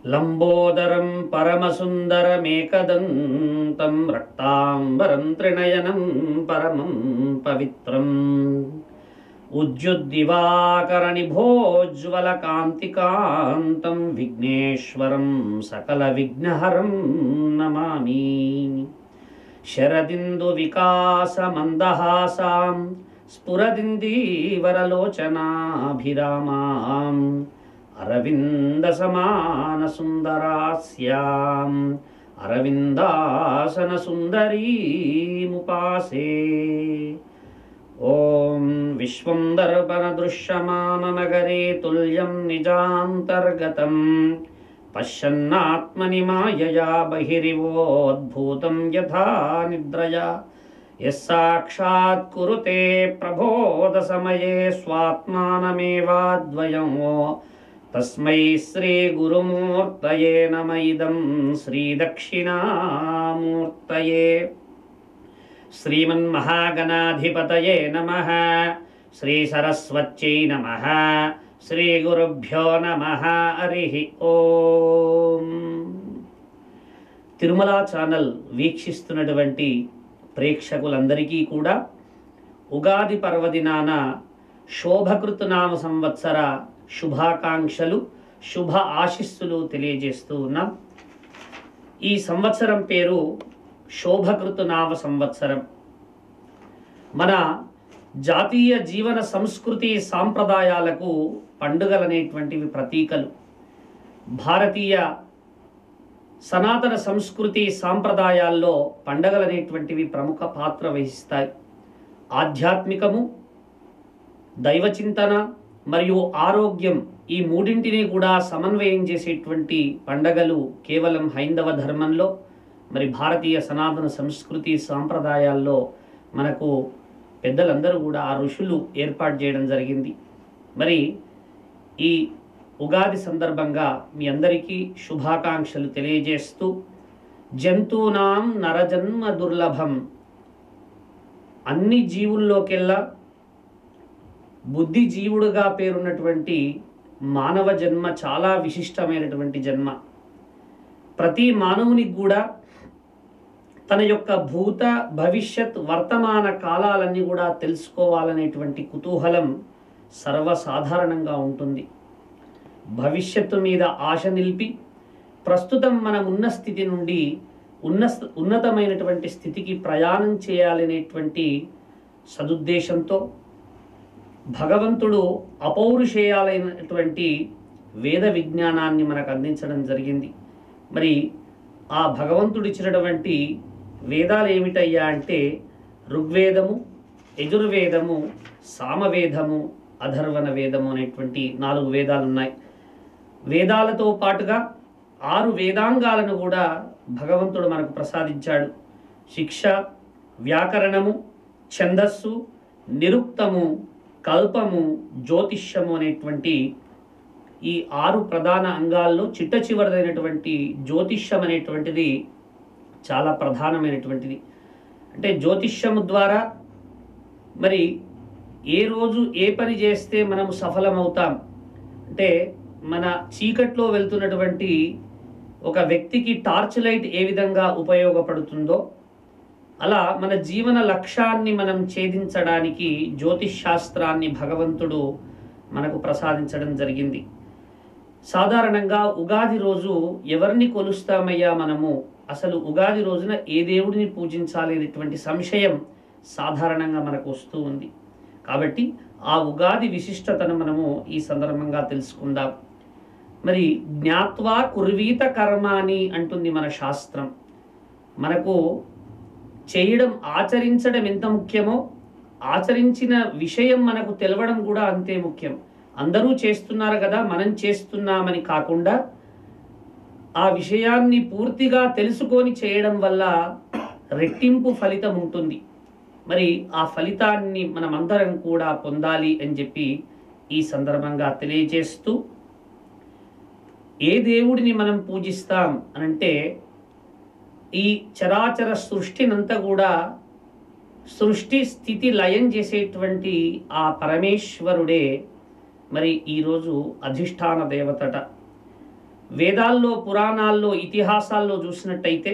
లంబోదరం పరమసుందరమేకదంతం రక్తాంబరం త్రినయనం పరమం పవిత్రం ఉజ్జుద్దివాకరనిభోజ్వలకాంతికాంతం విఘ్నేశ్వరం సకల విఘ్నహరం నమామి శరదిందు వికాసమందహాసాం స్ఫురదిందీవరలోచనాభిరామాం అరవిందసమానసుందరాస్యాం అరవిందాసనసుందరీముపాసే ఓం విశ్వం దర్పణదృశ్యమాననగరే తుల్యం నిజాంతర్గతం పశ్యన్నాత్మని మాయయా బహిరివోద్భూతం యథా నిద్రయా యస్సాక్షాత్ కురుతే ప్రబోధసమయే స్వాత్మానమేవాద్వయం తస్మై శ్రీ గురుమూర్తయే నమ ఇదం శ్రీదక్షిణామూర్తయే శ్రీమన్మహాగణాధిపతయే నమ శ్రీ సరస్వత్యై నమ శ్రీ గురుభ్యో నమ హరి ఓం తిరుమల ఛానల్ వీక్షిస్తున్నటువంటి ప్రేక్షకులందరికీ కూడా ఉగాది పర్వదినాన శోభకృతనామ సంవత్సర శుభాకాంక్షలు శుభ ఆశిస్సులు తెలియజేస్తూ ఉన్నాం ఈ సంవత్సరం పేరు శోభకృతనామ సంవత్సరం మన జాతీయ జీవన సంస్కృతి సాంప్రదాయాలకు పండుగలనేటువంటివి ప్రతీకలు భారతీయ సనాతన సంస్కృతి సాంప్రదాయాల్లో పండగలనేటువంటివి ప్రముఖ పాత్ర వహిస్తాయి ఆధ్యాత్మికము దైవచింతన మరియు ఆరోగ్యం ఈ మూడింటిని కూడా సమన్వయం చేసేటువంటి పండగలు కేవలం హైందవ ధర్మంలో మరి భారతీయ సనాతన సంస్కృతి సాంప్రదాయాల్లో మనకు పెద్దలందరూ కూడా ఆ ఋషులు ఏర్పాటు చేయడం జరిగింది మరి ఈ ఉగాది సందర్భంగా మీ అందరికీ శుభాకాంక్షలు తెలియజేస్తూ జంతువునాం నరజన్మ దుర్లభం అన్ని జీవుల్లోకెల్లా బుద్ధి జీవుడుగా పేరున్నటువంటి మానవ జన్మ చాలా విశిష్టమైనటువంటి జన్మ ప్రతి మానవునికి కూడా తన యొక్క భూత భవిష్యత్ వర్తమాన కాలాలన్నీ కూడా తెలుసుకోవాలనేటువంటి కుతూహలం సర్వసాధారణంగా ఉంటుంది భవిష్యత్తు మీద ఆశ నిలిపి ప్రస్తుతం మనం ఉన్న స్థితి నుండి ఉన్న ఉన్నతమైనటువంటి స్థితికి ప్రయాణం చేయాలనేటువంటి సదుద్దేశంతో భగవంతుడు అపౌరుషేయాలైనటువంటి వేద విజ్ఞానాన్ని మనకు అందించడం జరిగింది మరి ఆ భగవంతుడు ఇచ్చినటువంటి వేదాలు ఏమిటయ్యా అంటే ఋగ్వేదము యజుర్వేదము సామవేదము అధర్వణ వేదము అనేటువంటి నాలుగు వేదాలు ఉన్నాయి వేదాలతో పాటుగా ఆరు వేదాంగాలను కూడా భగవంతుడు మనకు ప్రసాదించాడు శిక్ష వ్యాకరణము ఛందస్సు నిరుక్తము కల్పము జ్యోతిష్యము అనేటువంటి ఈ ఆరు ప్రధాన అంగాల్లో చిట్ట చివరిదైనటువంటి జ్యోతిష్యం అనేటువంటిది చాలా ప్రధానమైనటువంటిది అంటే జ్యోతిష్యము ద్వారా మరి ఏ రోజు ఏ పని చేస్తే మనం సఫలమవుతాం అంటే మన చీకట్లో వెళ్తున్నటువంటి ఒక వ్యక్తికి టార్చ్ లైట్ ఏ విధంగా ఉపయోగపడుతుందో అలా మన జీవన లక్ష్యాన్ని మనం ఛేదించడానికి జ్యోతిష్ శాస్త్రాన్ని భగవంతుడు మనకు ప్రసాదించడం జరిగింది సాధారణంగా ఉగాది రోజు ఎవరిని కొలుస్తామయ్యా మనము అసలు ఉగాది రోజున ఏ దేవుడిని పూజించాలి అనేటువంటి సంశయం సాధారణంగా మనకు వస్తూ ఉంది కాబట్టి ఆ ఉగాది విశిష్టతను మనము ఈ సందర్భంగా తెలుసుకుందాం మరి జ్ఞాత్వా కుర్వీత కర్మాని అంటుంది మన శాస్త్రం మనకు చేయడం ఆచరించడం ఎంత ముఖ్యమో ఆచరించిన విషయం మనకు తెలవడం కూడా అంతే ముఖ్యం అందరూ చేస్తున్నారు కదా మనం చేస్తున్నామని కాకుండా ఆ విషయాన్ని పూర్తిగా తెలుసుకొని చేయడం వల్ల రెట్టింపు ఫలితం ఉంటుంది మరి ఆ ఫలితాన్ని మనమందరం కూడా పొందాలి అని చెప్పి ఈ సందర్భంగా తెలియజేస్తూ ఏ దేవుడిని మనం పూజిస్తాం అనంటే ఈ చరాచర సృష్టినంతా కూడా సృష్టి స్థితి లయం చేసేటువంటి ఆ పరమేశ్వరుడే మరి ఈరోజు అధిష్టాన దేవతట వేదాల్లో పురాణాల్లో ఇతిహాసాల్లో చూసినట్టయితే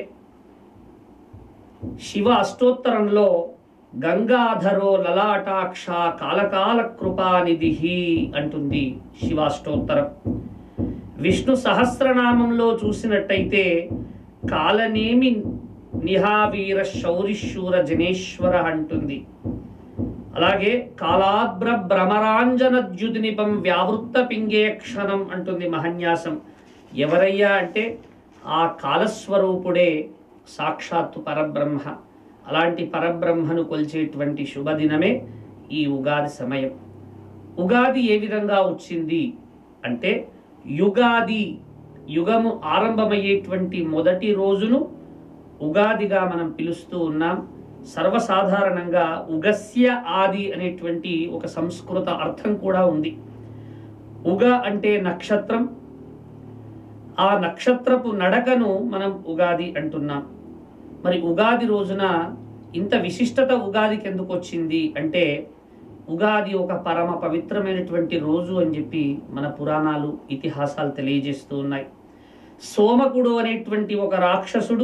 శివ అష్టోత్తరంలో గంగాధరో లలాటాక్ష కాలకాల కృపానిధి అంటుంది శివాష్టోత్తరం విష్ణు సహస్రనామంలో చూసినట్టయితే కాలనేమి నిహావీర శౌరిశూర జనేశ్వర అంటుంది అలాగే కాలాద్ర భ్రమరాంజన ద్యుతినిపం వ్యావృత్త పింగేక్షణం అంటుంది మహన్యాసం ఎవరయ్యా అంటే ఆ కాలస్వరూపుడే సాక్షాత్తు పరబ్రహ్మ అలాంటి పరబ్రహ్మను కొలిచేటువంటి శుభదినమే ఈ ఉగాది సమయం ఉగాది ఏ విధంగా వచ్చింది అంటే యుగాది యుగము ఆరంభమయ్యేటువంటి మొదటి రోజును ఉగాదిగా మనం పిలుస్తూ ఉన్నాం సర్వసాధారణంగా ఉగస్య ఆది అనేటువంటి ఒక సంస్కృత అర్థం కూడా ఉంది ఉగ అంటే నక్షత్రం ఆ నక్షత్రపు నడకను మనం ఉగాది అంటున్నాం మరి ఉగాది రోజున ఇంత విశిష్టత ఉగాదికి ఎందుకు వచ్చింది అంటే ఉగాది ఒక పరమ పవిత్రమైనటువంటి రోజు అని చెప్పి మన పురాణాలు ఇతిహాసాలు తెలియజేస్తూ ఉన్నాయి సోమకుడు అనేటువంటి ఒక రాక్షసుడు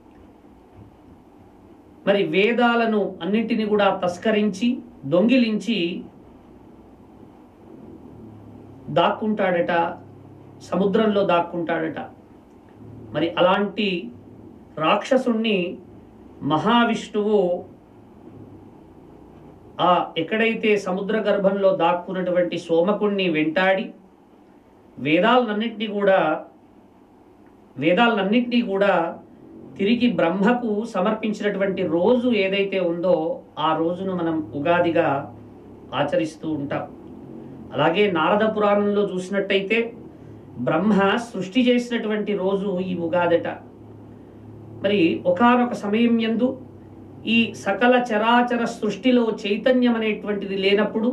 మరి వేదాలను అన్నింటిని కూడా తస్కరించి దొంగిలించి దాక్కుంటాడట సముద్రంలో దాక్కుంటాడట మరి అలాంటి రాక్షసుణ్ణి మహావిష్ణువు ఆ ఎక్కడైతే సముద్ర గర్భంలో దాక్కున్నటువంటి సోమకుణ్ణి వెంటాడి వేదాలన్నింటినీ కూడా వేదాలన్నింటినీ కూడా తిరిగి బ్రహ్మకు సమర్పించినటువంటి రోజు ఏదైతే ఉందో ఆ రోజును మనం ఉగాదిగా ఆచరిస్తూ ఉంటాం అలాగే నారద పురాణంలో చూసినట్టయితే బ్రహ్మ సృష్టి చేసినటువంటి రోజు ఈ ఉగాదట మరి ఒకానొక సమయం యందు ఈ సకల చరాచర సృష్టిలో చైతన్యం అనేటువంటిది లేనప్పుడు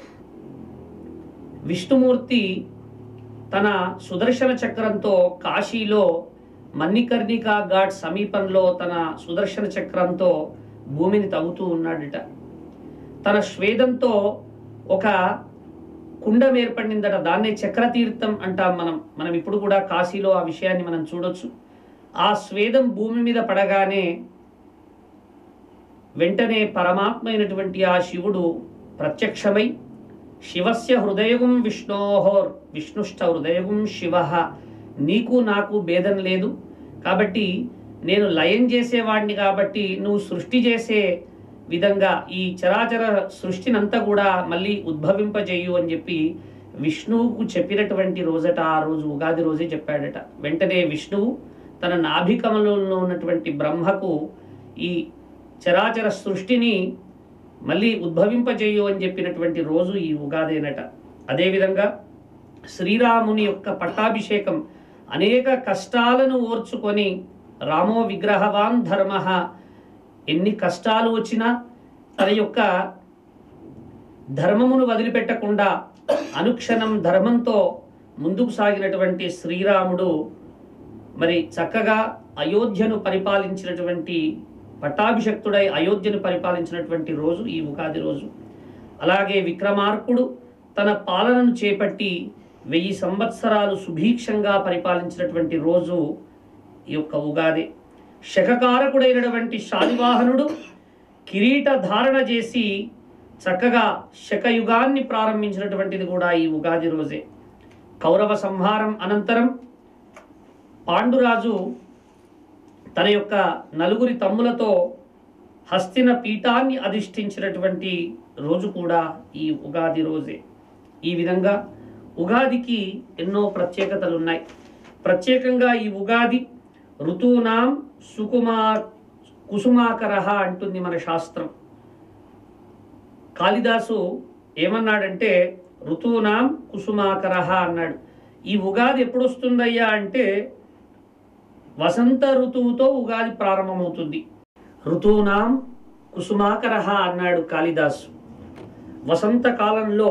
విష్ణుమూర్తి తన సుదర్శన చక్రంతో కాశీలో మన్నికర్ణికా ఘాట్ సమీపంలో తన సుదర్శన చక్రంతో భూమిని తవ్వుతూ ఉన్నాడట తన స్వేదంతో ఒక కుండం ఏర్పడిందట దాన్నే చక్రతీర్థం అంటాం మనం మనం ఇప్పుడు కూడా కాశీలో ఆ విషయాన్ని మనం చూడొచ్చు ఆ స్వేదం భూమి మీద పడగానే వెంటనే పరమాత్మ అయినటువంటి ఆ శివుడు ప్రత్యక్షమై శివస్య హృదయం విష్ణోహోర్ విష్ణుష్ట హృదయం శివ నీకు నాకు భేదం లేదు కాబట్టి నేను లయం చేసేవాడిని కాబట్టి నువ్వు సృష్టి చేసే విధంగా ఈ చరాచర సృష్టినంతా కూడా మళ్ళీ ఉద్భవింపజేయు అని చెప్పి విష్ణువుకు చెప్పినటువంటి రోజట ఆ రోజు ఉగాది రోజే చెప్పాడట వెంటనే విష్ణువు తన నాభికమలంలో ఉన్నటువంటి బ్రహ్మకు ఈ చరాచర సృష్టిని మళ్ళీ ఉద్భవింపజేయు అని చెప్పినటువంటి రోజు ఈ ఉగాదేనట అదేవిధంగా శ్రీరాముని యొక్క పట్టాభిషేకం అనేక కష్టాలను ఓర్చుకొని రామో విగ్రహవాన్ ధర్మ ఎన్ని కష్టాలు వచ్చినా తన యొక్క ధర్మమును వదిలిపెట్టకుండా అనుక్షణం ధర్మంతో ముందుకు సాగినటువంటి శ్రీరాముడు మరి చక్కగా అయోధ్యను పరిపాలించినటువంటి పట్టాభిషక్తుడై అయోధ్యను పరిపాలించినటువంటి రోజు ఈ ఉగాది రోజు అలాగే విక్రమార్కుడు తన పాలనను చేపట్టి వెయ్యి సంవత్సరాలు సుభీక్షంగా పరిపాలించినటువంటి రోజు ఈ యొక్క ఉగాది శకకారకుడైనటువంటి శాలివాహనుడు కిరీట ధారణ చేసి చక్కగా శకయుగాన్ని ప్రారంభించినటువంటిది కూడా ఈ ఉగాది రోజే కౌరవ సంహారం అనంతరం పాండురాజు తన యొక్క నలుగురి తమ్ములతో హస్తిన పీఠాన్ని అధిష్ఠించినటువంటి రోజు కూడా ఈ ఉగాది రోజే ఈ విధంగా ఉగాదికి ఎన్నో ప్రత్యేకతలు ఉన్నాయి ప్రత్యేకంగా ఈ ఉగాది ఋతూనాం సుకుమా కుసుమాకర అంటుంది మన శాస్త్రం కాళిదాసు ఏమన్నాడంటే ఋతూనాం కుసుమాకర అన్నాడు ఈ ఉగాది ఎప్పుడు వస్తుందయ్యా అంటే వసంత ఋతువుతో ఉగాది ప్రారంభమవుతుంది ఋతూనాం కుసుమాకర అన్నాడు కాళిదాసు వసంత కాలంలో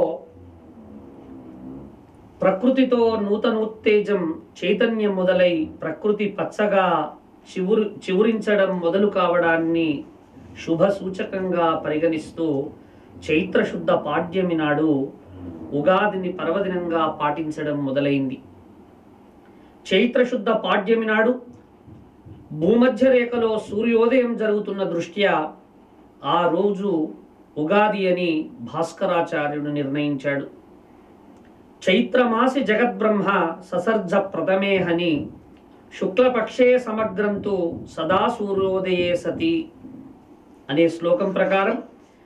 ప్రకృతితో నూతనోత్తేజం చైతన్యం మొదలై ప్రకృతి పచ్చగా చివురు చివురించడం మొదలు కావడాన్ని శుభ సూచకంగా పరిగణిస్తూ చైత్ర శుద్ధ పాడ్యమి నాడు ఉగాదిని పర్వదినంగా పాటించడం మొదలైంది చైత్రశుద్ధ పాడ్యమి నాడు భూమధ్య రేఖలో సూర్యోదయం జరుగుతున్న దృష్ట్యా ఆ రోజు ఉగాది అని భాస్కరాచార్యుడు నిర్ణయించాడు చైత్రమాసి జగద్బ్రహ్మ ససర్జ ప్రథమేహని శుక్లపక్షే సమగ్రంతు సదా సూర్యోదయే సతి అనే శ్లోకం ప్రకారం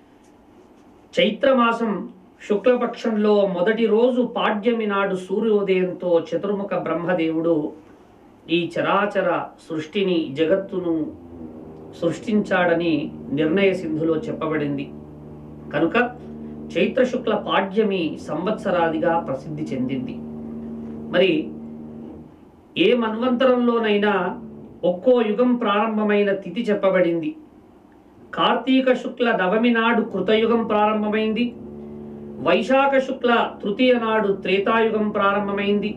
చైత్రమాసం శుక్లపక్షంలో మొదటి రోజు పాడ్యమి నాడు సూర్యోదయంతో చతుర్ముఖ బ్రహ్మదేవుడు ఈ చరాచర సృష్టిని జగత్తును సృష్టించాడని నిర్ణయ సింధులో చెప్పబడింది కనుక చైత్ర శుక్ల పాడ్యమి సంవత్సరాదిగా ప్రసిద్ధి చెందింది మరి ఏ మన్వంతరంలోనైనా ఒక్కో యుగం ప్రారంభమైన తిథి చెప్పబడింది కార్తీక శుక్ల నవమి నాడు కృతయుగం ప్రారంభమైంది వైశాఖ శుక్ల తృతీయ నాడు త్రేతాయుగం ప్రారంభమైంది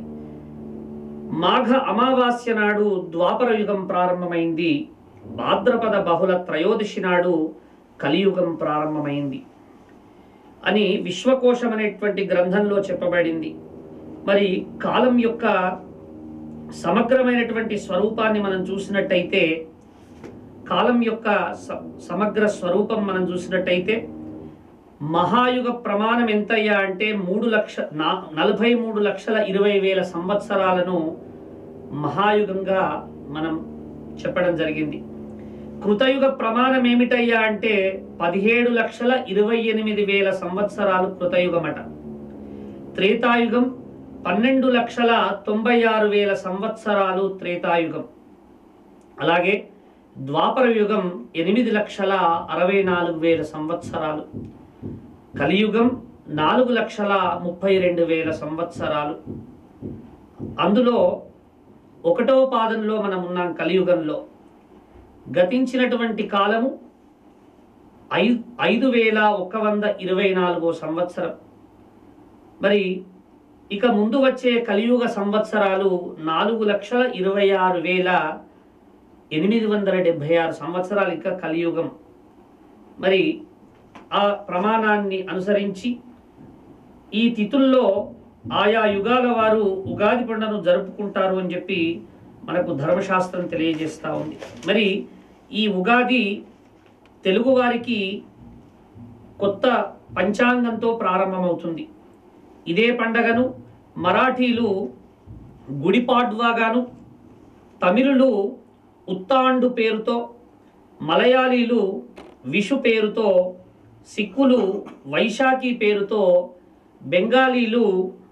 మాఘ అమావాస్య నాడు ద్వాపర యుగం ప్రారంభమైంది భాద్రపద బహుళ త్రయోదశి నాడు కలియుగం ప్రారంభమైంది అని విశ్వకోశం అనేటువంటి గ్రంథంలో చెప్పబడింది మరి కాలం యొక్క సమగ్రమైనటువంటి స్వరూపాన్ని మనం చూసినట్టయితే కాలం యొక్క స- సమగ్ర స్వరూపం మనం చూసినట్టయితే మహాయుగ ప్రమాణం ఎంతయ్యా అంటే మూడు లక్ష నా- నలభై మూడు లక్షల ఇరవై వేల సంవత్సరాలను మహాయుగంగా మనం చెప్పడం జరిగింది కృతయుగ ప్రమాణం ఏమిటయ్యా అంటే పదిహేడు లక్షల ఇరవై ఎనిమిది వేల సంవత్సరాలు కృతయుగమట త్రేతాయుగం పన్నెండు లక్షల తొంభై ఆరు వేల సంవత్సరాలు త్రేతాయుగం అలాగే ద్వాపర యుగం ఎనిమిది లక్షల అరవై నాలుగు వేల సంవత్సరాలు కలియుగం నాలుగు లక్షల ముప్పై రెండు వేల సంవత్సరాలు అందులో ఒకటో పాదంలో మనం ఉన్నాం కలియుగంలో గతించినటువంటి కాలము ఐదు ఐదు వేల ఒక వంద ఇరవై నాలుగో సంవత్సరం మరి ఇక ముందు వచ్చే కలియుగ సంవత్సరాలు నాలుగు లక్షల ఇరవై ఆరు వేల ఎనిమిది వందల డెబ్భై ఆరు సంవత్సరాలు ఇక కలియుగం మరి ఆ ప్రమాణాన్ని అనుసరించి ఈ తిథుల్లో ఆయా యుగాల వారు ఉగాది పండుగను జరుపుకుంటారు అని చెప్పి మనకు ధర్మశాస్త్రం తెలియజేస్తూ ఉంది మరి ఈ ఉగాది తెలుగువారికి కొత్త పంచాంగంతో ప్రారంభమవుతుంది ఇదే పండగను మరాఠీలు గుడిపాడ్వాగాను తమిళులు ఉత్తాండు పేరుతో మలయాళీలు విషు పేరుతో సిక్కులు వైశాఖి పేరుతో బెంగాలీలు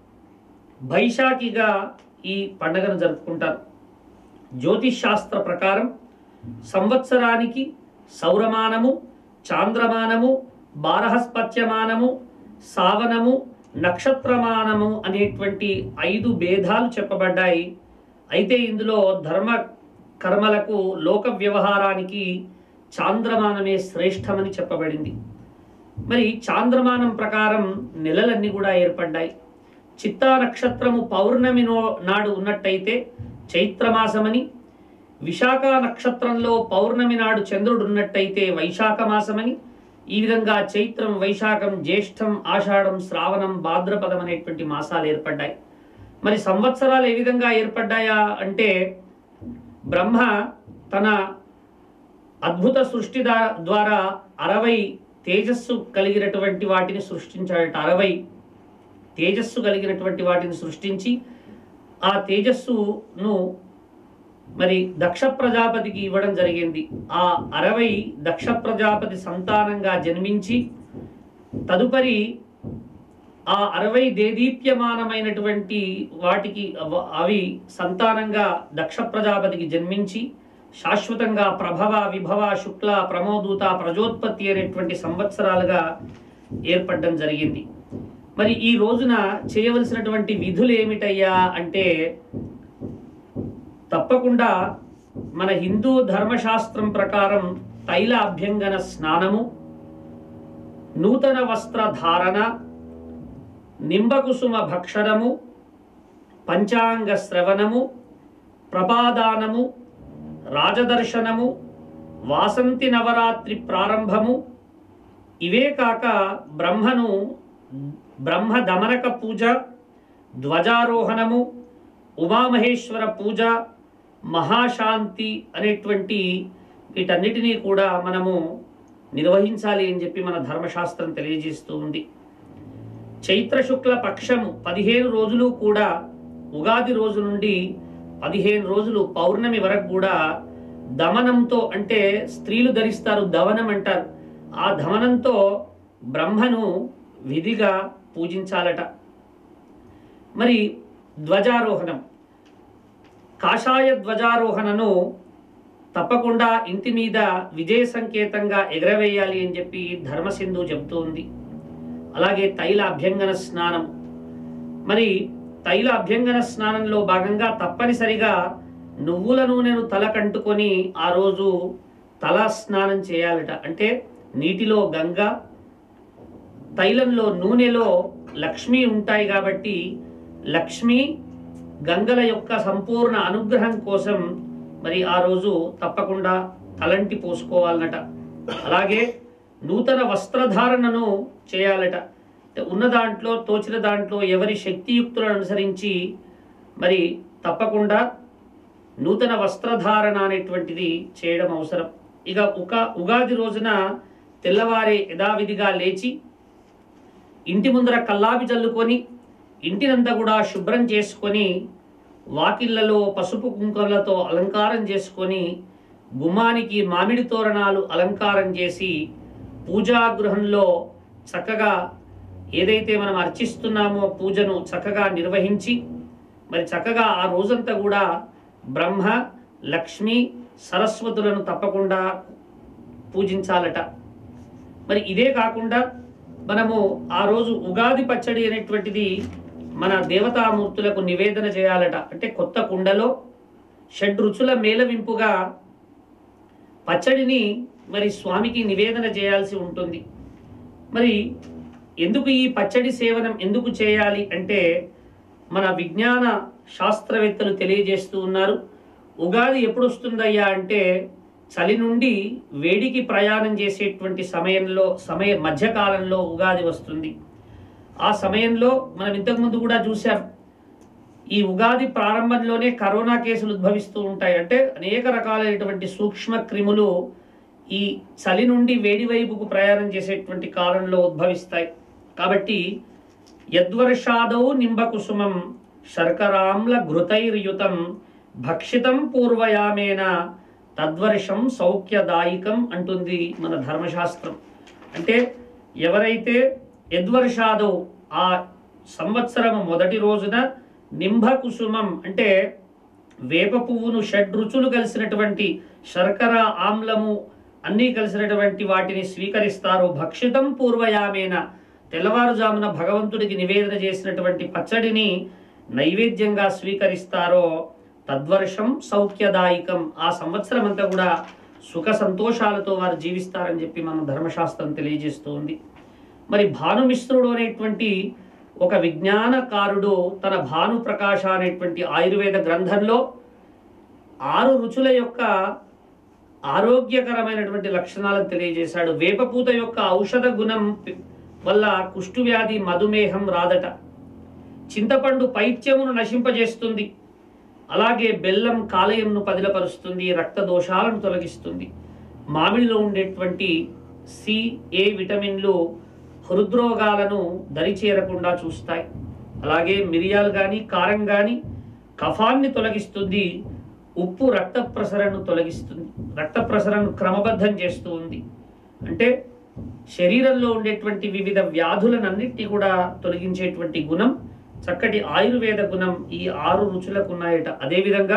బైశాఖిగా ఈ పండగను జరుపుకుంటారు జ్యోతిష్ శాస్త్ర ప్రకారం సంవత్సరానికి సౌరమానము చాంద్రమానము బారహస్పత్యమానము సావనము నక్షత్రమానము అనేటువంటి ఐదు భేదాలు చెప్పబడ్డాయి అయితే ఇందులో ధర్మ కర్మలకు లోక వ్యవహారానికి చాంద్రమానమే శ్రేష్టమని చెప్పబడింది మరి చాంద్రమానం ప్రకారం నెలలన్నీ కూడా ఏర్పడ్డాయి చిత్తా నక్షత్రము పౌర్ణమి నో- నాడు ఉన్నట్టయితే చైత్రమాసమని విశాఖ నక్షత్రంలో పౌర్ణమి నాడు చంద్రుడు ఉన్నట్టయితే వైశాఖ మాసమని ఈ విధంగా చైత్రం వైశాఖం జ్యేష్టం ఆషాఢం శ్రావణం భాద్రపదం అనేటువంటి మాసాలు ఏర్పడ్డాయి మరి సంవత్సరాలు ఏ విధంగా ఏర్పడ్డాయా అంటే బ్రహ్మ తన అద్భుత సృష్టి దా- ద్వారా అరవై తేజస్సు కలిగినటువంటి వాటిని సృష్టించాడట అరవై తేజస్సు కలిగినటువంటి వాటిని సృష్టించి ఆ తేజస్సును మరి దక్ష ప్రజాపతికి ఇవ్వడం జరిగింది ఆ అరవై దక్ష ప్రజాపతి సంతానంగా జన్మించి తదుపరి ఆ అరవై దేదీప్యమానమైనటువంటి వాటికి అవ- అవి సంతానంగా దక్ష ప్రజాపతికి జన్మించి శాశ్వతంగా ప్రభవ విభవ శుక్ల ప్రమోదూత ప్రజోత్పత్తి అనేటువంటి సంవత్సరాలుగా ఏర్పడడం జరిగింది మరి ఈ రోజున చేయవలసినటువంటి విధులు ఏమిటయ్యా అంటే తప్పకుండా మన హిందూ ధర్మశాస్త్రం ప్రకారం తైల అభ్యంగన స్నానము నూతన వస్త్ర ధారణ నింబకుసుమ భక్షణము పంచాంగ శ్రవణము ప్రపాదానము రాజదర్శనము వాసంతి నవరాత్రి ప్రారంభము ఇవే కాక బ్రహ్మను బ్రహ్మ దమనక పూజ ధ్వజారోహణము ఉమామహేశ్వర పూజ మహాశాంతి అనేటువంటి వీటన్నిటినీ కూడా మనము నిర్వహించాలి అని చెప్పి మన ధర్మశాస్త్రం తెలియజేస్తూ ఉంది చైత్ర శుక్ల పక్షము పదిహేను రోజులు కూడా ఉగాది రోజు నుండి పదిహేను రోజులు పౌర్ణమి వరకు కూడా దమనంతో అంటే స్త్రీలు ధరిస్తారు దవనం అంటారు ఆ దమనంతో బ్రహ్మను విధిగా పూజించాలట మరి ధ్వజారోహణం కాషాయ ధ్వజారోహణను తప్పకుండా ఇంటి మీద విజయ సంకేతంగా ఎగరవేయాలి అని చెప్పి ధర్మసింధు చెబుతూ ఉంది అలాగే తైల అభ్యంగన స్నానం మరి తైల అభ్యంగన స్నానంలో భాగంగా తప్పనిసరిగా నువ్వుల నూనెను తలకంటుకొని ఆ రోజు తల స్నానం చేయాలట అంటే నీటిలో గంగ తైలంలో నూనెలో లక్ష్మి ఉంటాయి కాబట్టి లక్ష్మి గంగల యొక్క సంపూర్ణ అనుగ్రహం కోసం మరి ఆ రోజు తప్పకుండా తలంటి పోసుకోవాలనట అలాగే నూతన వస్త్రధారణను చేయాలట అంటే ఉన్న దాంట్లో తోచిన దాంట్లో ఎవరి శక్తియుక్తులను అనుసరించి మరి తప్పకుండా నూతన వస్త్రధారణ అనేటువంటిది చేయడం అవసరం ఇక ఒక ఉగాది రోజున తెల్లవారే యథావిధిగా లేచి ఇంటి ముందర కల్లాపి చల్లుకొని ఇంటినంతా కూడా శుభ్రం చేసుకొని వాకిళ్లలో పసుపు కుంకుమలతో అలంకారం చేసుకొని గుమ్మానికి మామిడి తోరణాలు అలంకారం చేసి పూజాగృహంలో చక్కగా ఏదైతే మనం అర్చిస్తున్నామో పూజను చక్కగా నిర్వహించి మరి చక్కగా ఆ రోజంతా కూడా బ్రహ్మ లక్ష్మి సరస్వతులను తప్పకుండా పూజించాలట మరి ఇదే కాకుండా మనము ఆ రోజు ఉగాది పచ్చడి అనేటువంటిది మన దేవతామూర్తులకు నివేదన చేయాలట అంటే కొత్త కుండలో షడ్ రుచుల మేలవింపుగా పచ్చడిని మరి స్వామికి నివేదన చేయాల్సి ఉంటుంది మరి ఎందుకు ఈ పచ్చడి సేవనం ఎందుకు చేయాలి అంటే మన విజ్ఞాన శాస్త్రవేత్తలు తెలియజేస్తూ ఉన్నారు ఉగాది ఎప్పుడు వస్తుందయ్యా అంటే చలి నుండి వేడికి ప్రయాణం చేసేటువంటి సమయంలో సమయ మధ్యకాలంలో ఉగాది వస్తుంది ఆ సమయంలో మనం ఇంతకుముందు కూడా చూసాం ఈ ఉగాది ప్రారంభంలోనే కరోనా కేసులు ఉద్భవిస్తూ ఉంటాయి అంటే అనేక రకాలైనటువంటి సూక్ష్మ క్రిములు ఈ చలి నుండి వేడి వైపుకు ప్రయాణం చేసేటువంటి కాలంలో ఉద్భవిస్తాయి కాబట్టి యద్వర్షాదౌ నింబకుసుమం శర్కరామ్ల ఘృతైర్యుతం భక్షితం పూర్వయామేన తద్వర్షం సౌఖ్యదాయకం అంటుంది మన ధర్మశాస్త్రం అంటే ఎవరైతే యద్వర్షాదౌ ఆ సంవత్సరం మొదటి రోజున నింబ కుసుమం అంటే వేప పువ్వును షడ్ రుచులు కలిసినటువంటి శర్కర ఆమ్లము అన్నీ కలిసినటువంటి వాటిని స్వీకరిస్తారు భక్షితం పూర్వయామేన తెల్లవారుజామున భగవంతుడికి నివేదన చేసినటువంటి పచ్చడిని నైవేద్యంగా స్వీకరిస్తారో తద్వర్షం సౌఖ్యదాయకం ఆ సంవత్సరం అంతా కూడా సుఖ సంతోషాలతో వారు జీవిస్తారని చెప్పి మన ధర్మశాస్త్రం తెలియజేస్తుంది మరి భానుమిశ్రుడు అనేటువంటి ఒక విజ్ఞానకారుడు తన భాను ప్రకాశ అనేటువంటి ఆయుర్వేద గ్రంథంలో ఆరు రుచుల యొక్క ఆరోగ్యకరమైనటువంటి లక్షణాలను తెలియజేశాడు వేపపూత యొక్క ఔషధ గుణం పి- వల్ల కుష్టు వ్యాధి మధుమేహం రాదట చింతపండు పైత్యమును నశింపజేస్తుంది అలాగే బెల్లం కాలేయంను పదిలపరుస్తుంది రక్త దోషాలను తొలగిస్తుంది మామిడిలో ఉండేటువంటి సి ఏ విటమిన్లు హృద్రోగాలను దరిచేరకుండా చూస్తాయి అలాగే మిరియాలు కానీ కారం కానీ కఫాన్ని తొలగిస్తుంది ఉప్పు రక్త ప్రసరణను తొలగిస్తుంది రక్త ప్రసరణను క్రమబద్ధం చేస్తూ ఉంది అంటే శరీరంలో ఉండేటువంటి వివిధ వ్యాధులనన్నింటినీ కూడా తొలగించేటువంటి గుణం చక్కటి ఆయుర్వేద గుణం ఈ ఆరు రుచులకు ఉన్నాయట అదేవిధంగా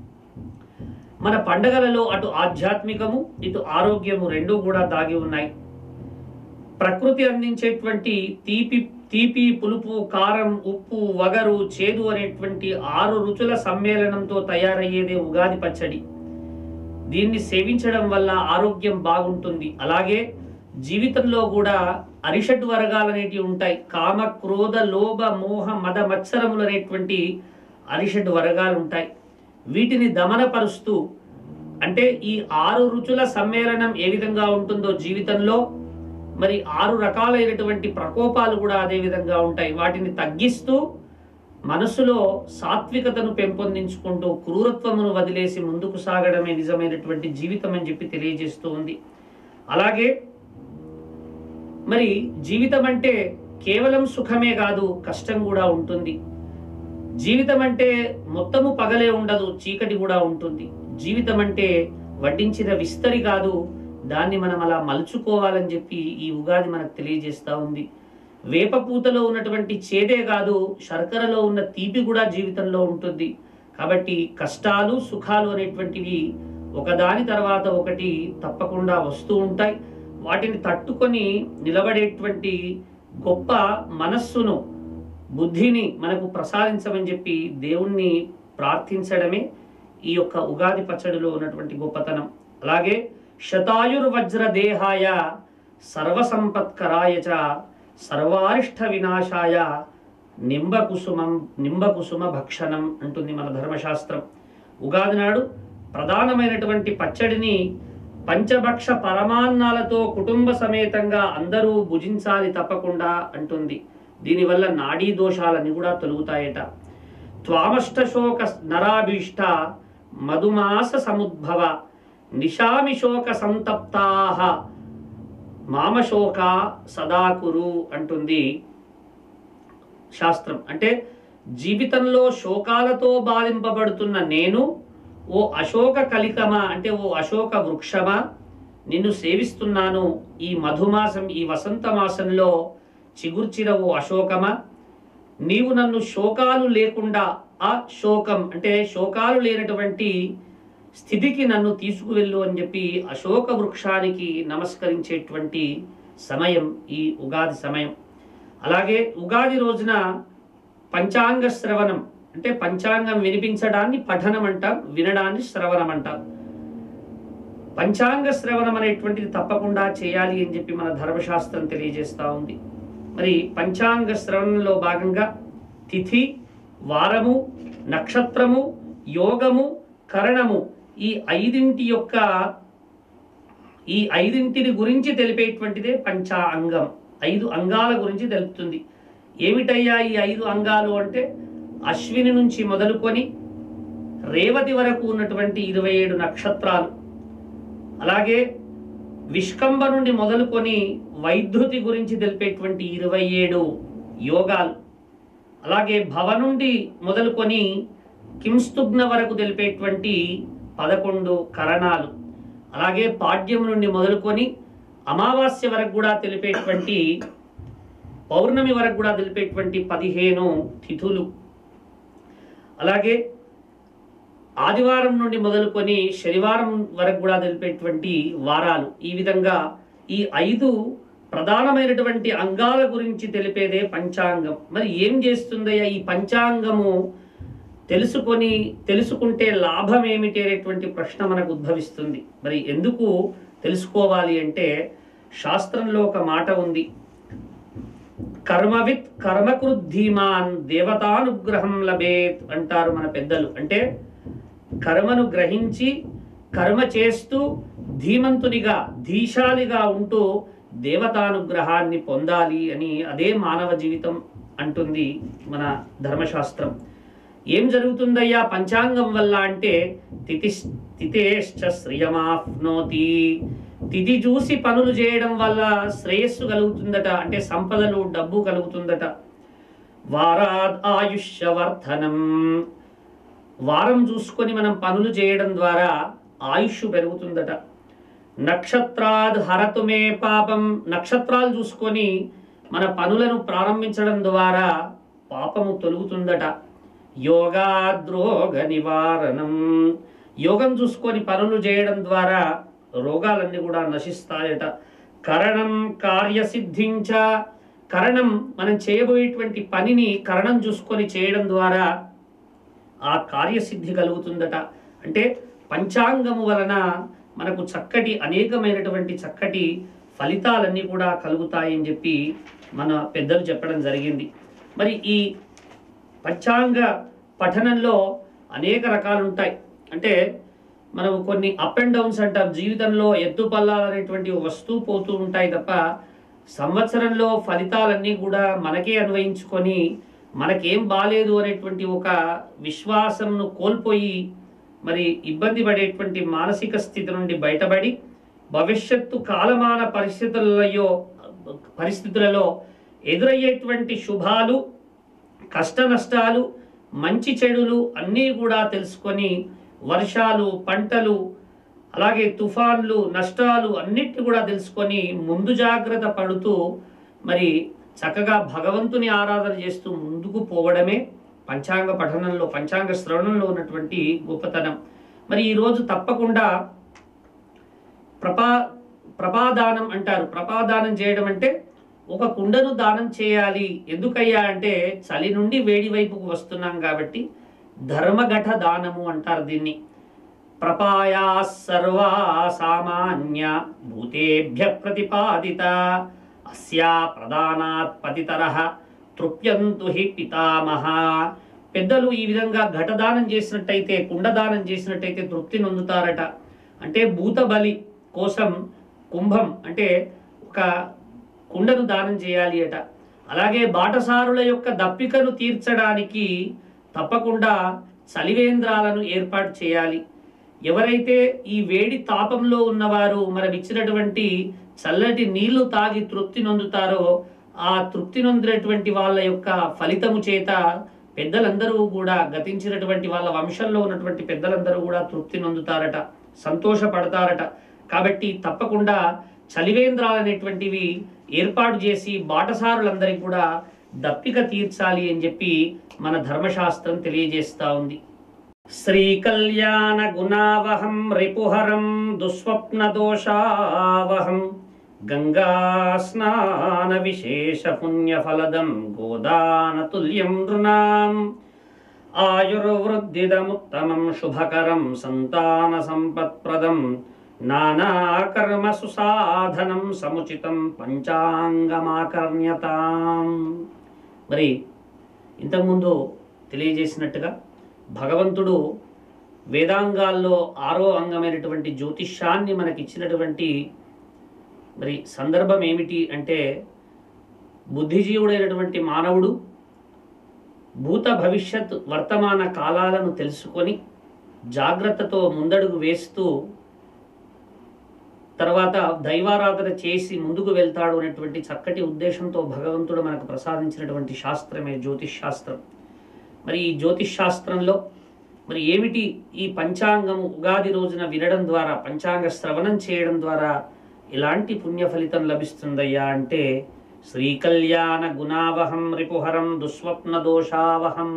మన పండగలలో అటు ఆధ్యాత్మికము ఇటు ఆరోగ్యము రెండూ కూడా దాగి ఉన్నాయి ప్రకృతి అందించేటువంటి తీపి తీపి పులుపు కారం ఉప్పు వగరు చేదు అనేటువంటి ఆరు రుచుల సమ్మేళనంతో తయారయ్యేదే ఉగాది పచ్చడి దీన్ని సేవించడం వల్ల ఆరోగ్యం బాగుంటుంది అలాగే జీవితంలో కూడా అరిషడ్ వర్గాలు అనేటివి ఉంటాయి కామ క్రోధ లోభ మోహ మద మత్సరములు అనేటువంటి అరిషడ్ వర్గాలు ఉంటాయి వీటిని దమనపరుస్తూ అంటే ఈ ఆరు రుచుల సమ్మేళనం ఏ విధంగా ఉంటుందో జీవితంలో మరి ఆరు రకాలైనటువంటి ప్రకోపాలు కూడా అదే విధంగా ఉంటాయి వాటిని తగ్గిస్తూ మనసులో సాత్వికతను పెంపొందించుకుంటూ క్రూరత్వమును వదిలేసి ముందుకు సాగడమే నిజమైనటువంటి జీవితం అని చెప్పి తెలియజేస్తూ ఉంది అలాగే మరి జీవితం అంటే కేవలం సుఖమే కాదు కష్టం కూడా ఉంటుంది జీవితం అంటే మొత్తము పగలే ఉండదు చీకటి కూడా ఉంటుంది జీవితం అంటే వడ్డించిన విస్తరి కాదు దాన్ని మనం అలా మలుచుకోవాలని చెప్పి ఈ ఉగాది మనకు తెలియజేస్తా ఉంది వేప పూతలో ఉన్నటువంటి చేదే కాదు శర్కరలో ఉన్న తీపి కూడా జీవితంలో ఉంటుంది కాబట్టి కష్టాలు సుఖాలు అనేటువంటివి ఒకదాని తర్వాత ఒకటి తప్పకుండా వస్తూ ఉంటాయి వాటిని తట్టుకొని నిలబడేటువంటి గొప్ప మనస్సును బుద్ధిని మనకు ప్రసాదించమని చెప్పి దేవుణ్ణి ప్రార్థించడమే ఈ యొక్క ఉగాది పచ్చడిలో ఉన్నటువంటి గొప్పతనం అలాగే శతాయుర్వజ్ర దేహాయ సర్వసంపత్కరాయ చ సర్వారిష్ట వినాశాయ నింబకుసుమం నింబకుసుమ భక్షణం అంటుంది మన ధర్మశాస్త్రం ఉగాది నాడు ప్రధానమైనటువంటి పచ్చడిని పంచభక్ష పరమాన్నాలతో కుటుంబ సమేతంగా అందరూ భుజించాలి తప్పకుండా అంటుంది దీనివల్ల నాడీ దోషాలన్నీ కూడా తొలుగుతాయట త్వామష్టశోక నరాభీష్ట మధుమాస సముద్భవ నిశామిశోక సంతప్తాహ మామశోక సదాకురు అంటుంది శాస్త్రం అంటే జీవితంలో శోకాలతో బాధింపబడుతున్న నేను ఓ అశోక కలికమా అంటే ఓ అశోక వృక్షమా నిన్ను సేవిస్తున్నాను ఈ మధుమాసం ఈ వసంత మాసంలో చిగుర్చిన ఓ అశోకమా నీవు నన్ను శోకాలు లేకుండా ఆ శోకం అంటే శోకాలు లేనటువంటి స్థితికి నన్ను తీసుకువెళ్ళు అని చెప్పి అశోక వృక్షానికి నమస్కరించేటువంటి సమయం ఈ ఉగాది సమయం అలాగే ఉగాది రోజున పంచాంగ శ్రవణం అంటే పంచాంగం వినిపించడాన్ని పఠనం అంటాం వినడాన్ని శ్రవణం అంటాం పంచాంగ శ్రవణం అనేటువంటిది తప్పకుండా చేయాలి అని చెప్పి మన ధర్మశాస్త్రం తెలియజేస్తా ఉంది మరి పంచాంగ శ్రవణంలో భాగంగా తిథి వారము నక్షత్రము యోగము కరణము ఈ ఐదింటి యొక్క ఈ ఐదింటిని గురించి తెలిపేటువంటిదే పంచాంగం ఐదు అంగాల గురించి తెలుపుతుంది ఏమిటయ్యా ఈ ఐదు అంగాలు అంటే అశ్విని నుంచి మొదలుకొని రేవతి వరకు ఉన్నటువంటి ఇరవై ఏడు నక్షత్రాలు అలాగే విష్కంబ నుండి మొదలుకొని వైద్యుతి గురించి తెలిపేటువంటి ఇరవై ఏడు యోగాలు అలాగే భవ నుండి మొదలుకొని కింస్తుగ్న వరకు తెలిపేటువంటి పదకొండు కరణాలు అలాగే పాడ్యం నుండి మొదలుకొని అమావాస్య వరకు కూడా తెలిపేటువంటి పౌర్ణమి వరకు కూడా తెలిపేటువంటి పదిహేను తిథులు అలాగే ఆదివారం నుండి మొదలుకొని శనివారం వరకు కూడా తెలిపేటువంటి వారాలు ఈ విధంగా ఈ ఐదు ప్రధానమైనటువంటి అంగాల గురించి తెలిపేదే పంచాంగం మరి ఏం చేస్తుందయ్యా ఈ పంచాంగము తెలుసుకొని తెలుసుకుంటే లాభం ఏమిటి అనేటువంటి ప్రశ్న మనకు ఉద్భవిస్తుంది మరి ఎందుకు తెలుసుకోవాలి అంటే శాస్త్రంలో ఒక మాట ఉంది కర్మవిత్ కర్మకృద్ధీమాన్ దేవతానుగ్రహం లభేత్ అంటారు మన పెద్దలు అంటే కర్మను గ్రహించి కర్మ చేస్తూ ధీమంతునిగా ధీశాలిగా ఉంటూ దేవతానుగ్రహాన్ని పొందాలి అని అదే మానవ జీవితం అంటుంది మన ధర్మశాస్త్రం ఏం జరుగుతుందయ్యా పంచాంగం వల్ల అంటే తిథి తిథేశ్చ శ్రియమాప్నోతి తిథి చూసి పనులు చేయడం వల్ల శ్రేయస్సు కలుగుతుందట అంటే సంపదలు డబ్బు కలుగుతుందట వారాద్ ఆయుష్యవర్ధనం వారం చూసుకొని మనం పనులు చేయడం ద్వారా ఆయుష్ పెరుగుతుందట నక్షత్రాద్ హరతుమే పాపం నక్షత్రాలు చూసుకొని మన పనులను ప్రారంభించడం ద్వారా పాపము తొలుగుతుందట యోగాద్రోగ నివారణం యోగం చూసుకొని పనులు చేయడం ద్వారా రోగాలన్నీ కూడా నశిస్తాయట కరణం కార్యసిద్ధించ కరణం మనం చేయబోయేటువంటి పనిని కరణం చూసుకొని చేయడం ద్వారా ఆ కార్యసిద్ధి కలుగుతుందట అంటే పంచాంగము వలన మనకు చక్కటి అనేకమైనటువంటి చక్కటి ఫలితాలన్నీ కూడా కలుగుతాయని చెప్పి మన పెద్దలు చెప్పడం జరిగింది మరి ఈ పంచాంగ పఠనంలో అనేక రకాలు ఉంటాయి అంటే మనం కొన్ని అప్ అండ్ డౌన్స్ అంటాం జీవితంలో ఎత్తు పల్లాలు అనేటువంటి వస్తూ పోతూ ఉంటాయి తప్ప సంవత్సరంలో ఫలితాలన్నీ కూడా మనకే అన్వయించుకొని మనకేం బాలేదు అనేటువంటి ఒక విశ్వాసంను కోల్పోయి మరి ఇబ్బంది పడేటువంటి మానసిక స్థితి నుండి బయటపడి భవిష్యత్తు కాలమాన పరిస్థితులలో పరిస్థితులలో ఎదురయ్యేటువంటి శుభాలు కష్ట నష్టాలు మంచి చెడులు అన్నీ కూడా తెలుసుకొని వర్షాలు పంటలు అలాగే తుఫాన్లు నష్టాలు అన్నిటిని కూడా తెలుసుకొని ముందు జాగ్రత్త పడుతూ మరి చక్కగా భగవంతుని ఆరాధన చేస్తూ ముందుకు పోవడమే పంచాంగ పఠనంలో పంచాంగ శ్రవణంలో ఉన్నటువంటి గొప్పతనం మరి ఈరోజు తప్పకుండా ప్రపా ప్రపాదానం అంటారు ప్రపాదానం చేయడం అంటే ఒక కుండను దానం చేయాలి ఎందుకయ్యా అంటే చలి నుండి వేడి వైపుకు వస్తున్నాం కాబట్టి ధర్మఘట దానము అంటారు దీన్ని ప్రపాయా సర్వా సామాన్య భూతేభ్య ప్రతిపాదిత అస్యా ప్రధానాత్ పతితర తృప్యంతు హి పితామహ పెద్దలు ఈ విధంగా ఘటదానం చేసినట్టయితే కుండదానం చేసినట్టయితే తృప్తి నొందుతారట అంటే భూత బలి కోసం కుంభం అంటే ఒక కుండను దానం చేయాలి అట అలాగే బాటసారుల యొక్క దప్పికను తీర్చడానికి తప్పకుండా చలివేంద్రాలను ఏర్పాటు చేయాలి ఎవరైతే ఈ వేడి తాపంలో ఉన్నవారు మనం ఇచ్చినటువంటి చల్లటి నీళ్లు తాగి తృప్తి నొందుతారో ఆ తృప్తి నొందినటువంటి వాళ్ళ యొక్క ఫలితము చేత పెద్దలందరూ కూడా గతించినటువంటి వాళ్ళ వంశంలో ఉన్నటువంటి పెద్దలందరూ కూడా తృప్తి నొందుతారట సంతోషపడతారట కాబట్టి తప్పకుండా చలివేంద్రాలు అనేటువంటివి ఏర్పాటు చేసి బాటసారులందరికీ కూడా దప్పిక తీర్చాలి అని చెప్పి మన ధర్మశాస్త్రం తెలియజేస్తా ఉంది శ్రీ కళ్యాణ గుణావహం రిపుహరం దుస్వప్న దోషావహం గంగా స్నాన విశేష పుణ్యఫలదం గోదాన తుల్యం నృణాం ఆయుర్వృద్ధిదముత్తమం శుభకరం సంతాన సంపత్ప్రదం నానాకర్మ సుసాధనం సముచితం పంచాంగమాకర్ణ్యతాం మరి ఇంతకుముందు తెలియజేసినట్టుగా భగవంతుడు వేదాంగాల్లో ఆరో అంగమైనటువంటి జ్యోతిష్యాన్ని మనకి ఇచ్చినటువంటి మరి సందర్భం ఏమిటి అంటే బుద్ధిజీవుడైనటువంటి మానవుడు భూత భవిష్యత్ వర్తమాన కాలాలను తెలుసుకొని జాగ్రత్తతో ముందడుగు వేస్తూ తర్వాత దైవారాధన చేసి ముందుకు వెళ్తాడు అనేటువంటి చక్కటి ఉద్దేశంతో భగవంతుడు మనకు ప్రసాదించినటువంటి శాస్త్రమే జ్యోతిష్ శాస్త్రం మరి ఈ జ్యోతిష్ శాస్త్రంలో మరి ఏమిటి ఈ పంచాంగము ఉగాది రోజున వినడం ద్వారా పంచాంగ శ్రవణం చేయడం ద్వారా ఎలాంటి పుణ్య ఫలితం లభిస్తుందయ్యా అంటే శ్రీకళ్యాణ గుణావహం రిపుహరం దుస్వప్న దోషావహం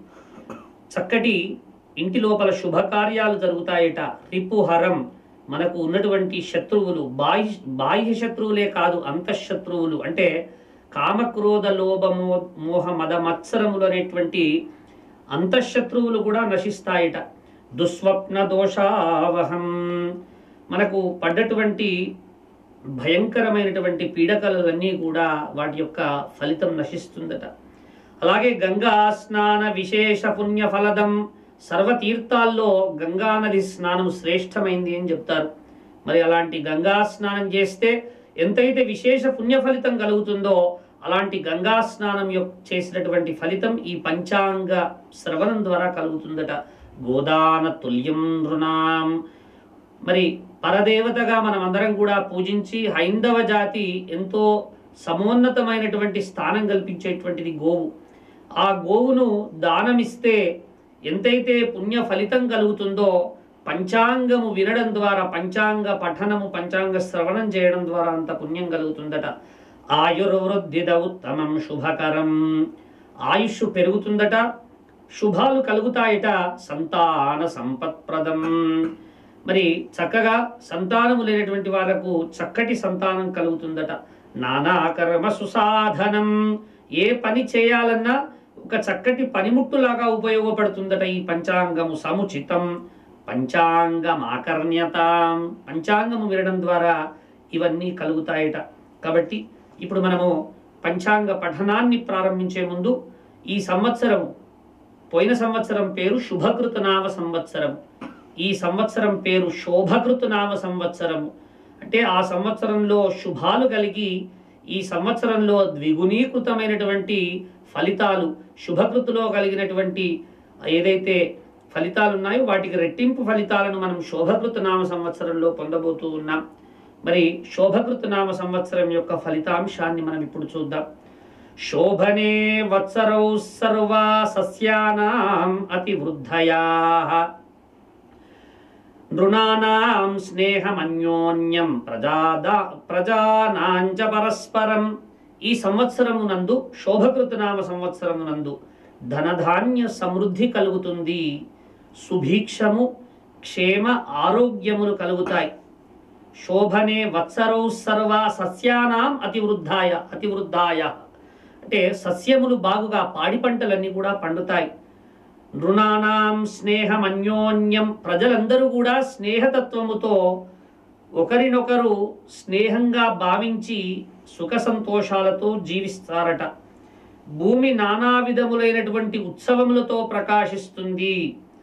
చక్కటి ఇంటి లోపల శుభకార్యాలు జరుగుతాయట రిపుహరం మనకు ఉన్నటువంటి శత్రువులు బాహ్య బాహ్య శత్రువులే కాదు అంతఃశత్రువులు అంటే కామక్రోధ లోభమో మోహ మద మత్సరములు అనేటువంటి అంతఃశత్రువులు కూడా నశిస్తాయట దుస్వప్న దోషావహం మనకు పడ్డటువంటి భయంకరమైనటువంటి పీడకలన్నీ కూడా వాటి యొక్క ఫలితం నశిస్తుందట అలాగే గంగా స్నాన విశేష పుణ్య ఫలదం సర్వతీర్థాల్లో గంగా నది స్నానం శ్రేష్టమైంది అని చెప్తారు మరి అలాంటి గంగా స్నానం చేస్తే ఎంతైతే విశేష పుణ్య ఫలితం కలుగుతుందో అలాంటి గంగా స్నానం యొక్క చేసినటువంటి ఫలితం ఈ పంచాంగ శ్రవణం ద్వారా కలుగుతుందట గోదాన తుల్యం నృణాం మరి పరదేవతగా మనం అందరం కూడా పూజించి హైందవ జాతి ఎంతో సమోన్నతమైనటువంటి స్థానం కల్పించేటువంటిది గోవు ఆ గోవును దానమిస్తే ఎంతైతే పుణ్య ఫలితం కలుగుతుందో పంచాంగము వినడం ద్వారా పంచాంగ పఠనము పంచాంగ శ్రవణం చేయడం ద్వారా అంత పుణ్యం కలుగుతుందట ఆయుర్వృద్ధిద ఉత్తమం శుభకరం ఆయుష్ పెరుగుతుందట శుభాలు కలుగుతాయట సంతాన సంపత్ప్రదం మరి చక్కగా సంతానము లేనటువంటి వాళ్ళకు చక్కటి సంతానం కలుగుతుందట నానా కర్మ సుసాధనం ఏ పని చేయాలన్నా ఒక చక్కటి పనిముట్టులాగా ఉపయోగపడుతుందట ఈ పంచాంగము సముచితం పంచాంగం ఆకర్ణ్యతాం పంచాంగము వినడం ద్వారా ఇవన్నీ కలుగుతాయట కాబట్టి ఇప్పుడు మనము పంచాంగ పఠనాన్ని ప్రారంభించే ముందు ఈ సంవత్సరం పోయిన సంవత్సరం పేరు శుభకృతనామ సంవత్సరం ఈ సంవత్సరం పేరు శోభకృతనామ సంవత్సరము అంటే ఆ సంవత్సరంలో శుభాలు కలిగి ఈ సంవత్సరంలో ద్విగుణీకృతమైనటువంటి ఫలితాలు శుభకృతిలో కలిగినటువంటి ఏదైతే ఫలితాలు ఉన్నాయో వాటికి రెట్టింపు ఫలితాలను మనం శోభకృత నామ సంవత్సరంలో పొందబోతూ ఉన్నాం మరి శోభకృత నామ సంవత్సరం యొక్క ఫలితాంశాన్ని మనం ఇప్పుడు చూద్దాం శోభనే వత్సరౌ సర్వా సస్యానాం అతివృద్ధయా నృణానాం స్నేహమన్యోన్యం ప్రజాదా ప్రజానాంచ పరస్పరం ఈ సంవత్సరమునందు శోభకృతనామ సంవత్సరమునందు ధనధాన్య సమృద్ధి కలుగుతుంది సుభిక్షము క్షేమ ఆరోగ్యములు కలుగుతాయి శోభనే వత్సరౌ సర్వ సస్యానాం అతివృద్ధాయ అతివృద్ధాయ అంటే సస్యములు బాగుగా పాడి పంటలన్నీ కూడా పండుతాయి నృణానాం స్నేహం అన్యోన్యం ప్రజలందరూ కూడా స్నేహతత్వముతో ఒకరినొకరు స్నేహంగా భావించి సుఖ సంతోషాలతో జీవిస్తారట భూమి నానా విధములైనటువంటి ఉత్సవములతో ప్రకాశిస్తుంది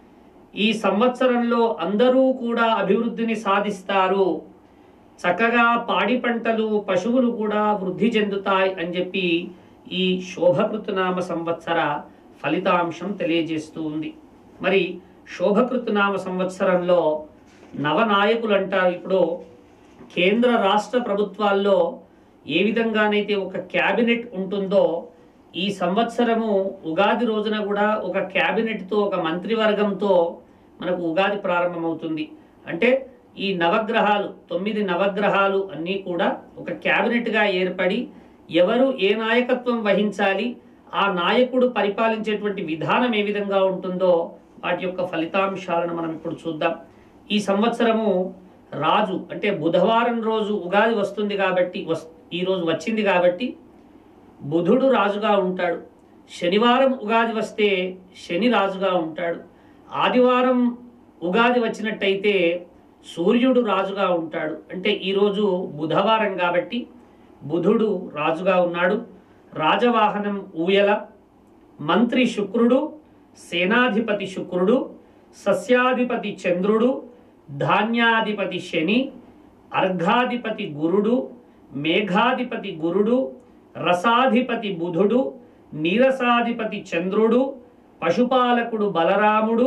ఈ సంవత్సరంలో అందరూ కూడా అభివృద్ధిని సాధిస్తారు చక్కగా పాడి పంటలు పశువులు కూడా వృద్ధి చెందుతాయి అని చెప్పి ఈ శోభకృతనామ సంవత్సర ఫలితాంశం తెలియజేస్తూ ఉంది మరి శోభకృతనామ సంవత్సరంలో నవనాయకులు అంటారు ఇప్పుడు కేంద్ర రాష్ట్ర ప్రభుత్వాల్లో ఏ విధంగానైతే ఒక క్యాబినెట్ ఉంటుందో ఈ సంవత్సరము ఉగాది రోజున కూడా ఒక క్యాబినెట్తో ఒక మంత్రివర్గంతో మనకు ఉగాది ప్రారంభమవుతుంది అంటే ఈ నవగ్రహాలు తొమ్మిది నవగ్రహాలు అన్నీ కూడా ఒక క్యాబినెట్గా ఏర్పడి ఎవరు ఏ నాయకత్వం వహించాలి ఆ నాయకుడు పరిపాలించేటువంటి విధానం ఏ విధంగా ఉంటుందో వాటి యొక్క ఫలితాంశాలను మనం ఇప్పుడు చూద్దాం ఈ సంవత్సరము రాజు అంటే బుధవారం రోజు ఉగాది వస్తుంది కాబట్టి వస్ ఈ రోజు వచ్చింది కాబట్టి బుధుడు రాజుగా ఉంటాడు శనివారం ఉగాది వస్తే శని రాజుగా ఉంటాడు ఆదివారం ఉగాది వచ్చినట్టయితే సూర్యుడు రాజుగా ఉంటాడు అంటే ఈరోజు బుధవారం కాబట్టి బుధుడు రాజుగా ఉన్నాడు రాజవాహనం ఊయల మంత్రి శుక్రుడు సేనాధిపతి శుక్రుడు సస్యాధిపతి చంద్రుడు ధాన్యాధిపతి శని అర్ఘాధిపతి గురుడు మేఘాధిపతి గురుడు రసాధిపతి బుధుడు నీరసాధిపతి చంద్రుడు పశుపాలకుడు బలరాముడు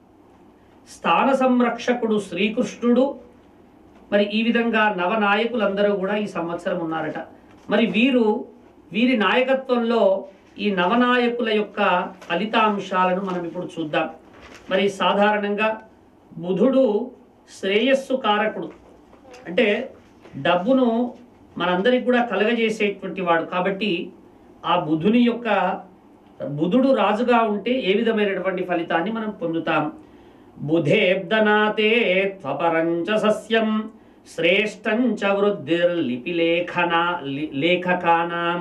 స్థాన సంరక్షకుడు శ్రీకృష్ణుడు మరి ఈ విధంగా నవనాయకులందరూ కూడా ఈ సంవత్సరం ఉన్నారట మరి వీరు వీరి నాయకత్వంలో ఈ నవనాయకుల యొక్క ఫలితాంశాలను మనం ఇప్పుడు చూద్దాం మరి సాధారణంగా బుధుడు శ్రేయస్సు కారకుడు అంటే డబ్బును మనందరికి కూడా కలగజేసేటువంటి వాడు కాబట్టి ఆ బుధుని యొక్క బుధుడు రాజుగా ఉంటే ఏ విధమైనటువంటి ఫలితాన్ని మనం పొందుతాం బుధేబ్దనాతే త్వపరంచ సస్యం శ్రేష్టంచ వృద్ధిర్లిపిలేఖనా లి- లేఖకానాం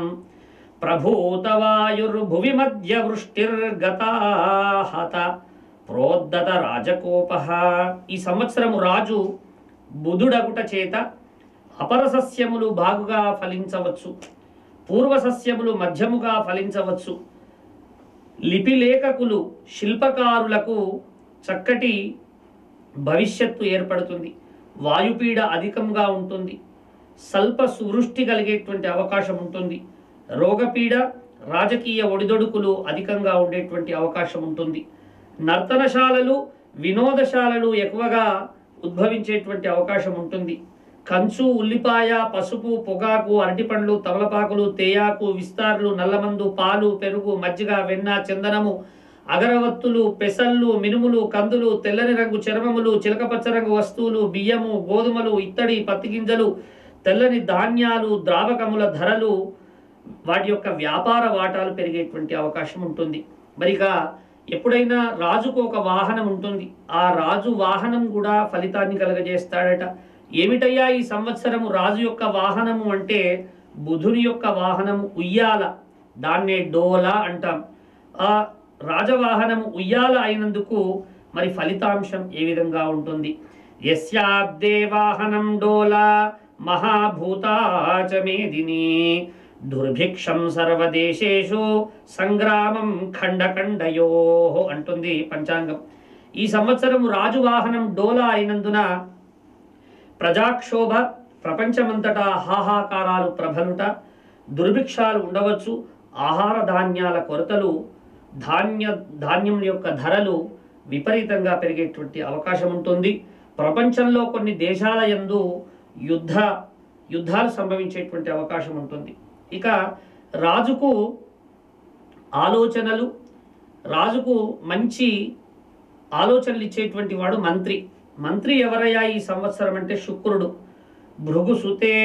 ప్రభూతవాయుర్భువి మధ్య వృష్టిర్గతాహత ప్రోద్దత రాజకోప ఈ సంవత్సరము రాజు బుధుడగుట చేత అపర సస్యములు బాగుగా ఫలించవచ్చు పూర్వ సస్యములు మధ్యముగా ఫలించవచ్చు లిపిలేఖకులు శిల్పకారులకు చక్కటి భవిష్యత్తు ఏర్పడుతుంది వాయుపీడ అధికంగా ఉంటుంది స్వల్ప సువృష్టి కలిగేటువంటి అవకాశం ఉంటుంది రోగపీడ రాజకీయ ఒడిదొడుకులు అధికంగా ఉండేటువంటి అవకాశం ఉంటుంది నర్తనశాలలు వినోదశాలలు ఎక్కువగా ఉద్భవించేటువంటి అవకాశం ఉంటుంది కంచు ఉల్లిపాయ పసుపు పొగాకు అరటిపండ్లు తమలపాకులు తేయాకు విస్తార్లు నల్లమందు పాలు పెరుగు మజ్జిగ వెన్న చందనము అగరవత్తులు పెసళ్ళు మినుములు కందులు తెల్లని రంగు చర్మములు చిలకపచ్చ రంగు వస్తువులు బియ్యము గోధుమలు ఇత్తడి పత్తి గింజలు తెల్లని ధాన్యాలు ద్రావకముల ధరలు వాటి యొక్క వ్యాపార వాటాలు పెరిగేటువంటి అవకాశం ఉంటుంది మరిగా ఎప్పుడైనా రాజుకు ఒక వాహనం ఉంటుంది ఆ రాజు వాహనం కూడా ఫలితాన్ని కలగజేస్తాడట ఏమిటయ్యా ఈ సంవత్సరము రాజు యొక్క వాహనము అంటే బుధుని యొక్క వాహనము ఉయ్యాల దాన్నే డోల అంటాం ఆ రాజవాహనము ఉయ్యాల అయినందుకు మరి ఫలితాంశం ఏ విధంగా ఉంటుంది యస్యాబ్దే వాహనం డోలా మహాభూతాచ మేదిని దుర్భిక్షం సర్వదేశేషు సంగ్రామం ఖండఖండయో అంటుంది పంచాంగం ఈ సంవత్సరము రాజు వాహనం డోలా అయినందున ప్రజాక్షోభ ప్రపంచమంతటా హాహాకారాలు ప్రబలుట దుర్భిక్షాలు ఉండవచ్చు ఆహార ధాన్యాల కొరతలు ధాన్య ధాన్యం యొక్క ధరలు విపరీతంగా పెరిగేటువంటి అవకాశం ఉంటుంది ప్రపంచంలో కొన్ని దేశాల యందు యుద్ధ యుద్ధాలు సంభవించేటువంటి అవకాశం ఉంటుంది ఇక రాజుకు ఆలోచనలు రాజుకు మంచి ఆలోచనలు ఇచ్చేటువంటి వాడు మంత్రి మంత్రి ఎవరయ్యా ఈ సంవత్సరం అంటే శుక్రుడు భృగుసుతే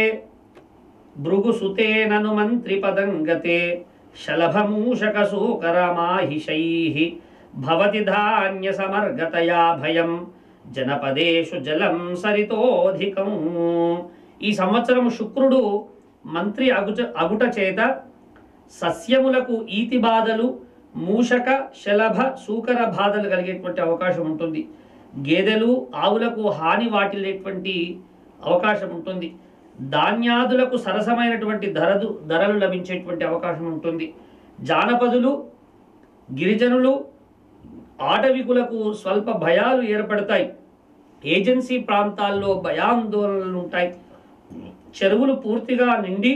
భృగుసుతేనను మంత్రి పదంగతే శలభమూషక సూకరమాహిషై భవతి ధాన్య సమర్గతయా భయం జనపదేషు జలం సరితోధికం ఈ సంవత్సరం శుక్రుడు మంత్రి అగుట అగుట చేత సస్యములకు ఈతి బాధలు మూషక శలభ సూకర బాధలు కలిగేటువంటి అవకాశం ఉంటుంది గేదెలు ఆవులకు హాని వాటిల్లేటువంటి అవకాశం ఉంటుంది ధాన్యాదులకు సరసమైనటువంటి ధరదు ధరలు లభించేటువంటి అవకాశం ఉంటుంది జానపదులు గిరిజనులు ఆటవికులకు స్వల్ప భయాలు ఏర్పడతాయి ఏజెన్సీ ప్రాంతాల్లో భయాందోళనలు ఉంటాయి చెరువులు పూర్తిగా నిండి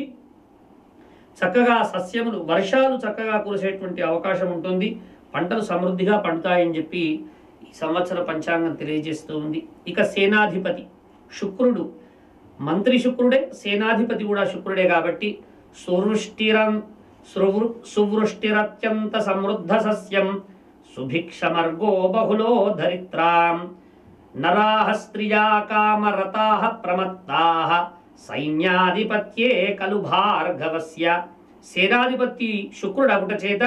చక్కగా సస్యములు వర్షాలు చక్కగా కురిసేటువంటి అవకాశం ఉంటుంది పంటలు సమృద్ధిగా పండుతాయని చెప్పి ఈ సంవత్సర పంచాంగం తెలియజేస్తూ ఉంది ఇక సేనాధిపతి శుక్రుడు మంత్రి శుక్రుడే సేనాధిపతి కూడా శుక్రుడే కాబట్టి సువృష్టిరం సువృ సువృష్టిరత్యంత సమృద్ధ సస్యం సుభిక్షమర్గో బహుళో ధరిత్రాం నరాహ స్త్రియా కామరతాః ప్రమత్తాః సైన్యాధిపత్యే కలు భార్గవస్య సేనాధిపతి శుక్రుడు అగుట చేత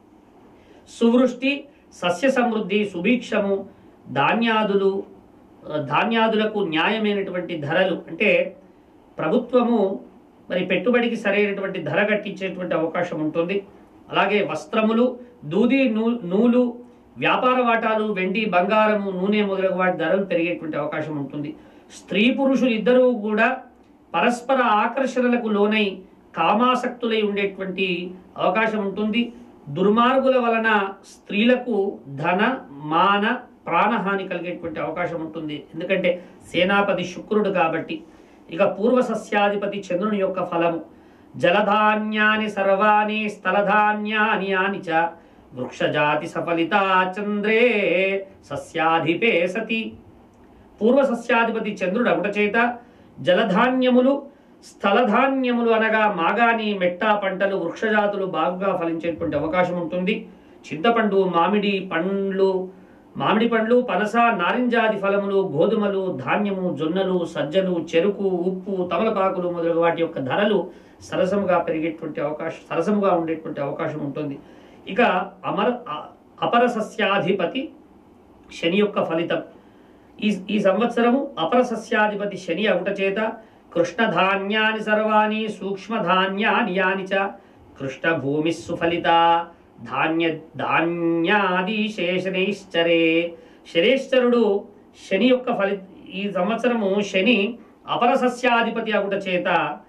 సువృష్టి సస్య సమృద్ధి సుభిక్షము ధాన్యాదులు ఆ, ధాన్యాదులకు న్యాయమైనటువంటి ధరలు అంటే ప్రభుత్వము మరి పెట్టుబడికి సరైనటువంటి ధర కట్టించేటువంటి అవకాశం ఉంటుంది అలాగే వస్త్రములు దూది నూ నూలు వ్యాపార వాటాలు వెండి బంగారము నూనె మొదలగు వాటి ధరలు పెరిగేటువంటి అవకాశం ఉంటుంది స్త్రీ పురుషులు ఇద్దరూ కూడా పరస్పర ఆకర్షణలకు లోనై కామాసక్తులై ఉండేటువంటి అవకాశం ఉంటుంది దుర్మార్గుల వలన స్త్రీలకు ధన మాన ప్రాణహాని కలిగేటువంటి అవకాశం ఉంటుంది ఎందుకంటే సేనాపతి శుక్రుడు కాబట్టి ఇక పూర్వ సస్యాధిపతి చంద్రుని యొక్క ఫలము జలధాన్యాని సర్వాణి స్థలధాన్యాని యాని చ వృక్షజాతి సఫలితా చంద్రే సస్యాధిపే సతి పూర్వ సస్యాధిపతి చంద్రుడు అగుట చేత జలధాన్యములు స్థలధాన్యములు అనగా మాగాని మెట్ట పంటలు వృక్షజాతులు బాగుగా ఫలించేటువంటి అవకాశం ఉంటుంది చింతపండు మామిడి పండ్లు మామిడి పండ్లు పనస నారింజాది ఫలములు గోధుమలు ధాన్యము జొన్నలు సజ్జలు చెరుకు ఉప్పు తమలపాకులు మొదలగు వాటి యొక్క ధరలు సరసముగా పెరిగేటువంటి అవకాశం సరసముగా ఉండేటువంటి అవకాశం ఉంటుంది ఇక అమర అ- అపర సస్యాధిపతి శని యొక్క ఫలితం ఈ ఈ సంవత్సరము అపర సస్యాధిపతి శని అగుట చేత కృష్ణధాన్యాని సర్వాణి సూక్ష్మధాన్యాని యాని చ కృష్ణభూమి సుఫలిత ధాన్య ధాన్యాది శేషనేశ్చరే శనేశ్వరుడు శని యొక్క ఫలి ఈ సంవత్సరము శని అపర సస్యాధిపతి అగుట చేత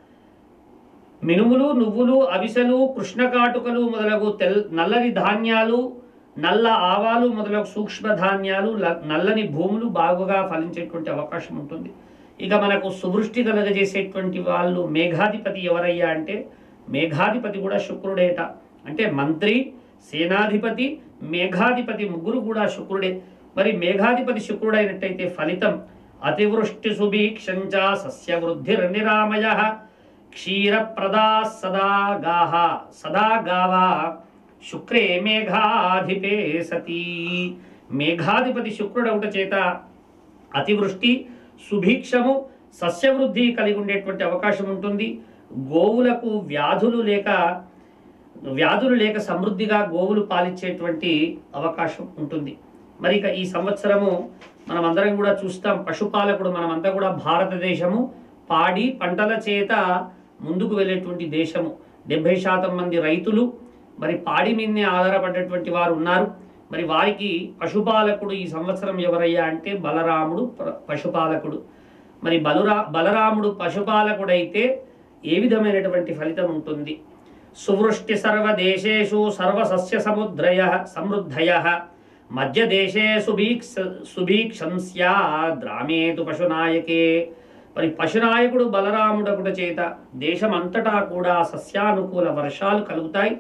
మినుములు నువ్వులు అవిసెలు కృష్ణకాటుకలు మొదలగు తెల్ నల్లని ధాన్యాలు నల్ల ఆవాలు మొదలగు సూక్ష్మ ధాన్యాలు ల- నల్లని భూములు బాగుగా ఫలించేటువంటి అవకాశం ఉంటుంది ఇక మనకు సువృష్టి కలగజేసేటువంటి వాళ్ళు మేఘాధిపతి ఎవరయ్యా అంటే మేఘాధిపతి కూడా శుక్రుడేట అంటే మంత్రి సేనాధిపతి మేఘాధిపతి ముగ్గురు కూడా శుక్రుడే మరి మేఘాధిపతి శుక్రుడైనట్టయితే ఫలితం అతివృష్టి సుభీక్షంచ సస్యవృద్ధిర్నిరామయ క్షీరప్రదా సదా గాహ సదా గావా శుక్రే మేఘాధిపే సతీ మేఘాధిపతి శుక్రుడవుట చేత అతివృష్టి సుభిక్షము సస్యవృద్ధి కలిగి ఉండేటువంటి అవకాశం ఉంటుంది గోవులకు వ్యాధులు లేక వ్యాధులు లేక సమృద్ధిగా గోవులు పాలించేటువంటి అవకాశం ఉంటుంది మరి ఇక ఈ సంవత్సరము మనం అందరం కూడా చూస్తాం పశుపాలకుడు మనమంతా కూడా భారతదేశము పాడి పంటల చేత ముందుకు వెళ్ళేటువంటి దేశము డెబ్బై శాతం మంది రైతులు మరి పాడి మీదనే ఆధారపడేటువంటి వారు ఉన్నారు మరి వారికి పశుపాలకుడు ఈ సంవత్సరం ఎవరయ్యా అంటే బలరాముడు ప్ర- పశుపాలకుడు మరి బలురా బలరాముడు పశుపాలకుడైతే ఏ విధమైనటువంటి ఫలితం ఉంటుంది సువృష్టి సర్వదేశేషు సర్వసస్య సముద్రయ సమృద్ధయ మధ్యదేశే సుభీక్ష సుభీక్షంస్యా గ్రామేతు పశునాయకే మరి పశునాయకుడు బలరాముడకుట చేత దేశమంతటా కూడా సస్యానుకూల వర్షాలు కలుగుతాయి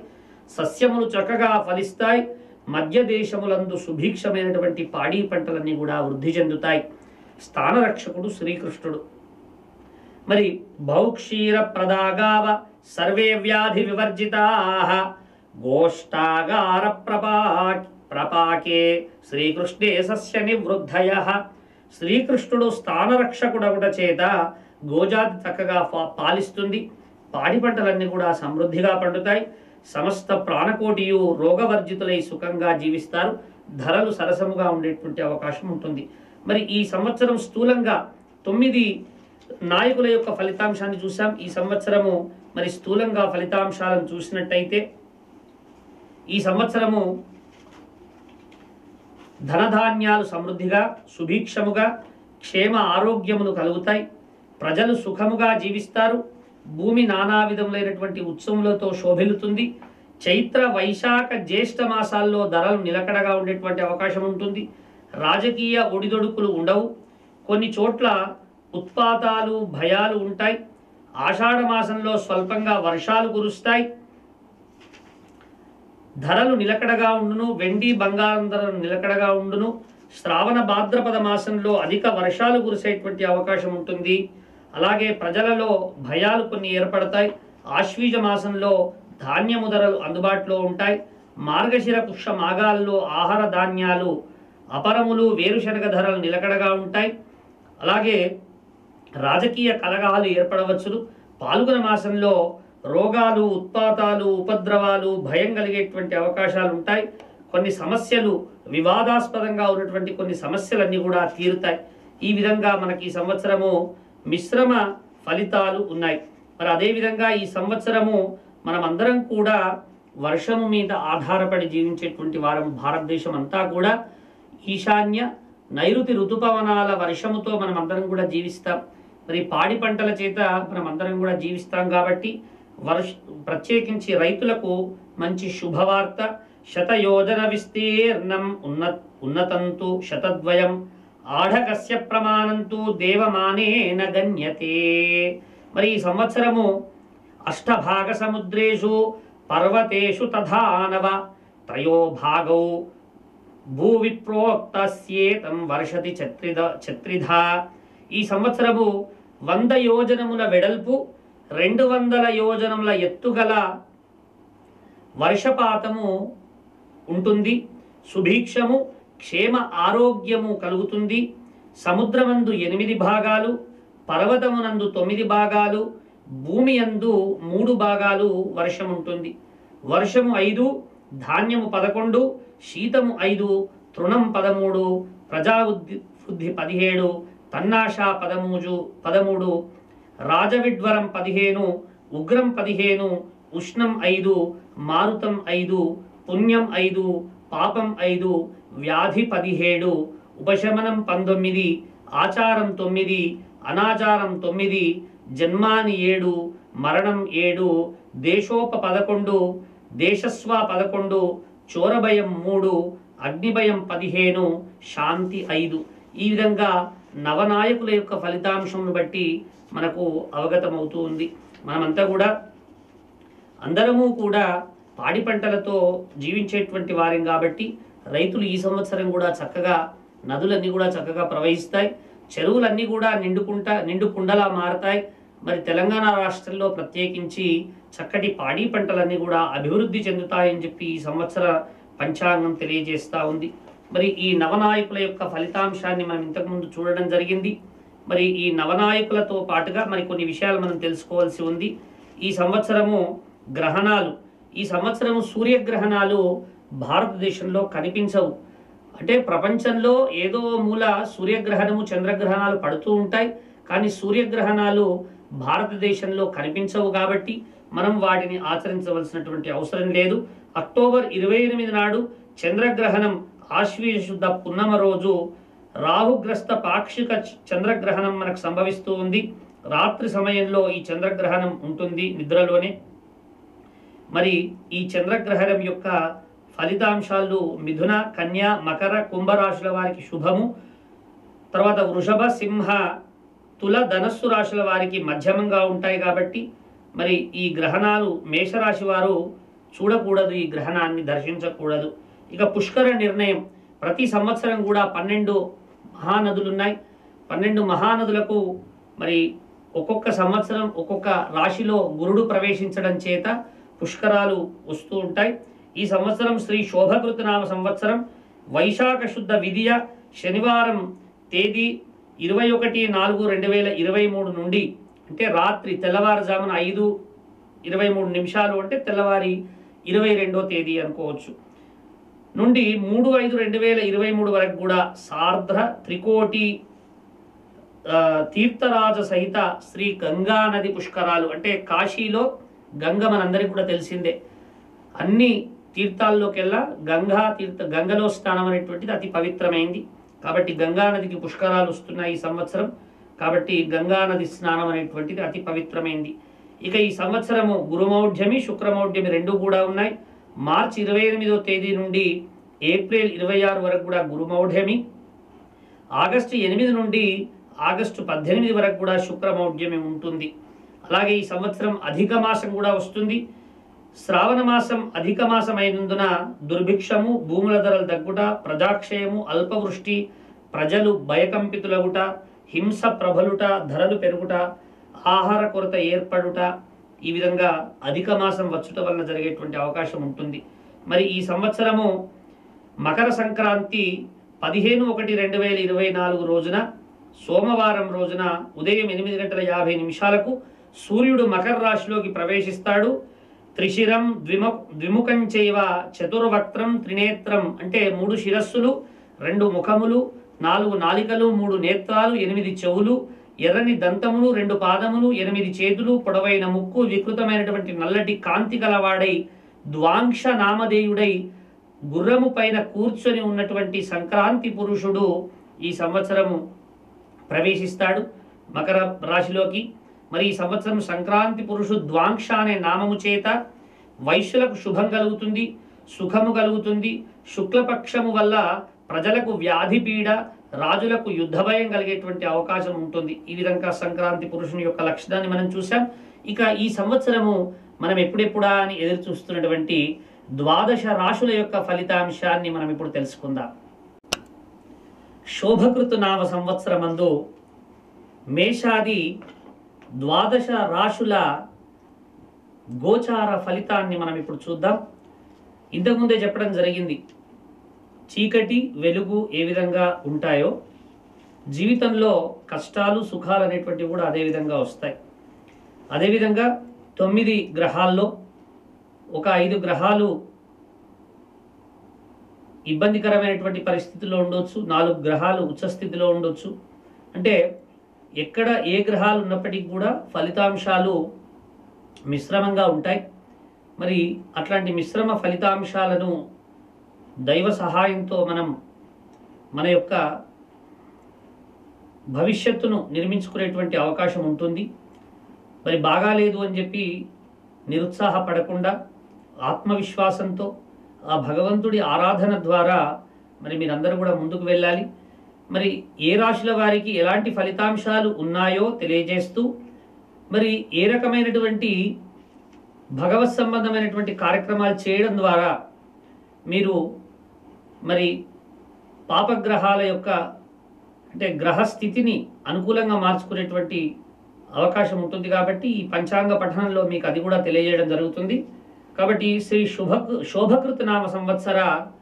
సస్యములు చక్కగా ఫలిస్తాయి మధ్య దేశములందు సుభిక్షమైనటువంటి పాడి పంటలన్నీ కూడా వృద్ధి చెందుతాయి స్థానరక్షకుడు శ్రీకృష్ణుడు మరి బౌక్షీర ప్రదాగావ సర్వే వ్యాధి వివర్జితా గోష్టాగార ప్రపా ప్రపాకే శ్రీకృష్ణే సస్య నివృద్ధయ శ్రీకృష్ణుడు స్థానరక్షకుడగుట చేత గోజాతి చక్కగా పా- పాలిస్తుంది పాడి పంటలన్నీ కూడా సమృద్ధిగా పండుతాయి సమస్త ప్రాణకోటియు రోగవర్జితులై సుఖంగా జీవిస్తారు ధరలు సరసముగా ఉండేటువంటి అవకాశం ఉంటుంది మరి ఈ సంవత్సరం స్థూలంగా తొమ్మిది నాయకుల యొక్క ఫలితాంశాన్ని చూసాం ఈ సంవత్సరము మరి స్థూలంగా ఫలితాంశాలను చూసినట్టయితే ఈ సంవత్సరము ధనధాన్యాలు సమృద్ధిగా సుభిక్షముగా క్షేమ ఆరోగ్యములు కలుగుతాయి ప్రజలు సుఖముగా జీవిస్తారు భూమి నానా విధములైనటువంటి ఉత్సవములతో శోభిల్లుతుంది చైత్ర వైశాఖ జ్యేష్ఠ మాసాల్లో ధరలు నిలకడగా ఉండేటువంటి అవకాశం ఉంటుంది రాజకీయ ఒడిదొడుకులు ఉండవు కొన్ని చోట్ల ఉత్పాతాలు భయాలు ఉంటాయి ఆషాఢ మాసంలో స్వల్పంగా వర్షాలు కురుస్తాయి ధరలు నిలకడగా ఉండును వెండి బంగారం ధరలు నిలకడగా ఉండును శ్రావణ భాద్రపద మాసంలో అధిక వర్షాలు కురిసేటువంటి అవకాశం ఉంటుంది అలాగే ప్రజలలో భయాలు కొన్ని ఏర్పడతాయి ఆశ్వీజ మాసంలో ధాన్యము ధరలు అందుబాటులో ఉంటాయి మార్గశిర పుష్య మాగాల్లో ఆహార ధాన్యాలు అపరములు వేరుశనగ ధరలు నిలకడగా ఉంటాయి అలాగే రాజకీయ కలగాలు ఏర్పడవచ్చును పాల్గొన మాసంలో రోగాలు ఉత్పాతాలు ఉపద్రవాలు భయం కలిగేటువంటి అవకాశాలు ఉంటాయి కొన్ని సమస్యలు వివాదాస్పదంగా ఉన్నటువంటి కొన్ని సమస్యలన్నీ కూడా తీరుతాయి ఈ విధంగా మనకి ఈ సంవత్సరము మిశ్రమ ఫలితాలు ఉన్నాయి మరి అదేవిధంగా ఈ సంవత్సరము మనమందరం కూడా వర్షము మీద ఆధారపడి జీవించేటువంటి వారం భారతదేశం అంతా కూడా ఈశాన్య నైరుతి ఋతుపవనాల వర్షముతో మనం అందరం కూడా జీవిస్తాం మరి పాడి పంటల చేత మనం అందరం కూడా జీవిస్తాం కాబట్టి వర్ష ప్రత్యేకించి రైతులకు మంచి శుభవార్త శతయోజన విస్తీర్ణం ఉన్న ఉన్నతంతు శతద్వయం ఆఢకస్య ప్రమాణంతు దేవమానేన గణ్యతే మరి ఈ సంవత్సరము అష్టభాగ సముద్రేషు పర్వతేషు తథానవ త్రయో భాగౌ భూవిప్రోక్తస్యేతం వర్షతి చత్రిద చత్రిధా ఈ సంవత్సరము వంద యోజనముల వెడల్పు రెండు వందల యోజనముల ఎత్తుగల వర్షపాతము ఉంటుంది సుభిక్షము క్షేమ ఆరోగ్యము కలుగుతుంది సముద్రమందు ఎనిమిది భాగాలు పర్వతమునందు తొమ్మిది భాగాలు భూమి అందు మూడు భాగాలు వర్షం ఉంటుంది వర్షము ఐదు ధాన్యము పదకొండు శీతము ఐదు తృణం పదమూడు ప్రజా వృద్ధి వృద్ధి పదిహేడు తన్నాషా పదమూజు పదమూడు రాజవిడ్వరం పదిహేను ఉగ్రం పదిహేను ఉష్ణం ఐదు మారుతం ఐదు పుణ్యం ఐదు పాపం ఐదు వ్యాధి పదిహేడు ఉపశమనం పంతొమ్మిది ఆచారం తొమ్మిది అనాచారం తొమ్మిది జన్మాని ఏడు మరణం ఏడు దేశోప పదకొండు దేశస్వ పదకొండు చోరభయం మూడు అగ్నిభయం పదిహేను శాంతి ఐదు ఈ విధంగా నవనాయకుల యొక్క ఫలితాంశంను బట్టి మనకు అవగతమవుతూ ఉంది మనమంతా కూడా అందరము కూడా పాడి పంటలతో జీవించేటువంటి వారం కాబట్టి రైతులు ఈ సంవత్సరం కూడా చక్కగా నదులన్నీ కూడా చక్కగా ప్రవహిస్తాయి చెరువులన్నీ కూడా నిండుకుంటా నిండు కుండలా మారతాయి మరి తెలంగాణ రాష్ట్రంలో ప్రత్యేకించి చక్కటి పాడి పంటలన్నీ కూడా అభివృద్ధి చెందుతాయని చెప్పి ఈ సంవత్సర పంచాంగం తెలియజేస్తా ఉంది మరి ఈ నవనాయకుల యొక్క ఫలితాంశాన్ని మనం ఇంతకుముందు చూడడం జరిగింది మరి ఈ నవనాయకులతో పాటుగా మరి కొన్ని విషయాలు మనం తెలుసుకోవాల్సి ఉంది ఈ సంవత్సరము గ్రహణాలు ఈ సంవత్సరము సూర్యగ్రహణాలు భారతదేశంలో కనిపించవు అంటే ప్రపంచంలో ఏదో మూల సూర్యగ్రహణము చంద్రగ్రహణాలు పడుతూ ఉంటాయి కానీ సూర్యగ్రహణాలు భారతదేశంలో కనిపించవు కాబట్టి మనం వాటిని ఆచరించవలసినటువంటి అవసరం లేదు అక్టోబర్ ఇరవై ఎనిమిది నాడు చంద్రగ్రహణం ఆశ్వీజ శుద్ధ పున్నమ రోజు రాహుగ్రస్త పాక్షిక చ- చంద్రగ్రహణం మనకు సంభవిస్తూ ఉంది రాత్రి సమయంలో ఈ చంద్రగ్రహణం ఉంటుంది నిద్రలోనే మరి ఈ చంద్రగ్రహణం యొక్క ఫలితాంశాలు మిథున కన్య మకర కుంభరాశుల వారికి శుభము తర్వాత వృషభ సింహ తుల ధనస్సు రాశుల వారికి మధ్యమంగా ఉంటాయి కాబట్టి మరి ఈ గ్రహణాలు మేషరాశి వారు చూడకూడదు ఈ గ్రహణాన్ని దర్శించకూడదు ఇక పుష్కర నిర్ణయం ప్రతి సంవత్సరం కూడా పన్నెండు మహానదులు ఉన్నాయి పన్నెండు మహానదులకు మరి ఒక్కొక్క సంవత్సరం ఒక్కొక్క రాశిలో గురుడు ప్రవేశించడం చేత పుష్కరాలు వస్తూ ఉంటాయి ఈ సంవత్సరం శ్రీ శోభకృతనామ సంవత్సరం వైశాఖ శుద్ధ విధియ శనివారం తేదీ ఇరవై ఒకటి నాలుగు రెండు వేల ఇరవై మూడు నుండి అంటే రాత్రి తెల్లవారుజామున ఐదు ఇరవై మూడు నిమిషాలు అంటే తెల్లవారి ఇరవై రెండో తేదీ అనుకోవచ్చు నుండి మూడు ఐదు రెండు వేల ఇరవై మూడు వరకు కూడా సార్ధ త్రికోటి ఆ, తీర్థరాజ సహిత శ్రీ గంగా నది పుష్కరాలు అంటే కాశీలో గంగ మనందరికీ కూడా తెలిసిందే అన్ని తీర్థాల్లోకెల్లా గంగా తీర్థ గంగలో స్నానం అనేటువంటిది అతి పవిత్రమైంది కాబట్టి గంగా నదికి పుష్కరాలు వస్తున్నాయి ఈ సంవత్సరం కాబట్టి గంగా నది స్నానం అనేటువంటిది అతి పవిత్రమైంది ఇక ఈ సంవత్సరము గురుమౌఢ్యమి శుక్రమౌఢ్యమి రెండు కూడా ఉన్నాయి మార్చి ఇరవై ఎనిమిదో తేదీ నుండి ఏప్రిల్ ఇరవై ఆరు వరకు కూడా గురుమౌఢ్యమి ఆగస్టు ఎనిమిది నుండి ఆగస్టు పద్దెనిమిది వరకు కూడా శుక్రమౌఢ్యమి ఉంటుంది అలాగే ఈ సంవత్సరం అధిక మాసం కూడా వస్తుంది శ్రావణ మాసం అధిక మాసం అయినందున దుర్భిక్షము భూముల ధరలు తగ్గుట ప్రజాక్షయము అల్పవృష్టి ప్రజలు భయకంపితులగుట హింస ప్రబలుట ధరలు పెరుగుట ఆహార కొరత ఏర్పడుట ఈ విధంగా అధిక మాసం వచ్చుట వలన జరిగేటువంటి అవకాశం ఉంటుంది మరి ఈ సంవత్సరము మకర సంక్రాంతి పదిహేను ఒకటి రెండు వేల ఇరవై నాలుగు రోజున సోమవారం రోజున ఉదయం ఎనిమిది గంటల యాభై నిమిషాలకు సూర్యుడు మకర రాశిలోకి ప్రవేశిస్తాడు త్రిశిరం ద్విమ ద్విముఖం చేయవ చతుర్వక్త్రం త్రినేత్రం అంటే మూడు శిరస్సులు రెండు ముఖములు నాలుగు నాలికలు మూడు నేత్రాలు ఎనిమిది చెవులు ఎర్రని దంతములు రెండు పాదములు ఎనిమిది చేతులు పొడవైన ముక్కు వికృతమైనటువంటి నల్లటి కాంతి గలవాడై ద్వాంక్ష నామధేయుడై గుర్రము పైన కూర్చొని ఉన్నటువంటి సంక్రాంతి పురుషుడు ఈ సంవత్సరము ప్రవేశిస్తాడు మకర రాశిలోకి మరి ఈ సంవత్సరం సంక్రాంతి పురుషు ద్వాంక్ష అనే నామము చేత వైశ్యులకు శుభం కలుగుతుంది సుఖము కలుగుతుంది శుక్లపక్షము వల్ల ప్రజలకు వ్యాధి పీడ రాజులకు యుద్ధ భయం కలిగేటువంటి అవకాశం ఉంటుంది ఈ విధంగా సంక్రాంతి పురుషుని యొక్క లక్షణాన్ని మనం చూసాం ఇక ఈ సంవత్సరము మనం ఎప్పుడెప్పుడా అని ఎదురు చూస్తున్నటువంటి ద్వాదశ రాశుల యొక్క ఫలితాంశాన్ని మనం ఇప్పుడు తెలుసుకుందాం శోభకృతు నామ సంవత్సరమందు మేషాది ద్వాదశ రాశుల గోచార ఫలితాన్ని మనం ఇప్పుడు చూద్దాం ఇంతకుముందే చెప్పడం జరిగింది చీకటి వెలుగు ఏ విధంగా ఉంటాయో జీవితంలో కష్టాలు సుఖాలు అనేటువంటివి కూడా అదే విధంగా వస్తాయి అదేవిధంగా తొమ్మిది గ్రహాల్లో ఒక ఐదు గ్రహాలు ఇబ్బందికరమైనటువంటి పరిస్థితుల్లో ఉండొచ్చు నాలుగు గ్రహాలు ఉచ్చస్థితిలో ఉండొచ్చు అంటే ఎక్కడ ఏ గ్రహాలు ఉన్నప్పటికీ కూడా ఫలితాంశాలు మిశ్రమంగా ఉంటాయి మరి అట్లాంటి మిశ్రమ ఫలితాంశాలను దైవ సహాయంతో మనం మన యొక్క భవిష్యత్తును నిర్మించుకునేటువంటి అవకాశం ఉంటుంది మరి బాగాలేదు అని చెప్పి నిరుత్సాహపడకుండా ఆత్మవిశ్వాసంతో ఆ భగవంతుడి ఆరాధన ద్వారా మరి మీరందరూ కూడా ముందుకు వెళ్ళాలి మరి ఏ రాశుల వారికి ఎలాంటి ఫలితాంశాలు ఉన్నాయో తెలియజేస్తూ మరి ఏ రకమైనటువంటి భగవత్ సంబంధమైనటువంటి కార్యక్రమాలు చేయడం ద్వారా మీరు మరి పాపగ్రహాల యొక్క అంటే గ్రహ స్థితిని అనుకూలంగా మార్చుకునేటువంటి అవకాశం ఉంటుంది కాబట్టి ఈ పంచాంగ పఠనంలో మీకు అది కూడా తెలియజేయడం జరుగుతుంది కాబట్టి శ్రీ శుభ శోభకృత నామ సంవత్సర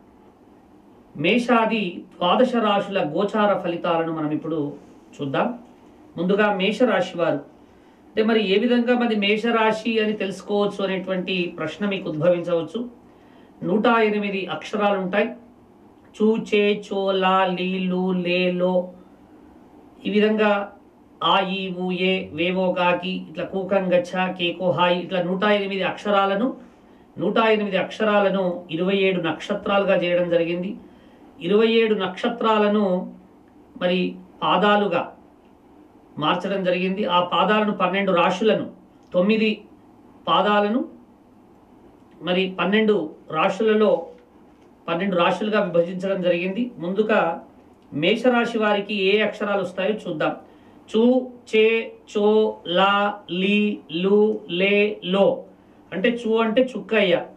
మేషాది ద్వాదశ రాశుల గోచార ఫలితాలను మనం ఇప్పుడు చూద్దాం ముందుగా మేషరాశి వారు అంటే మరి ఏ విధంగా మరి మేషరాశి అని తెలుసుకోవచ్చు అనేటువంటి ప్రశ్న మీకు ఉద్భవించవచ్చు నూట ఎనిమిది అక్షరాలు ఉంటాయి చూ చే చో లా లీ లు లే లో ఈ విధంగా ఆ ఈ ఊ ఏ వేవో కాకి ఇట్లా కూకం గచ్చ కేకో హాయి ఇట్లా నూట ఎనిమిది అక్షరాలను నూట ఎనిమిది అక్షరాలను ఇరవై ఏడు నక్షత్రాలుగా చేయడం జరిగింది ఇరవై ఏడు నక్షత్రాలను మరి పాదాలుగా మార్చడం జరిగింది ఆ పాదాలను పన్నెండు రాశులను తొమ్మిది పాదాలను మరి పన్నెండు రాశులలో పన్నెండు రాశులుగా విభజించడం జరిగింది ముందుగా మేషరాశి వారికి ఏ అక్షరాలు వస్తాయో చూద్దాం చూ చే చో లా లీ లు లే లో అంటే చూ అంటే చుక్కయ్య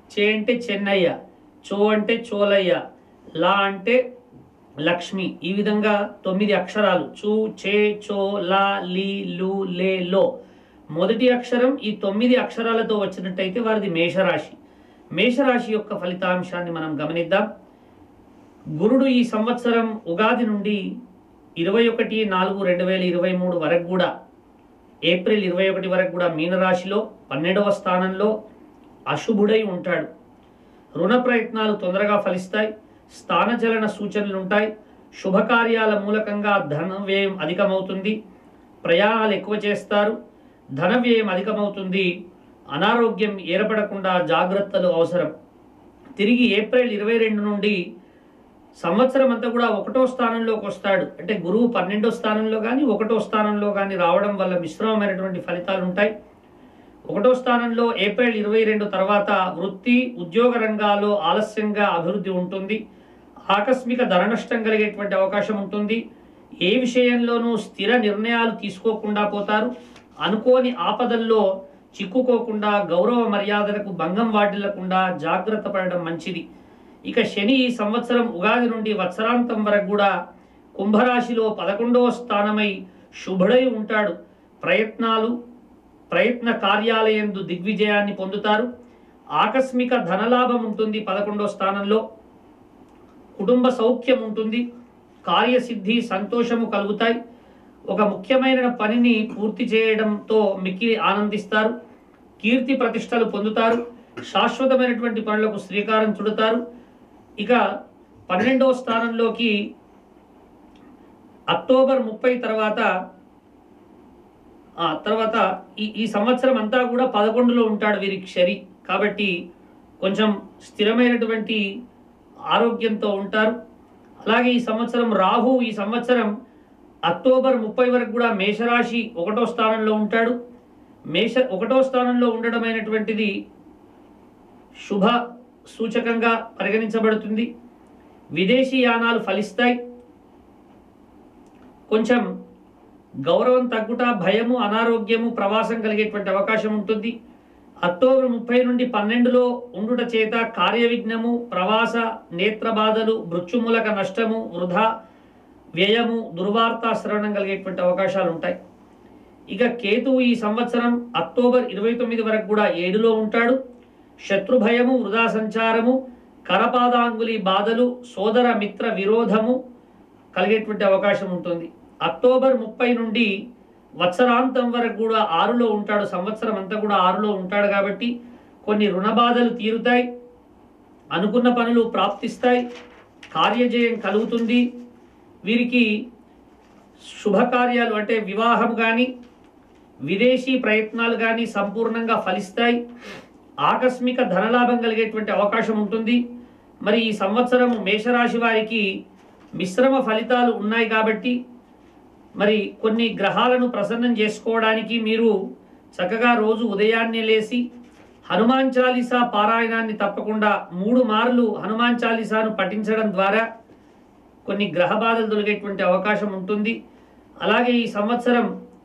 చే అంటే చెన్నయ్య చో అంటే చోలయ్య లా అంటే లక్ష్మి ఈ విధంగా తొమ్మిది అక్షరాలు చూ చే చో లా లీ లు లే లో మొదటి అక్షరం ఈ తొమ్మిది అక్షరాలతో వచ్చినట్టయితే వారిది మేషరాశి మేషరాశి యొక్క ఫలితాంశాన్ని మనం గమనిద్దాం గురుడు ఈ సంవత్సరం ఉగాది నుండి ఇరవై ఒకటి నాలుగు రెండు వేల ఇరవై మూడు వరకు కూడా ఏప్రిల్ ఇరవై ఒకటి వరకు కూడా మీనరాశిలో పన్నెండవ స్థానంలో అశుభుడై ఉంటాడు రుణ ప్రయత్నాలు తొందరగా ఫలిస్తాయి స్థానచలన సూచనలు ఉంటాయి శుభకార్యాల మూలకంగా ధన వ్యయం అధికమవుతుంది ప్రయాణాలు ఎక్కువ చేస్తారు ధన వ్యయం అధికమవుతుంది అనారోగ్యం ఏర్పడకుండా జాగ్రత్తలు అవసరం తిరిగి ఏప్రిల్ ఇరవై రెండు నుండి సంవత్సరం అంతా కూడా ఒకటో స్థానంలోకి వస్తాడు అంటే గురువు పన్నెండో స్థానంలో కానీ ఒకటో స్థానంలో కానీ రావడం వల్ల మిశ్రమమైనటువంటి ఫలితాలు ఉంటాయి ఒకటో స్థానంలో ఏప్రిల్ ఇరవై రెండు తర్వాత వృత్తి ఉద్యోగ రంగాల్లో ఆలస్యంగా అభివృద్ధి ఉంటుంది ఆకస్మిక ధన నష్టం కలిగేటువంటి అవకాశం ఉంటుంది ఏ విషయంలోనూ స్థిర నిర్ణయాలు తీసుకోకుండా పోతారు అనుకోని ఆపదల్లో చిక్కుకోకుండా గౌరవ మర్యాదలకు భంగం వాటిల్లకుండా జాగ్రత్త పడడం మంచిది ఇక శని ఈ సంవత్సరం ఉగాది నుండి వత్సరాంతం వరకు కూడా కుంభరాశిలో పదకొండవ స్థానమై శుభుడై ఉంటాడు ప్రయత్నాలు ప్రయత్న కార్యాలయందు దిగ్విజయాన్ని పొందుతారు ఆకస్మిక ధనలాభం ఉంటుంది పదకొండవ స్థానంలో కుటుంబ సౌఖ్యం ఉంటుంది కార్యసిద్ధి సంతోషము కలుగుతాయి ఒక ముఖ్యమైన పనిని పూర్తి చేయడంతో మిక్కిలి ఆనందిస్తారు కీర్తి ప్రతిష్టలు పొందుతారు శాశ్వతమైనటువంటి పనులకు శ్రీకారం చుడతారు ఇక పన్నెండవ స్థానంలోకి అక్టోబర్ ముప్పై తర్వాత ఆ తర్వాత ఈ ఈ సంవత్సరం అంతా కూడా పదకొండులో ఉంటాడు వీరికి శని కాబట్టి కొంచెం స్థిరమైనటువంటి ఆరోగ్యంతో ఉంటారు అలాగే ఈ సంవత్సరం రాహు ఈ సంవత్సరం అక్టోబర్ ముప్పై వరకు కూడా మేషరాశి ఒకటో స్థానంలో ఉంటాడు మేష ఒకటో స్థానంలో ఉండడమైనటువంటిది శుభ సూచకంగా పరిగణించబడుతుంది విదేశీ యానాలు ఫలిస్తాయి కొంచెం గౌరవం తగ్గుట భయము అనారోగ్యము ప్రవాసం కలిగేటువంటి అవకాశం ఉంటుంది అక్టోబర్ ముప్పై నుండి పన్నెండులో ఉండుట చేత కార్య విఘ్నము ప్రవాస నేత్ర బాధలు మృత్యుమూలక నష్టము వృధా వ్యయము దుర్వార్త శ్రవణం కలిగేటువంటి అవకాశాలు ఉంటాయి ఇక కేతువు ఈ సంవత్సరం అక్టోబర్ ఇరవై తొమ్మిది వరకు కూడా ఏడులో ఉంటాడు శత్రు భయము వృధా సంచారము కరపాదాంగులి బాధలు సోదర మిత్ర విరోధము కలిగేటువంటి అవకాశం ఉంటుంది అక్టోబర్ ముప్పై నుండి వత్సరాంతం వరకు కూడా ఆరులో ఉంటాడు సంవత్సరం అంతా కూడా ఆరులో ఉంటాడు కాబట్టి కొన్ని రుణ బాధలు తీరుతాయి అనుకున్న పనులు ప్రాప్తిస్తాయి కార్యజయం కలుగుతుంది వీరికి శుభకార్యాలు అంటే వివాహం కానీ విదేశీ ప్రయత్నాలు కానీ సంపూర్ణంగా ఫలిస్తాయి ఆకస్మిక ధనలాభం కలిగేటువంటి అవకాశం ఉంటుంది మరి ఈ సంవత్సరం మేషరాశి వారికి మిశ్రమ ఫలితాలు ఉన్నాయి కాబట్టి మరి కొన్ని గ్రహాలను ప్రసన్నం చేసుకోవడానికి మీరు చక్కగా రోజు ఉదయాన్నే లేచి హనుమాన్ చాలీసా పారాయణాన్ని తప్పకుండా మూడు మార్లు హనుమాన్ చాలీసాను పఠించడం ద్వారా కొన్ని గ్రహ బాధలు తొలగేటువంటి అవకాశం ఉంటుంది అలాగే ఈ సంవత్సరం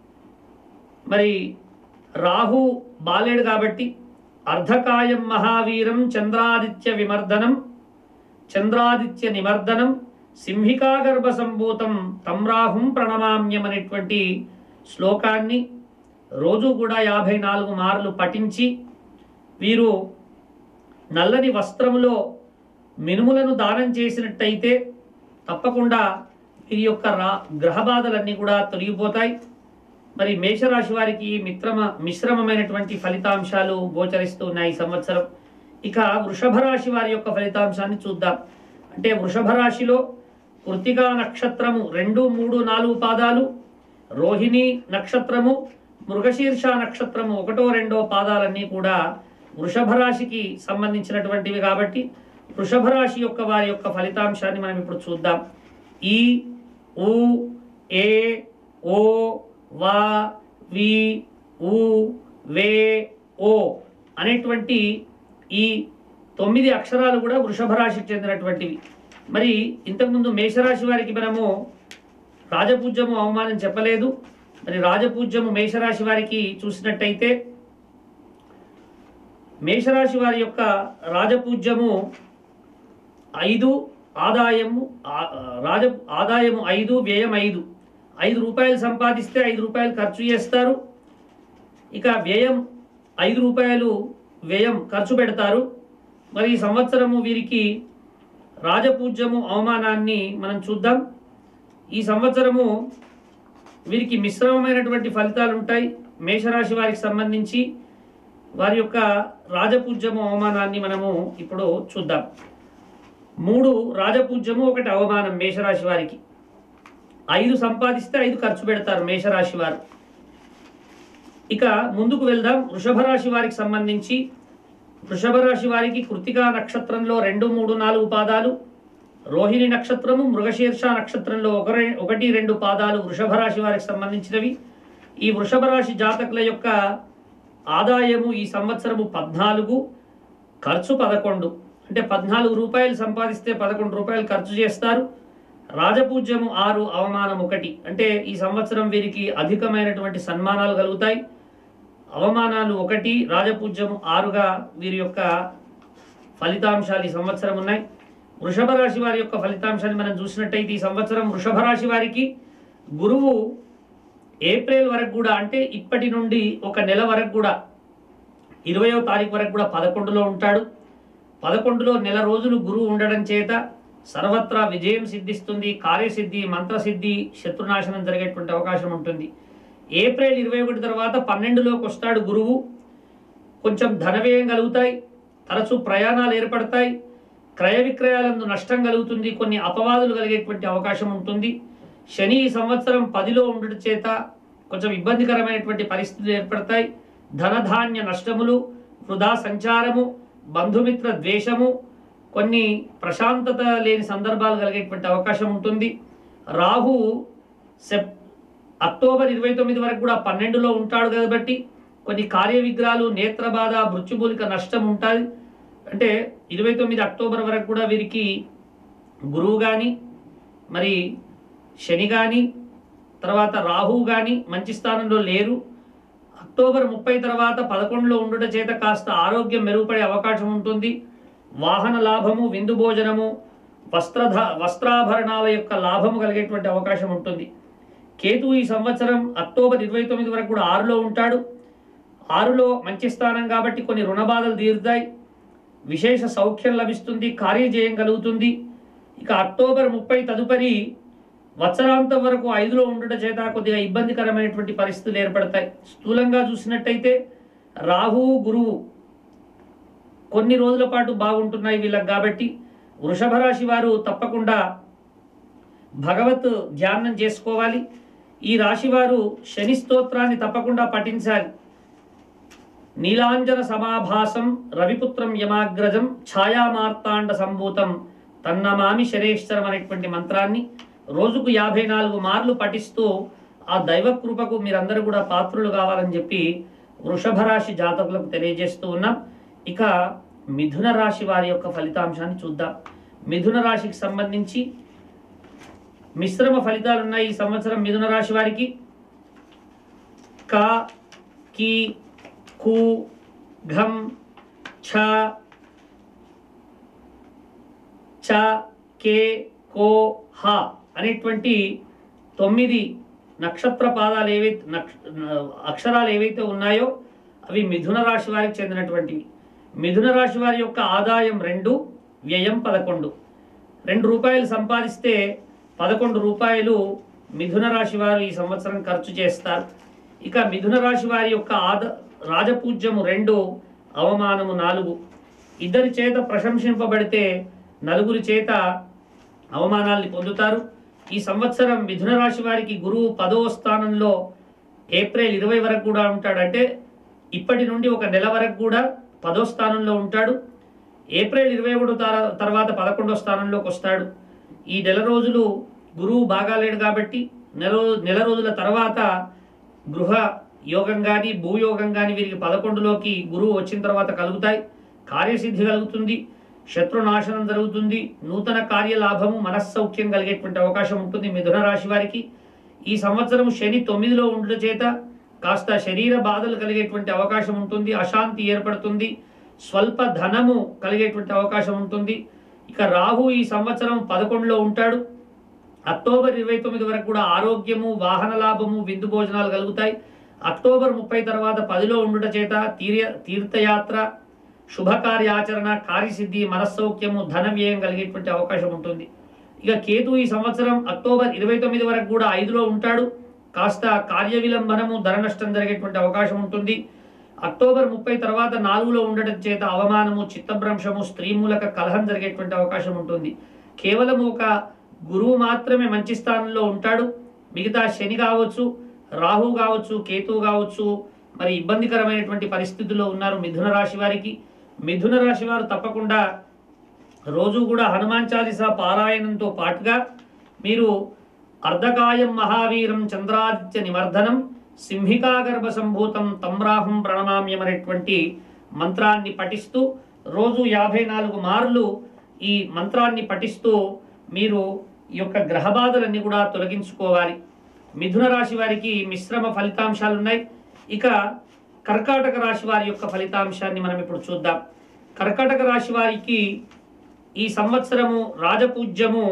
మరి రాహు బాలేడు కాబట్టి అర్ధకాయం మహావీరం చంద్రాదిత్య విమర్దనం చంద్రాదిత్య నిమర్దనం సింహికాగర్భ సంభూతం తమ్రాహుం ప్రణమామ్యం అనేటువంటి శ్లోకాన్ని రోజు కూడా యాభై నాలుగు మార్లు పఠించి వీరు నల్లని వస్త్రములో మినుములను దానం చేసినట్టయితే తప్పకుండా వీరి యొక్క రా గ్రహ బాధలన్నీ కూడా తొలగిపోతాయి మరి మేషరాశి వారికి మిత్రమ మిశ్రమమైనటువంటి ఫలితాంశాలు గోచరిస్తూ ఉన్నాయి ఈ సంవత్సరం ఇక వృషభ రాశి వారి యొక్క ఫలితాంశాన్ని చూద్దాం అంటే వృషభ రాశిలో కృతికా నక్షత్రము రెండు మూడు నాలుగు పాదాలు రోహిణి నక్షత్రము మృగశీర్ష నక్షత్రము ఒకటో రెండో పాదాలన్నీ కూడా వృషభ రాశికి సంబంధించినటువంటివి కాబట్టి వృషభ రాశి యొక్క వారి యొక్క ఫలితాంశాన్ని మనం ఇప్పుడు చూద్దాం ఈ ఉ ఏ ఓ వా వి ఉ వే ఓ అనేటువంటి ఈ తొమ్మిది అక్షరాలు కూడా వృషభ రాశికి చెందినటువంటివి మరి ఇంతకుముందు మేషరాశి వారికి మనము రాజపూజ్యము అవమానం చెప్పలేదు మరి రాజపూజ్యము మేషరాశి వారికి చూసినట్టయితే మేషరాశి వారి యొక్క రాజపూజ్యము ఐదు ఆదాయము ఆ- రాజ ఆదాయము ఐదు వ్యయం ఐదు ఐదు రూపాయలు సంపాదిస్తే ఐదు రూపాయలు ఖర్చు చేస్తారు ఇక వ్యయం ఐదు రూపాయలు వ్యయం ఖర్చు పెడతారు మరి ఈ సంవత్సరము వీరికి రాజపూజ్యము అవమానాన్ని మనం చూద్దాం ఈ సంవత్సరము వీరికి మిశ్రమమైనటువంటి ఫలితాలు ఉంటాయి మేషరాశి వారికి సంబంధించి వారి యొక్క రాజపూజ్యము అవమానాన్ని మనము ఇప్పుడు చూద్దాం మూడు రాజపూజ్యము ఒకటి అవమానం మేషరాశి వారికి ఐదు సంపాదిస్తే ఐదు ఖర్చు పెడతారు మేషరాశి వారు ఇక ముందుకు వెళ్దాం వృషభ రాశి వారికి సంబంధించి వృషభ రాశి వారికి కృతికా నక్షత్రంలో రెండు మూడు నాలుగు పాదాలు రోహిణి నక్షత్రము మృగశీర్ష నక్షత్రంలో ఒక రె- ఒకటి రెండు పాదాలు వృషభ రాశి వారికి సంబంధించినవి ఈ వృషభ రాశి జాతకుల యొక్క ఆదాయము ఈ సంవత్సరము పద్నాలుగు ఖర్చు పదకొండు అంటే పద్నాలుగు రూపాయలు సంపాదిస్తే పదకొండు రూపాయలు ఖర్చు చేస్తారు రాజపూజ్యము ఆరు అవమానం ఒకటి అంటే ఈ సంవత్సరం వీరికి అధికమైనటువంటి సన్మానాలు కలుగుతాయి అవమానాలు ఒకటి రాజపూజ్యము ఆరుగా వీరి యొక్క ఫలితాంశాలు ఈ సంవత్సరం ఉన్నాయి వృషభ రాశి వారి యొక్క ఫలితాంశాన్ని మనం చూసినట్టయితే ఈ సంవత్సరం వృషభ రాశి వారికి గురువు ఏప్రిల్ వరకు కూడా అంటే ఇప్పటి నుండి ఒక నెల వరకు కూడా ఇరవయో తారీఖు వరకు కూడా పదకొండులో ఉంటాడు పదకొండులో నెల రోజులు గురువు ఉండడం చేత సర్వత్రా విజయం సిద్ధిస్తుంది కార్యసిద్ధి మంత్రసిద్ధి శత్రునాశనం జరిగేటువంటి అవకాశం ఉంటుంది ఏప్రిల్ ఇరవై ఒకటి తర్వాత పన్నెండులోకి వస్తాడు గురువు కొంచెం ధన వ్యయం కలుగుతాయి తరచూ ప్రయాణాలు ఏర్పడతాయి క్రయ విక్రయాలందు నష్టం కలుగుతుంది కొన్ని అపవాదులు కలిగేటువంటి అవకాశం ఉంటుంది శని ఈ సంవత్సరం పదిలో ఉండడం చేత కొంచెం ఇబ్బందికరమైనటువంటి పరిస్థితులు ఏర్పడతాయి ధనధాన్య నష్టములు వృధా సంచారము బంధుమిత్ర ద్వేషము కొన్ని ప్రశాంతత లేని సందర్భాలు కలిగేటువంటి అవకాశం ఉంటుంది రాహు సెప్ అక్టోబర్ ఇరవై తొమ్మిది వరకు కూడా పన్నెండులో ఉంటాడు కాబట్టి కొన్ని కార్య విగ్రహాలు నేత్రబాధ మృత్యుమూలిక నష్టం ఉంటుంది అంటే ఇరవై తొమ్మిది అక్టోబర్ వరకు కూడా వీరికి గురువు కానీ మరి శని కానీ తర్వాత రాహువు కానీ మంచి స్థానంలో లేరు అక్టోబర్ ముప్పై తర్వాత పదకొండులో ఉండుట చేత కాస్త ఆరోగ్యం మెరుగుపడే అవకాశం ఉంటుంది వాహన లాభము విందు భోజనము వస్త్రధ వస్త్రాభరణాల యొక్క లాభము కలిగేటువంటి అవకాశం ఉంటుంది కేతు ఈ సంవత్సరం అక్టోబర్ ఇరవై తొమ్మిది వరకు కూడా ఆరులో ఉంటాడు ఆరులో మంచి స్థానం కాబట్టి కొన్ని రుణ బాధలు తీరుతాయి విశేష సౌఖ్యం లభిస్తుంది కార్యజయం కలుగుతుంది ఇక అక్టోబర్ ముప్పై తదుపరి వత్సరాంతం వరకు ఐదులో ఉండటం చేత కొద్దిగా ఇబ్బందికరమైనటువంటి పరిస్థితులు ఏర్పడతాయి స్థూలంగా చూసినట్టయితే రాహువు గురువు కొన్ని రోజుల పాటు బాగుంటున్నాయి వీళ్ళకి కాబట్టి వృషభ రాశి వారు తప్పకుండా భగవత్ ధ్యానం చేసుకోవాలి ఈ రాశి వారు శని స్తోత్రాన్ని తప్పకుండా పఠించాలి నీలాంజన సమాభాసం రవిపుత్రం యమాగ్రజం ఛాయామార్తాండ సంభూతం తన్నమామి శరేశ్వరం అనేటువంటి మంత్రాన్ని రోజుకు యాభై నాలుగు మార్లు పఠిస్తూ ఆ దైవ కృపకు మీరందరూ కూడా పాత్రులు కావాలని చెప్పి వృషభ రాశి జాతకులకు తెలియజేస్తూ ఉన్నాం ఇక మిథున రాశి వారి యొక్క ఫలితాంశాన్ని చూద్దాం మిథున రాశికి సంబంధించి మిశ్రమ ఫలితాలు ఉన్నాయి ఈ సంవత్సరం మిథున రాశి వారికి క కి కు ఘం ఛ చ కే కో హ అనేటువంటి తొమ్మిది నక్షత్ర పాదాలు ఏవైతే నక్ష అక్షరాలు ఏవైతే ఉన్నాయో అవి మిథున రాశి వారికి చెందినటువంటివి మిథున రాశి వారి యొక్క ఆదాయం రెండు వ్యయం పదకొండు రెండు రూపాయలు సంపాదిస్తే పదకొండు రూపాయలు మిథున రాశి వారు ఈ సంవత్సరం ఖర్చు చేస్తారు ఇక మిథున రాశి వారి యొక్క ఆద రాజపూజ్యము రెండు అవమానము నాలుగు ఇద్దరి చేత ప్రశంసింపబడితే నలుగురి చేత అవమానాల్ని పొందుతారు ఈ సంవత్సరం మిథున రాశి వారికి గురువు పదవ స్థానంలో ఏప్రిల్ ఇరవై వరకు కూడా ఉంటాడు అంటే ఇప్పటి నుండి ఒక నెల వరకు కూడా పదో స్థానంలో ఉంటాడు ఏప్రిల్ ఇరవై ఒకటో తర- తర్వాత పదకొండో స్థానంలోకి వస్తాడు ఈ నెల రోజులు గురువు బాగాలేడు కాబట్టి నెల రో- నెల రోజుల తర్వాత గృహ యోగం కానీ భూయోగం కానీ వీరికి పదకొండులోకి గురువు వచ్చిన తర్వాత కలుగుతాయి కార్యసిద్ధి కలుగుతుంది శత్రునాశనం జరుగుతుంది నూతన కార్యలాభము మనస్సౌఖ్యం కలిగేటువంటి అవకాశం ఉంటుంది మిథున రాశి వారికి ఈ సంవత్సరం శని తొమ్మిదిలో ఉండడం చేత కాస్త శరీర బాధలు కలిగేటువంటి అవకాశం ఉంటుంది అశాంతి ఏర్పడుతుంది స్వల్ప ధనము కలిగేటువంటి అవకాశం ఉంటుంది ఇక రాహు ఈ సంవత్సరం పదకొండులో ఉంటాడు అక్టోబర్ ఇరవై తొమ్మిది వరకు కూడా ఆరోగ్యము వాహన లాభము విందు భోజనాలు కలుగుతాయి అక్టోబర్ ముప్పై తర్వాత పదిలో ఉండుట చేత తీర్య తీర్థయాత్ర శుభకార్యాచరణ కార్యసిద్ధి మనస్సౌఖ్యము ధన వ్యయం కలిగేటువంటి అవకాశం ఉంటుంది ఇక కేతు ఈ సంవత్సరం అక్టోబర్ ఇరవై తొమ్మిది వరకు కూడా ఐదులో ఉంటాడు కాస్త కార్య విలంబనము ధన నష్టం జరిగేటువంటి అవకాశం ఉంటుంది అక్టోబర్ ముప్పై తర్వాత నాలుగులో ఉండటం చేత అవమానము చిత్తభ్రంశము స్త్రీ మూలక కలహం జరిగేటువంటి అవకాశం ఉంటుంది కేవలం ఒక గురువు మాత్రమే మంచి స్థానంలో ఉంటాడు మిగతా శని కావచ్చు రాహు కావచ్చు కేతువు కావచ్చు మరి ఇబ్బందికరమైనటువంటి పరిస్థితుల్లో ఉన్నారు మిథున రాశి వారికి మిథున రాశి వారు తప్పకుండా రోజు కూడా హనుమాన్ చాలీసా పారాయణంతో పాటుగా మీరు అర్ధకాయం మహావీరం చంద్రాదిత్య నిమర్ధనం సింహికాగర్భ సంభూతం తమ్రాహం ప్రణమామ్యమనేటువంటి మంత్రాన్ని పఠిస్తూ రోజు యాభై నాలుగు మార్లు ఈ మంత్రాన్ని పఠిస్తూ మీరు ఈ యొక్క గ్రహబాధలన్నీ కూడా తొలగించుకోవాలి మిథున రాశి వారికి మిశ్రమ ఫలితాంశాలు ఉన్నాయి ఇక కర్కాటక రాశి వారి యొక్క ఫలితాంశాన్ని మనం ఇప్పుడు చూద్దాం కర్కాటక రాశి వారికి ఈ సంవత్సరము రాజపూజ్యము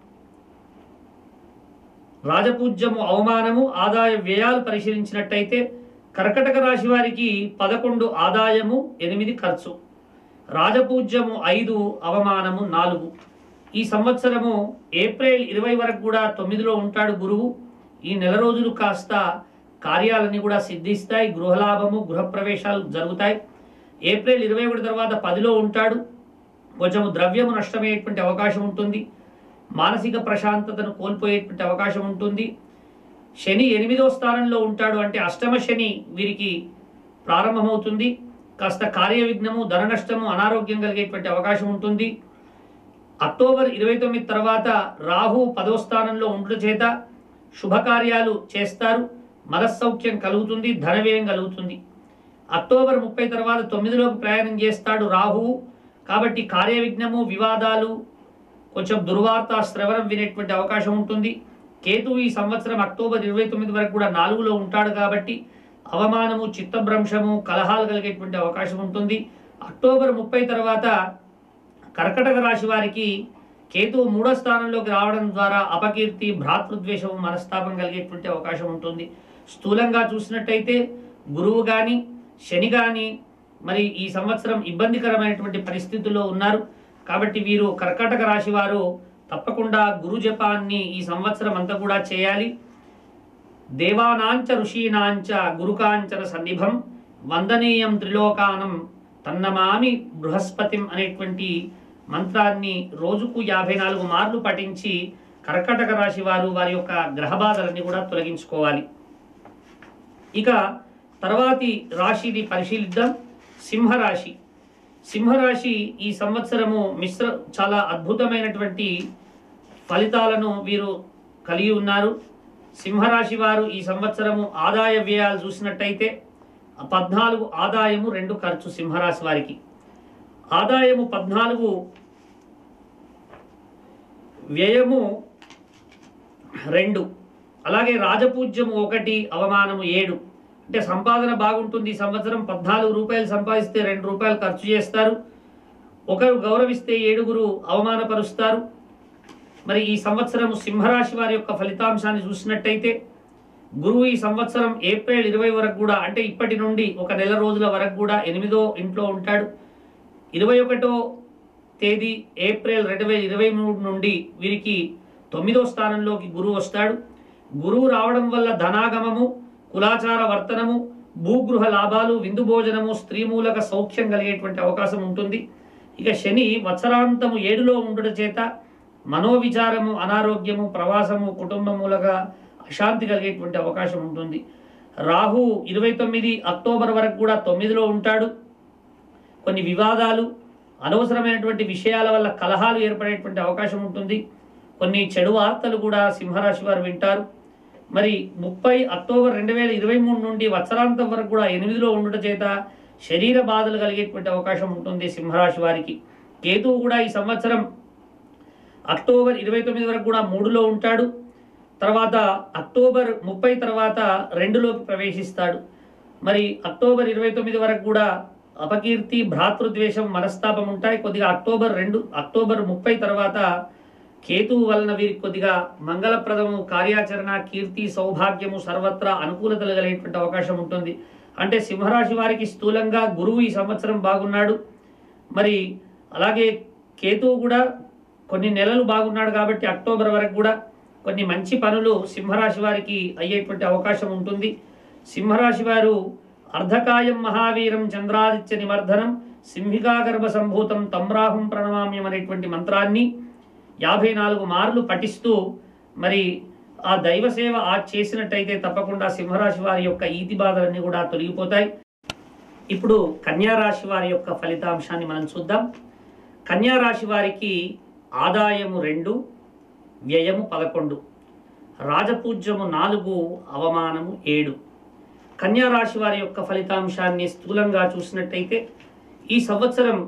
రాజపూజ్యము అవమానము ఆదాయ వ్యయాలు పరిశీలించినట్టయితే కర్కటక రాశి వారికి పదకొండు ఆదాయము ఎనిమిది ఖర్చు రాజపూజ్యము ఐదు అవమానము నాలుగు ఈ సంవత్సరము ఏప్రిల్ ఇరవై వరకు కూడా తొమ్మిదిలో ఉంటాడు గురువు ఈ నెల రోజులు కాస్త కార్యాలన్నీ కూడా సిద్ధిస్తాయి గృహలాభము గృహప్రవేశాలు జరుగుతాయి ఏప్రిల్ ఇరవై ఒకటి తర్వాత పదిలో ఉంటాడు కొంచెం ద్రవ్యము నష్టమయ్యేటువంటి అవకాశం ఉంటుంది మానసిక ప్రశాంతతను కోల్పోయేటువంటి అవకాశం ఉంటుంది శని ఎనిమిదో స్థానంలో ఉంటాడు అంటే అష్టమ శని వీరికి ప్రారంభమవుతుంది కాస్త కార్య విఘ్నము ధన నష్టము అనారోగ్యం కలిగేటువంటి అవకాశం ఉంటుంది అక్టోబర్ ఇరవై తొమ్మిది తర్వాత రాహు పదో స్థానంలో ఉండడం చేత శుభకార్యాలు చేస్తారు మనస్సౌఖ్యం కలుగుతుంది ధన వ్యయం కలుగుతుంది అక్టోబర్ ముప్పై తర్వాత తొమ్మిదిలోకి ప్రయాణం చేస్తాడు రాహువు కాబట్టి కార్య విఘ్నము వివాదాలు కొంచెం దుర్వార్త శ్రవణం వినేటువంటి అవకాశం ఉంటుంది కేతు ఈ సంవత్సరం అక్టోబర్ ఇరవై తొమ్మిది వరకు కూడా నాలుగులో ఉంటాడు కాబట్టి అవమానము చిత్తభ్రంశము కలహాలు కలిగేటువంటి అవకాశం ఉంటుంది అక్టోబర్ ముప్పై తర్వాత కర్కటక రాశి వారికి కేతు మూడో స్థానంలోకి రావడం ద్వారా అపకీర్తి భ్రాతృద్వేషము మనస్తాపం కలిగేటువంటి అవకాశం ఉంటుంది స్థూలంగా చూసినట్టయితే గురువు కానీ శని కానీ మరి ఈ సంవత్సరం ఇబ్బందికరమైనటువంటి పరిస్థితుల్లో ఉన్నారు కాబట్టి వీరు కర్కాటక రాశి వారు తప్పకుండా గురు జపాన్ని ఈ సంవత్సరం అంతా కూడా చేయాలి దేవానాంచ ఋషీనాంచ గురుకాంచన సన్నిభం వందనీయం త్రిలోకానం తన్నమామి బృహస్పతిం అనేటువంటి మంత్రాన్ని రోజుకు యాభై నాలుగు మార్లు పఠించి కర్కటక రాశి వారు వారి యొక్క గ్రహబాధలన్నీ కూడా తొలగించుకోవాలి ఇక తర్వాతి రాశిని పరిశీలిద్దాం సింహరాశి సింహరాశి ఈ సంవత్సరము మిశ్ర చాలా అద్భుతమైనటువంటి ఫలితాలను వీరు కలిగి ఉన్నారు సింహరాశి వారు ఈ సంవత్సరము ఆదాయ వ్యయాలు చూసినట్టయితే పద్నాలుగు ఆదాయము రెండు ఖర్చు సింహరాశి వారికి ఆదాయము పద్నాలుగు వ్యయము రెండు అలాగే రాజపూజ్యము ఒకటి అవమానము ఏడు అంటే సంపాదన బాగుంటుంది ఈ సంవత్సరం పద్నాలుగు రూపాయలు సంపాదిస్తే రెండు రూపాయలు ఖర్చు చేస్తారు ఒకరు గౌరవిస్తే ఏడుగురు అవమానపరుస్తారు మరి ఈ సంవత్సరం సింహరాశి వారి యొక్క ఫలితాంశాన్ని చూసినట్టయితే గురువు ఈ సంవత్సరం ఏప్రిల్ ఇరవై వరకు కూడా అంటే ఇప్పటి నుండి ఒక నెల రోజుల వరకు కూడా ఎనిమిదో ఇంట్లో ఉంటాడు ఇరవై ఒకటో తేదీ ఏప్రిల్ రెండు వేల ఇరవై మూడు నుండి వీరికి తొమ్మిదో స్థానంలోకి గురువు వస్తాడు గురువు రావడం వల్ల ధనాగమము కులాచార వర్తనము భూగృహ లాభాలు విందు భోజనము స్త్రీ మూలక సౌఖ్యం కలిగేటువంటి అవకాశం ఉంటుంది ఇక శని వత్సరాంతము ఏడులో ఉండడం చేత మనోవిచారము అనారోగ్యము ప్రవాసము కుటుంబ మూలక అశాంతి కలిగేటువంటి అవకాశం ఉంటుంది రాహు ఇరవై తొమ్మిది అక్టోబర్ వరకు కూడా తొమ్మిదిలో ఉంటాడు కొన్ని వివాదాలు అనవసరమైనటువంటి విషయాల వల్ల కలహాలు ఏర్పడేటువంటి అవకాశం ఉంటుంది కొన్ని చెడు వార్తలు కూడా సింహరాశి వారు వింటారు మరి ముప్పై అక్టోబర్ రెండు వేల ఇరవై మూడు నుండి వత్సరాంతం వరకు కూడా ఎనిమిదిలో ఉండటం చేత శరీర బాధలు కలిగేటువంటి అవకాశం ఉంటుంది సింహరాశి వారికి కేతువు కూడా ఈ సంవత్సరం అక్టోబర్ ఇరవై తొమ్మిది వరకు కూడా మూడులో ఉంటాడు తర్వాత అక్టోబర్ ముప్పై తర్వాత రెండులోకి ప్రవేశిస్తాడు మరి అక్టోబర్ ఇరవై తొమ్మిది వరకు కూడా అపకీర్తి భ్రాతృద్వేషం మనస్తాపం ఉంటాయి కొద్దిగా అక్టోబర్ రెండు అక్టోబర్ ముప్పై తర్వాత కేతువు వలన వీరికి కొద్దిగా మంగళప్రదము కార్యాచరణ కీర్తి సౌభాగ్యము సర్వత్రా అనుకూలతలు కలిగేటువంటి అవకాశం ఉంటుంది అంటే సింహరాశి వారికి స్థూలంగా గురువు ఈ సంవత్సరం బాగున్నాడు మరి అలాగే కేతువు కూడా కొన్ని నెలలు బాగున్నాడు కాబట్టి అక్టోబర్ వరకు కూడా కొన్ని మంచి పనులు సింహరాశి వారికి అయ్యేటువంటి అవకాశం ఉంటుంది సింహరాశి వారు అర్ధకాయం మహావీరం చంద్రాదిత్య నిమర్ధనం సింహికాగర్భ సంభూతం తమ్రాహం ప్రణమామ్యం అనేటువంటి మంత్రాన్ని యాభై నాలుగు మార్లు పఠిస్తూ మరి ఆ దైవ సేవ ఆ చేసినట్టయితే తప్పకుండా సింహరాశి వారి యొక్క ఈతి బాధలన్నీ కూడా తొలగిపోతాయి ఇప్పుడు కన్యా రాశి వారి యొక్క ఫలితాంశాన్ని మనం చూద్దాం కన్యా రాశి వారికి ఆదాయము రెండు వ్యయము పదకొండు రాజపూజ్యము నాలుగు అవమానము ఏడు కన్యా రాశి వారి యొక్క ఫలితాంశాన్ని స్థూలంగా చూసినట్టయితే ఈ సంవత్సరం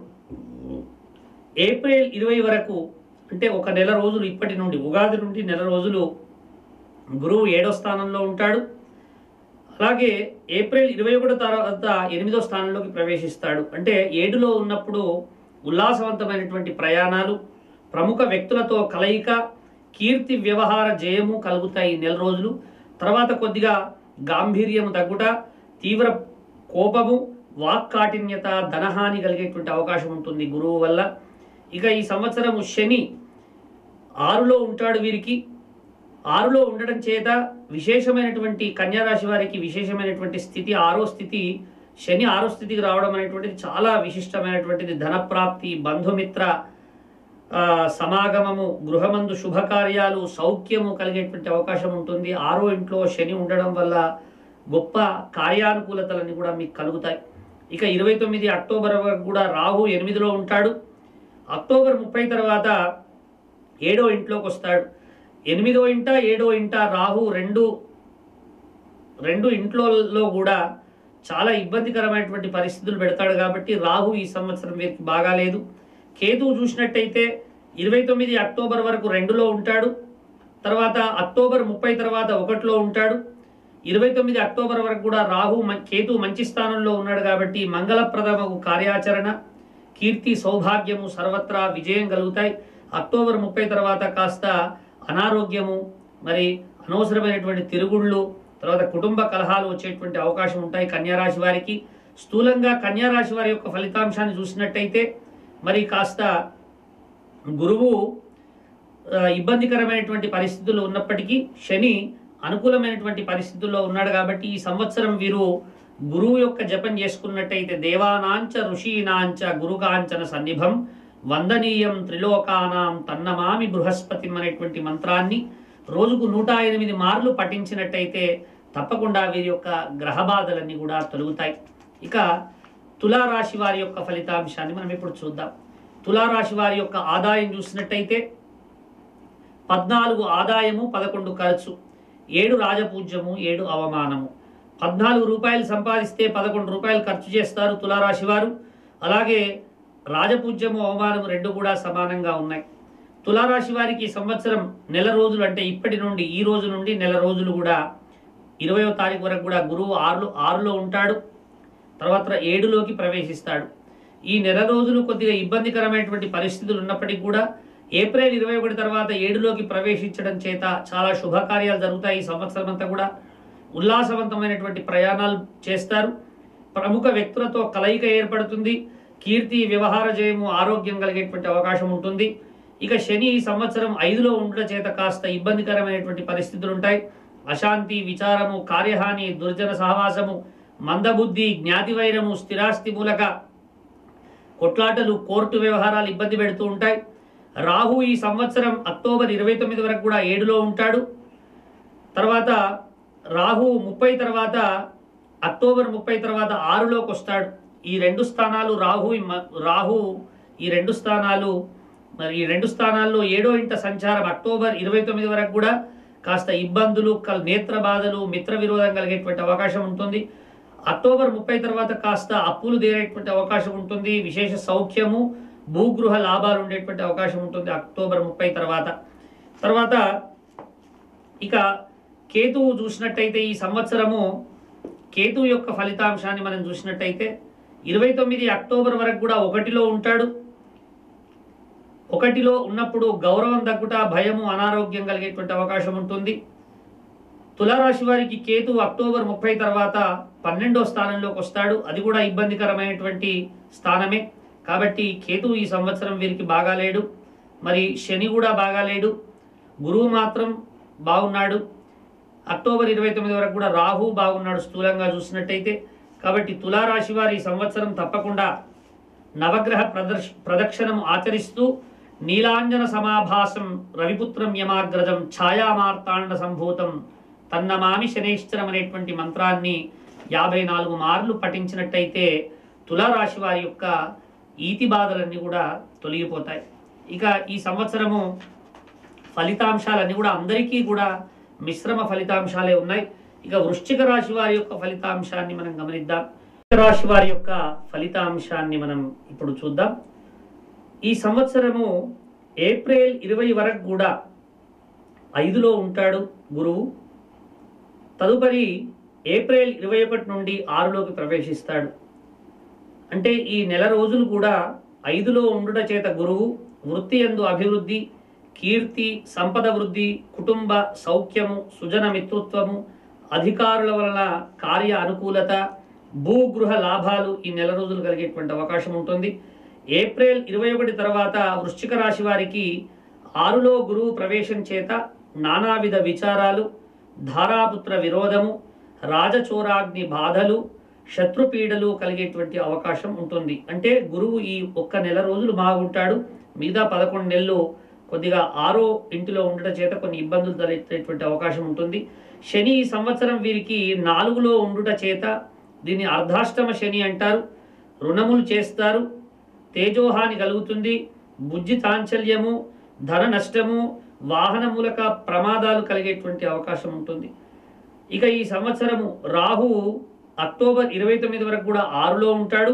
ఏప్రిల్ ఇరవై వరకు అంటే ఒక నెల రోజులు ఇప్పటి నుండి ఉగాది నుండి నెల రోజులు గురువు ఏడో స్థానంలో ఉంటాడు అలాగే ఏప్రిల్ ఇరవై ఒకటో తర్వాత ఎనిమిదో స్థానంలోకి ప్రవేశిస్తాడు అంటే ఏడులో ఉన్నప్పుడు ఉల్లాసవంతమైనటువంటి ప్రయాణాలు ప్రముఖ వ్యక్తులతో కలయిక కీర్తి వ్యవహార జయము కలుగుతాయి ఈ నెల రోజులు తర్వాత కొద్దిగా గాంభీర్యము తగ్గుట తీవ్ర కోపము వాక్కాఠిన్యత ధనహాని కలిగేటువంటి అవకాశం ఉంటుంది గురువు వల్ల ఇక ఈ సంవత్సరము శని ఆరులో ఉంటాడు వీరికి ఆరులో ఉండడం చేత విశేషమైనటువంటి కన్యారాశి వారికి విశేషమైనటువంటి స్థితి ఆరో స్థితి శని ఆరో స్థితికి రావడం అనేటువంటిది చాలా విశిష్టమైనటువంటిది ధనప్రాప్తి బంధుమిత్ర ఆ, సమాగమము గృహమందు శుభకార్యాలు సౌఖ్యము కలిగేటువంటి అవకాశం ఉంటుంది ఆరో ఇంట్లో శని ఉండడం వల్ల గొప్ప కార్యానుకూలతలన్నీ కూడా మీకు కలుగుతాయి ఇక ఇరవై తొమ్మిది అక్టోబర్ వరకు కూడా రాహు ఎనిమిదిలో ఉంటాడు అక్టోబర్ ముప్పై తర్వాత ఏడో ఇంట్లోకి వస్తాడు ఎనిమిదో ఇంట ఏడో ఇంట రాహు రెండు రెండు ఇంట్లలో కూడా చాలా ఇబ్బందికరమైనటువంటి పరిస్థితులు పెడతాడు కాబట్టి రాహు ఈ సంవత్సరం వీరికి బాగాలేదు కేతువు చూసినట్టయితే ఇరవై తొమ్మిది అక్టోబర్ వరకు రెండులో ఉంటాడు తర్వాత అక్టోబర్ ముప్పై తర్వాత ఒకటిలో ఉంటాడు ఇరవై తొమ్మిది అక్టోబర్ వరకు కూడా రాహు మ- కేతు మంచి స్థానంలో ఉన్నాడు కాబట్టి మంగళప్రదమగు కార్యాచరణ కీర్తి సౌభాగ్యము సర్వత్రా విజయం కలుగుతాయి అక్టోబర్ ముప్పై తర్వాత కాస్త అనారోగ్యము మరి అనవసరమైనటువంటి తిరుగుళ్ళు తర్వాత కుటుంబ కలహాలు వచ్చేటువంటి అవకాశం ఉంటాయి కన్యారాశి వారికి స్థూలంగా కన్యారాశి వారి యొక్క ఫలితాంశాన్ని చూసినట్టయితే మరి కాస్త గురువు ఆ, ఇబ్బందికరమైనటువంటి పరిస్థితులు ఉన్నప్పటికీ శని అనుకూలమైనటువంటి పరిస్థితుల్లో ఉన్నాడు కాబట్టి ఈ సంవత్సరం వీరు గురువు యొక్క జపం చేసుకున్నట్టయితే దేవానాంచ ఋషీనాంచ గురుకాంచన సన్నిభం వందనీయం త్రిలోకానాం తన్నమామి బృహస్పతి అనేటువంటి మంత్రాన్ని రోజుకు నూట ఎనిమిది మార్లు పఠించినట్టయితే తప్పకుండా వీరి యొక్క గ్రహ బాధలన్నీ కూడా తొలుగుతాయి ఇక తులారాశి వారి యొక్క ఫలితాంశాన్ని మనం ఇప్పుడు చూద్దాం తులారాశి వారి యొక్క ఆదాయం చూసినట్టయితే పద్నాలుగు ఆదాయము పదకొండు ఖర్చు ఏడు రాజపూజ్యము ఏడు అవమానము పద్నాలుగు రూపాయలు సంపాదిస్తే పదకొండు రూపాయలు ఖర్చు చేస్తారు తులారాశి వారు అలాగే రాజపూజ్యము అవమానము రెండు కూడా సమానంగా ఉన్నాయి తులారాశి వారికి ఈ సంవత్సరం నెల రోజులు అంటే ఇప్పటి నుండి ఈ రోజు నుండి నెల రోజులు కూడా ఇరవయో తారీఖు వరకు కూడా గురువు ఆరులో ఆరులో ఉంటాడు తర్వాత ఏడులోకి ప్రవేశిస్తాడు ఈ నెల రోజులు కొద్దిగా ఇబ్బందికరమైనటువంటి పరిస్థితులు ఉన్నప్పటికీ కూడా ఏప్రిల్ ఇరవై ఒకటి తర్వాత ఏడులోకి ప్రవేశించడం చేత చాలా శుభకార్యాలు జరుగుతాయి ఈ సంవత్సరం అంతా కూడా ఉల్లాసవంతమైనటువంటి ప్రయాణాలు చేస్తారు ప్రముఖ వ్యక్తులతో కలయిక ఏర్పడుతుంది కీర్తి వ్యవహార జయము ఆరోగ్యం కలిగేటువంటి అవకాశం ఉంటుంది ఇక శని ఈ సంవత్సరం ఐదులో ఉండడం చేత కాస్త ఇబ్బందికరమైనటువంటి పరిస్థితులు ఉంటాయి అశాంతి విచారము కార్యహాని దుర్జన సహవాసము మందబుద్ధి జ్ఞాతి వైరము స్థిరాస్తి మూలక కొట్లాటలు కోర్టు వ్యవహారాలు ఇబ్బంది పెడుతూ ఉంటాయి రాహు ఈ సంవత్సరం అక్టోబర్ ఇరవై తొమ్మిది వరకు కూడా ఏడులో ఉంటాడు తర్వాత రాహు ముప్పై తర్వాత అక్టోబర్ ముప్పై తర్వాత ఆరులోకి వస్తాడు ఈ రెండు స్థానాలు రాహు రాహు ఈ రెండు స్థానాలు మరి ఈ రెండు స్థానాల్లో ఏడో ఇంట సంచారం అక్టోబర్ ఇరవై తొమ్మిది వరకు కూడా కాస్త ఇబ్బందులు కల్ నేత్ర బాధలు మిత్ర విరోధం కలిగేటువంటి అవకాశం ఉంటుంది అక్టోబర్ ముప్పై తర్వాత కాస్త అప్పులు తీరేటువంటి అవకాశం ఉంటుంది విశేష సౌఖ్యము భూగృహ లాభాలు ఉండేటువంటి అవకాశం ఉంటుంది అక్టోబర్ ముప్పై తర్వాత తర్వాత ఇక కేతువు చూసినట్టయితే ఈ సంవత్సరము కేతువు యొక్క ఫలితాంశాన్ని మనం చూసినట్టయితే ఇరవై తొమ్మిది అక్టోబర్ వరకు కూడా ఒకటిలో ఉంటాడు ఒకటిలో ఉన్నప్పుడు గౌరవం తగ్గుట భయము అనారోగ్యం కలిగేటువంటి అవకాశం ఉంటుంది తులారాశి వారికి కేతు అక్టోబర్ ముప్పై తర్వాత పన్నెండో స్థానంలోకి వస్తాడు అది కూడా ఇబ్బందికరమైనటువంటి స్థానమే కాబట్టి కేతు ఈ సంవత్సరం వీరికి బాగాలేడు మరి శని కూడా బాగాలేడు గురువు మాత్రం బాగున్నాడు అక్టోబర్ ఇరవై తొమ్మిది వరకు కూడా రాహు బాగున్నాడు స్థూలంగా చూసినట్టయితే కాబట్టి తులారాశి వారి ఈ సంవత్సరం తప్పకుండా నవగ్రహ ప్రదర్శ ప్రదక్షిణం ఆచరిస్తూ నీలాంజన సమాభాసం రవిపుత్రం యమాగ్రజం ఛాయామార్తాండ సంభూతం తన్నమామి శనేశ్వరం అనేటువంటి మంత్రాన్ని యాభై నాలుగు మార్లు పఠించినట్టయితే తులారాశి వారి యొక్క ఈతి బాధలన్నీ కూడా తొలగిపోతాయి ఇక ఈ సంవత్సరము ఫలితాంశాలన్నీ కూడా అందరికీ కూడా మిశ్రమ ఫలితాంశాలే ఉన్నాయి ఇక వృశ్చిక రాశి వారి యొక్క ఫలితాంశాన్ని మనం గమనిద్దాం వృశ్చిక రాశి వారి యొక్క ఫలితాంశాన్ని మనం ఇప్పుడు చూద్దాం ఈ సంవత్సరము ఏప్రిల్ ఇరవై వరకు కూడా ఐదులో ఉంటాడు గురువు తదుపరి ఏప్రిల్ ఇరవై ఒకటి నుండి ఆరులోకి ప్రవేశిస్తాడు అంటే ఈ నెల రోజులు కూడా ఐదులో ఉండుట చేత గురువు వృత్తి ఎందు అభివృద్ధి కీర్తి సంపద వృద్ధి కుటుంబ సౌఖ్యము సుజన మిత్రుత్వము అధికారుల వలన కార్య అనుకూలత భూగృహ లాభాలు ఈ నెల రోజులు కలిగేటువంటి అవకాశం ఉంటుంది ఏప్రిల్ ఇరవై ఒకటి తర్వాత వృశ్చిక రాశి వారికి ఆరులో గురువు ప్రవేశం చేత నానావిధ విచారాలు ధారాపుత్ర విరోధము రాజచోరాగ్ని బాధలు శత్రుపీడలు కలిగేటువంటి అవకాశం ఉంటుంది అంటే గురువు ఈ ఒక్క నెల రోజులు బాగుంటాడు మిగతా పదకొండు నెలలు కొద్దిగా ఆరో ఇంటిలో ఉండటం చేత కొన్ని ఇబ్బందులు తలెత్తేటువంటి అవకాశం ఉంటుంది శని ఈ సంవత్సరం వీరికి నాలుగులో ఉండుట చేత దీన్ని అర్ధాష్టమ శని అంటారు రుణములు చేస్తారు తేజోహాని కలుగుతుంది బుద్ధి చాంచల్యము ధన నష్టము వాహన మూలక ప్రమాదాలు కలిగేటువంటి అవకాశం ఉంటుంది ఇక ఈ సంవత్సరము రాహు అక్టోబర్ ఇరవై తొమ్మిది వరకు కూడా ఆరులో ఉంటాడు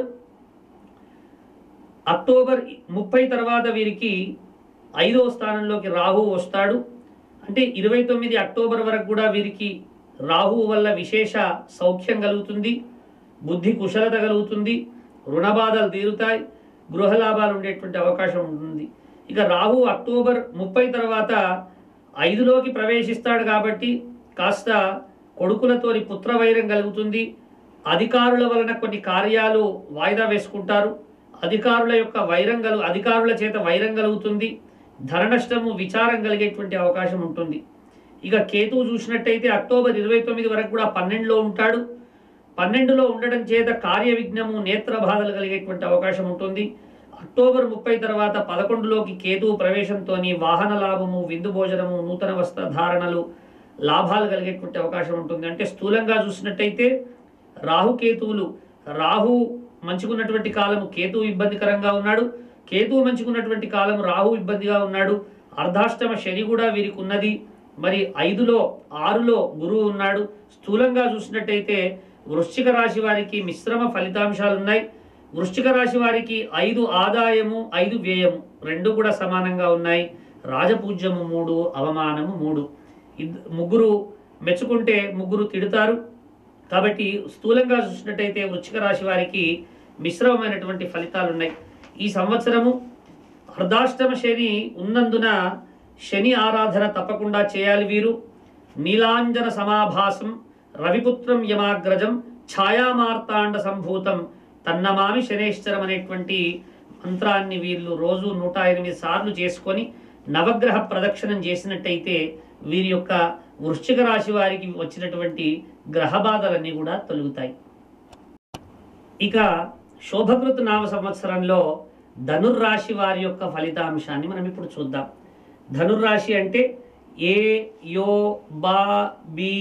అక్టోబర్ ముప్పై తర్వాత వీరికి ఐదో స్థానంలోకి రాహు వస్తాడు అంటే ఇరవై తొమ్మిది అక్టోబర్ వరకు కూడా వీరికి రాహు వల్ల విశేష సౌఖ్యం కలుగుతుంది బుద్ధి కుశలత కలుగుతుంది రుణ బాధలు తీరుతాయి గృహ లాభాలు ఉండేటువంటి అవకాశం ఉంటుంది ఇక రాహు అక్టోబర్ ముప్పై తర్వాత ఐదులోకి ప్రవేశిస్తాడు కాబట్టి కాస్త కొడుకులతోని పుత్రవైరం కలుగుతుంది అధికారుల వలన కొన్ని కార్యాలు వాయిదా వేసుకుంటారు అధికారుల యొక్క వైరం కలు అధికారుల చేత వైరం కలుగుతుంది ధన నష్టము విచారం కలిగేటువంటి అవకాశం ఉంటుంది ఇక కేతువు చూసినట్టయితే అక్టోబర్ ఇరవై తొమ్మిది వరకు కూడా పన్నెండులో ఉంటాడు పన్నెండులో ఉండడం చేత కార్య విఘ్నము నేత్ర బాధలు కలిగేటువంటి అవకాశం ఉంటుంది అక్టోబర్ ముప్పై తర్వాత పదకొండులోకి కేతువు ప్రవేశంతో వాహన లాభము విందు భోజనము నూతన వస్త్ర ధారణలు లాభాలు కలిగేటువంటి అవకాశం ఉంటుంది అంటే స్థూలంగా చూసినట్టయితే రాహుకేతువులు రాహు మంచుకున్నటువంటి కాలము కేతువు ఇబ్బందికరంగా ఉన్నాడు కేతువు మంచుకున్నటువంటి కాలం రాహు ఇబ్బందిగా ఉన్నాడు అర్ధాష్టమ శని కూడా వీరికి ఉన్నది మరి ఐదులో ఆరులో గురువు ఉన్నాడు స్థూలంగా చూసినట్టయితే వృశ్చిక రాశి వారికి మిశ్రమ ఫలితాంశాలు ఉన్నాయి వృశ్చిక రాశి వారికి ఐదు ఆదాయము ఐదు వ్యయము రెండు కూడా సమానంగా ఉన్నాయి రాజపూజ్యము మూడు అవమానము మూడు ఇద్- ముగ్గురు మెచ్చుకుంటే ముగ్గురు తిడతారు కాబట్టి స్థూలంగా చూసినట్టయితే వృశ్చిక రాశి వారికి మిశ్రమమైనటువంటి ఫలితాలు ఉన్నాయి ఈ సంవత్సరము అర్ధాష్టమ శని ఉన్నందున శని ఆరాధన తప్పకుండా చేయాలి వీరు నీలాంజన సమాభాసం రవిపుత్రం యమాగ్రజం ఛాయామార్తాండ సంభూతం తన్నమామి శనేశ్వరం అనేటువంటి మంత్రాన్ని వీళ్ళు రోజు నూట ఎనిమిది సార్లు చేసుకొని నవగ్రహ ప్రదక్షిణం చేసినట్టయితే వీరి యొక్క వృశ్చిక రాశి వారికి వచ్చినటువంటి గ్రహ బాధలన్నీ కూడా తొలుగుతాయి ఇక శోభకృత్ నామ సంవత్సరంలో ధనుర్రాశి వారి యొక్క ఫలితాంశాన్ని మనం ఇప్పుడు చూద్దాం ధనుర్రాశి అంటే ఏ యో బా బి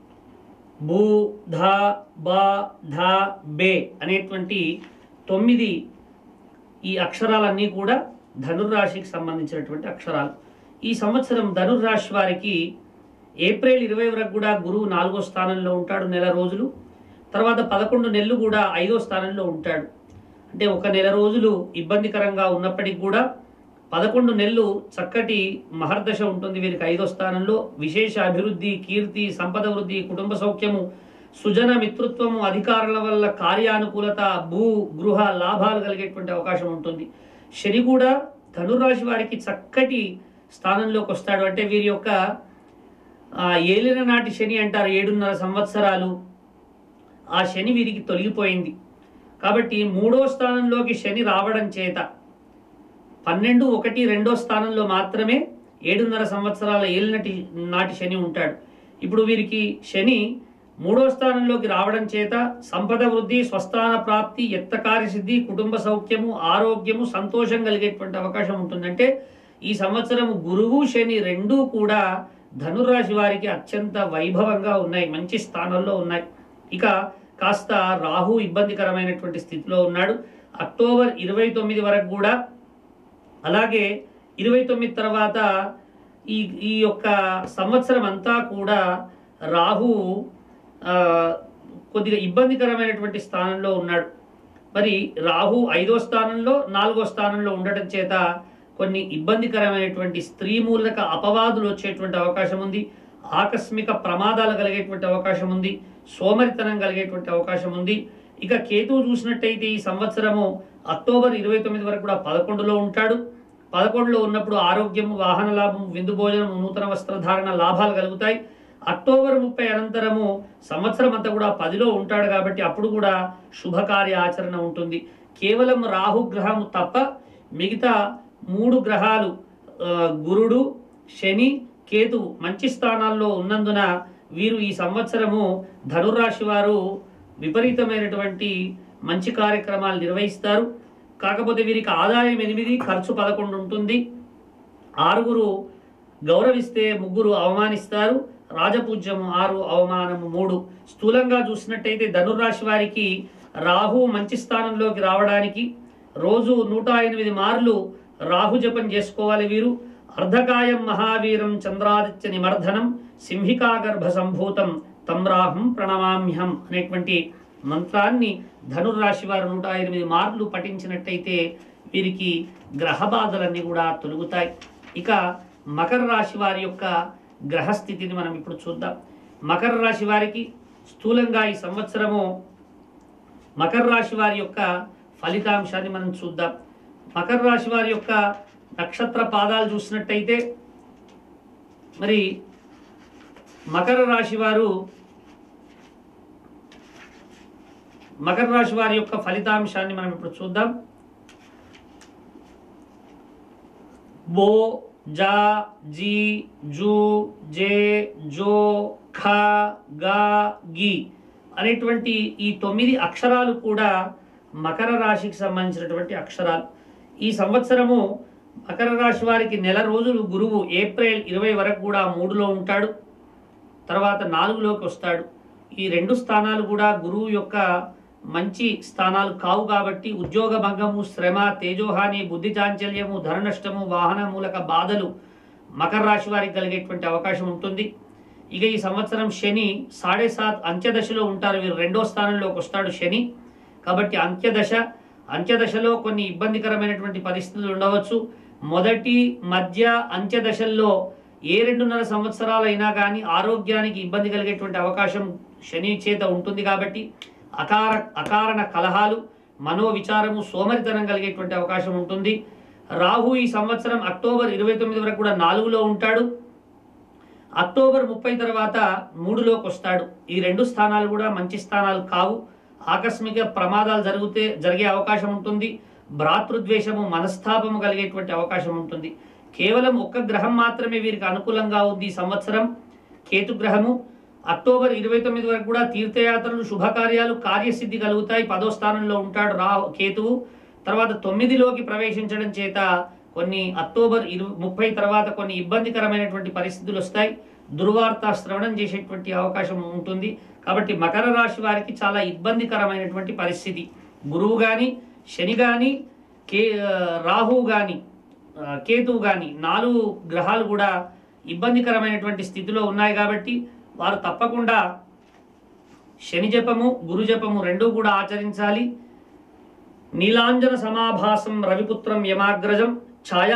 భూ ధ బ ధ బే అనేటువంటి తొమ్మిది ఈ అక్షరాలన్నీ కూడా ధనుర్రాశికి సంబంధించినటువంటి అక్షరాలు ఈ సంవత్సరం ధనుర్రాశి వారికి ఏప్రిల్ ఇరవై వరకు కూడా గురువు నాలుగో స్థానంలో ఉంటాడు నెల రోజులు తర్వాత పదకొండు నెలలు కూడా ఐదో స్థానంలో ఉంటాడు అంటే ఒక నెల రోజులు ఇబ్బందికరంగా ఉన్నప్పటికీ కూడా పదకొండు నెలలు చక్కటి మహర్దశ ఉంటుంది వీరికి ఐదో స్థానంలో విశేష అభివృద్ధి కీర్తి సంపద వృద్ధి కుటుంబ సౌఖ్యము సుజన మిత్రుత్వము అధికారుల వల్ల కార్యానుకూలత భూ గృహ లాభాలు కలిగేటువంటి అవకాశం ఉంటుంది శని కూడా ధనురాశి వారికి చక్కటి స్థానంలోకి వస్తాడు అంటే వీరి యొక్క ఆ, ఏలిన నాటి శని అంటారు ఏడున్నర సంవత్సరాలు ఆ శని వీరికి తొలగిపోయింది కాబట్టి మూడో స్థానంలోకి శని రావడం చేత పన్నెండు ఒకటి రెండో స్థానంలో మాత్రమే ఏడున్నర సంవత్సరాల ఏలినటి నాటి శని ఉంటాడు ఇప్పుడు వీరికి శని మూడో స్థానంలోకి రావడం చేత సంపద వృద్ధి స్వస్థాన ప్రాప్తి ఎత్తకార్య సిద్ధి కుటుంబ సౌఖ్యము ఆరోగ్యము సంతోషం కలిగేటువంటి అవకాశం ఉంటుందంటే ఈ సంవత్సరం గురువు శని రెండూ కూడా ధనురాశి వారికి అత్యంత వైభవంగా ఉన్నాయి మంచి స్థానంలో ఉన్నాయి ఇక కాస్త రాహు ఇబ్బందికరమైనటువంటి స్థితిలో ఉన్నాడు అక్టోబర్ ఇరవై తొమ్మిది వరకు కూడా అలాగే ఇరవై తొమ్మిది తర్వాత ఈ ఈ యొక్క సంవత్సరం అంతా కూడా రాహు ఆ, కొద్దిగా ఇబ్బందికరమైనటువంటి స్థానంలో ఉన్నాడు మరి రాహు ఐదో స్థానంలో నాలుగో స్థానంలో ఉండటం చేత కొన్ని ఇబ్బందికరమైనటువంటి స్త్రీ మూలక అపవాదులు వచ్చేటువంటి అవకాశం ఉంది ఆకస్మిక ప్రమాదాలు కలిగేటువంటి అవకాశం ఉంది సోమరితనం కలిగేటువంటి అవకాశం ఉంది ఇక కేతువు చూసినట్టయితే ఈ సంవత్సరము అక్టోబర్ ఇరవై తొమ్మిది వరకు కూడా పదకొండులో ఉంటాడు పదకొండులో ఉన్నప్పుడు ఆరోగ్యము వాహన లాభం విందు భోజనం నూతన వస్త్రధారణ లాభాలు కలుగుతాయి అక్టోబర్ ముప్పై అనంతరము సంవత్సరం అంతా కూడా పదిలో ఉంటాడు కాబట్టి అప్పుడు కూడా శుభకార్య ఆచరణ ఉంటుంది కేవలం రాహు గ్రహము తప్ప మిగతా మూడు గ్రహాలు ఆ, గురుడు శని కేతువు మంచి స్థానాల్లో ఉన్నందున వీరు ఈ సంవత్సరము ధనురాశి వారు విపరీతమైనటువంటి మంచి కార్యక్రమాలు నిర్వహిస్తారు కాకపోతే వీరికి ఆదాయం ఎనిమిది ఖర్చు పదకొండు ఉంటుంది ఆరుగురు గౌరవిస్తే ముగ్గురు అవమానిస్తారు రాజపూజ్యము ఆరు అవమానము మూడు స్థూలంగా చూసినట్టయితే ధనుర్రాశి వారికి రాహు మంచి స్థానంలోకి రావడానికి రోజు నూట ఎనిమిది మార్లు రాహు జపం చేసుకోవాలి వీరు అర్ధకాయం మహావీరం చంద్రాదిత్య నిమర్ధనం సింహికా గర్భ సంభూతం తం రాహం ప్రణమామ్యహం అనేటువంటి మంత్రాన్ని ధనుర్రాశి వారు నూట ఎనిమిది మార్లు పఠించినట్టయితే వీరికి గ్రహ బాధలన్నీ కూడా తొలుగుతాయి ఇక మకర రాశి వారి యొక్క గ్రహస్థితిని మనం ఇప్పుడు చూద్దాం మకర రాశి వారికి స్థూలంగా ఈ సంవత్సరము మకర రాశి వారి యొక్క ఫలితాంశాన్ని మనం చూద్దాం మకర రాశి వారి యొక్క నక్షత్ర పాదాలు చూసినట్టయితే మరి మకర రాశి వారు మకర రాశి వారి యొక్క ఫలితాంశాన్ని మనం ఇప్పుడు చూద్దాం బో జా జీ జూ జే జో ఖ గా గి అనేటువంటి ఈ తొమ్మిది అక్షరాలు కూడా మకర రాశికి సంబంధించినటువంటి అక్షరాలు ఈ సంవత్సరము మకర రాశి వారికి నెల రోజులు గురువు ఏప్రిల్ ఇరవై వరకు కూడా మూడులో ఉంటాడు తర్వాత నాలుగులోకి వస్తాడు ఈ రెండు స్థానాలు కూడా గురువు యొక్క మంచి స్థానాలు కావు కాబట్టి ఉద్యోగ భంగము శ్రమ తేజోహాని బుద్ధి చాంచల్యము ధన నష్టము వాహన మూలక బాధలు మకర రాశి వారికి కలిగేటువంటి అవకాశం ఉంటుంది ఇక ఈ సంవత్సరం శని సాడే సాత్ అంత్యదశలో ఉంటారు వీరు రెండో స్థానంలోకి వస్తాడు శని కాబట్టి అంత్యదశ అంత్యదశలో కొన్ని ఇబ్బందికరమైనటువంటి పరిస్థితులు ఉండవచ్చు మొదటి మధ్య అంత్యదశల్లో ఏ రెండున్నర సంవత్సరాలైనా కానీ ఆరోగ్యానికి ఇబ్బంది కలిగేటువంటి అవకాశం శని చేత ఉంటుంది కాబట్టి అకార అకారణ కలహాలు మనోవిచారము సోమరితనం కలిగేటువంటి అవకాశం ఉంటుంది రాహు ఈ సంవత్సరం అక్టోబర్ ఇరవై తొమ్మిది వరకు కూడా నాలుగులో ఉంటాడు అక్టోబర్ ముప్పై తర్వాత మూడులోకి వస్తాడు ఈ రెండు స్థానాలు కూడా మంచి స్థానాలు కావు ఆకస్మిక ప్రమాదాలు జరిగితే జరిగే అవకాశం ఉంటుంది భ్రాతృద్వేషము మనస్తాపము కలిగేటువంటి అవకాశం ఉంటుంది కేవలం ఒక్క గ్రహం మాత్రమే వీరికి అనుకూలంగా ఉంది ఈ సంవత్సరం కేతు గ్రహము అక్టోబర్ ఇరవై తొమ్మిది వరకు కూడా తీర్థయాత్రలు శుభకార్యాలు కార్యసిద్ధి కలుగుతాయి పదో స్థానంలో ఉంటాడు రా కేతువు తర్వాత తొమ్మిదిలోకి ప్రవేశించడం చేత కొన్ని అక్టోబర్ ఇరు ముప్పై తర్వాత కొన్ని ఇబ్బందికరమైనటువంటి పరిస్థితులు వస్తాయి దుర్వార్త శ్రవణం చేసేటువంటి అవకాశం ఉంటుంది కాబట్టి మకర రాశి వారికి చాలా ఇబ్బందికరమైనటువంటి పరిస్థితి గురువు కానీ శని కానీ కే రాహు కానీ కేతువు కానీ నాలుగు గ్రహాలు కూడా ఇబ్బందికరమైనటువంటి స్థితిలో ఉన్నాయి కాబట్టి వారు తప్పకుండా శని జపము గురు జపము రెండూ కూడా ఆచరించాలి నీలాంజన సమాభాసం రవిపుత్రం యమాగ్రజం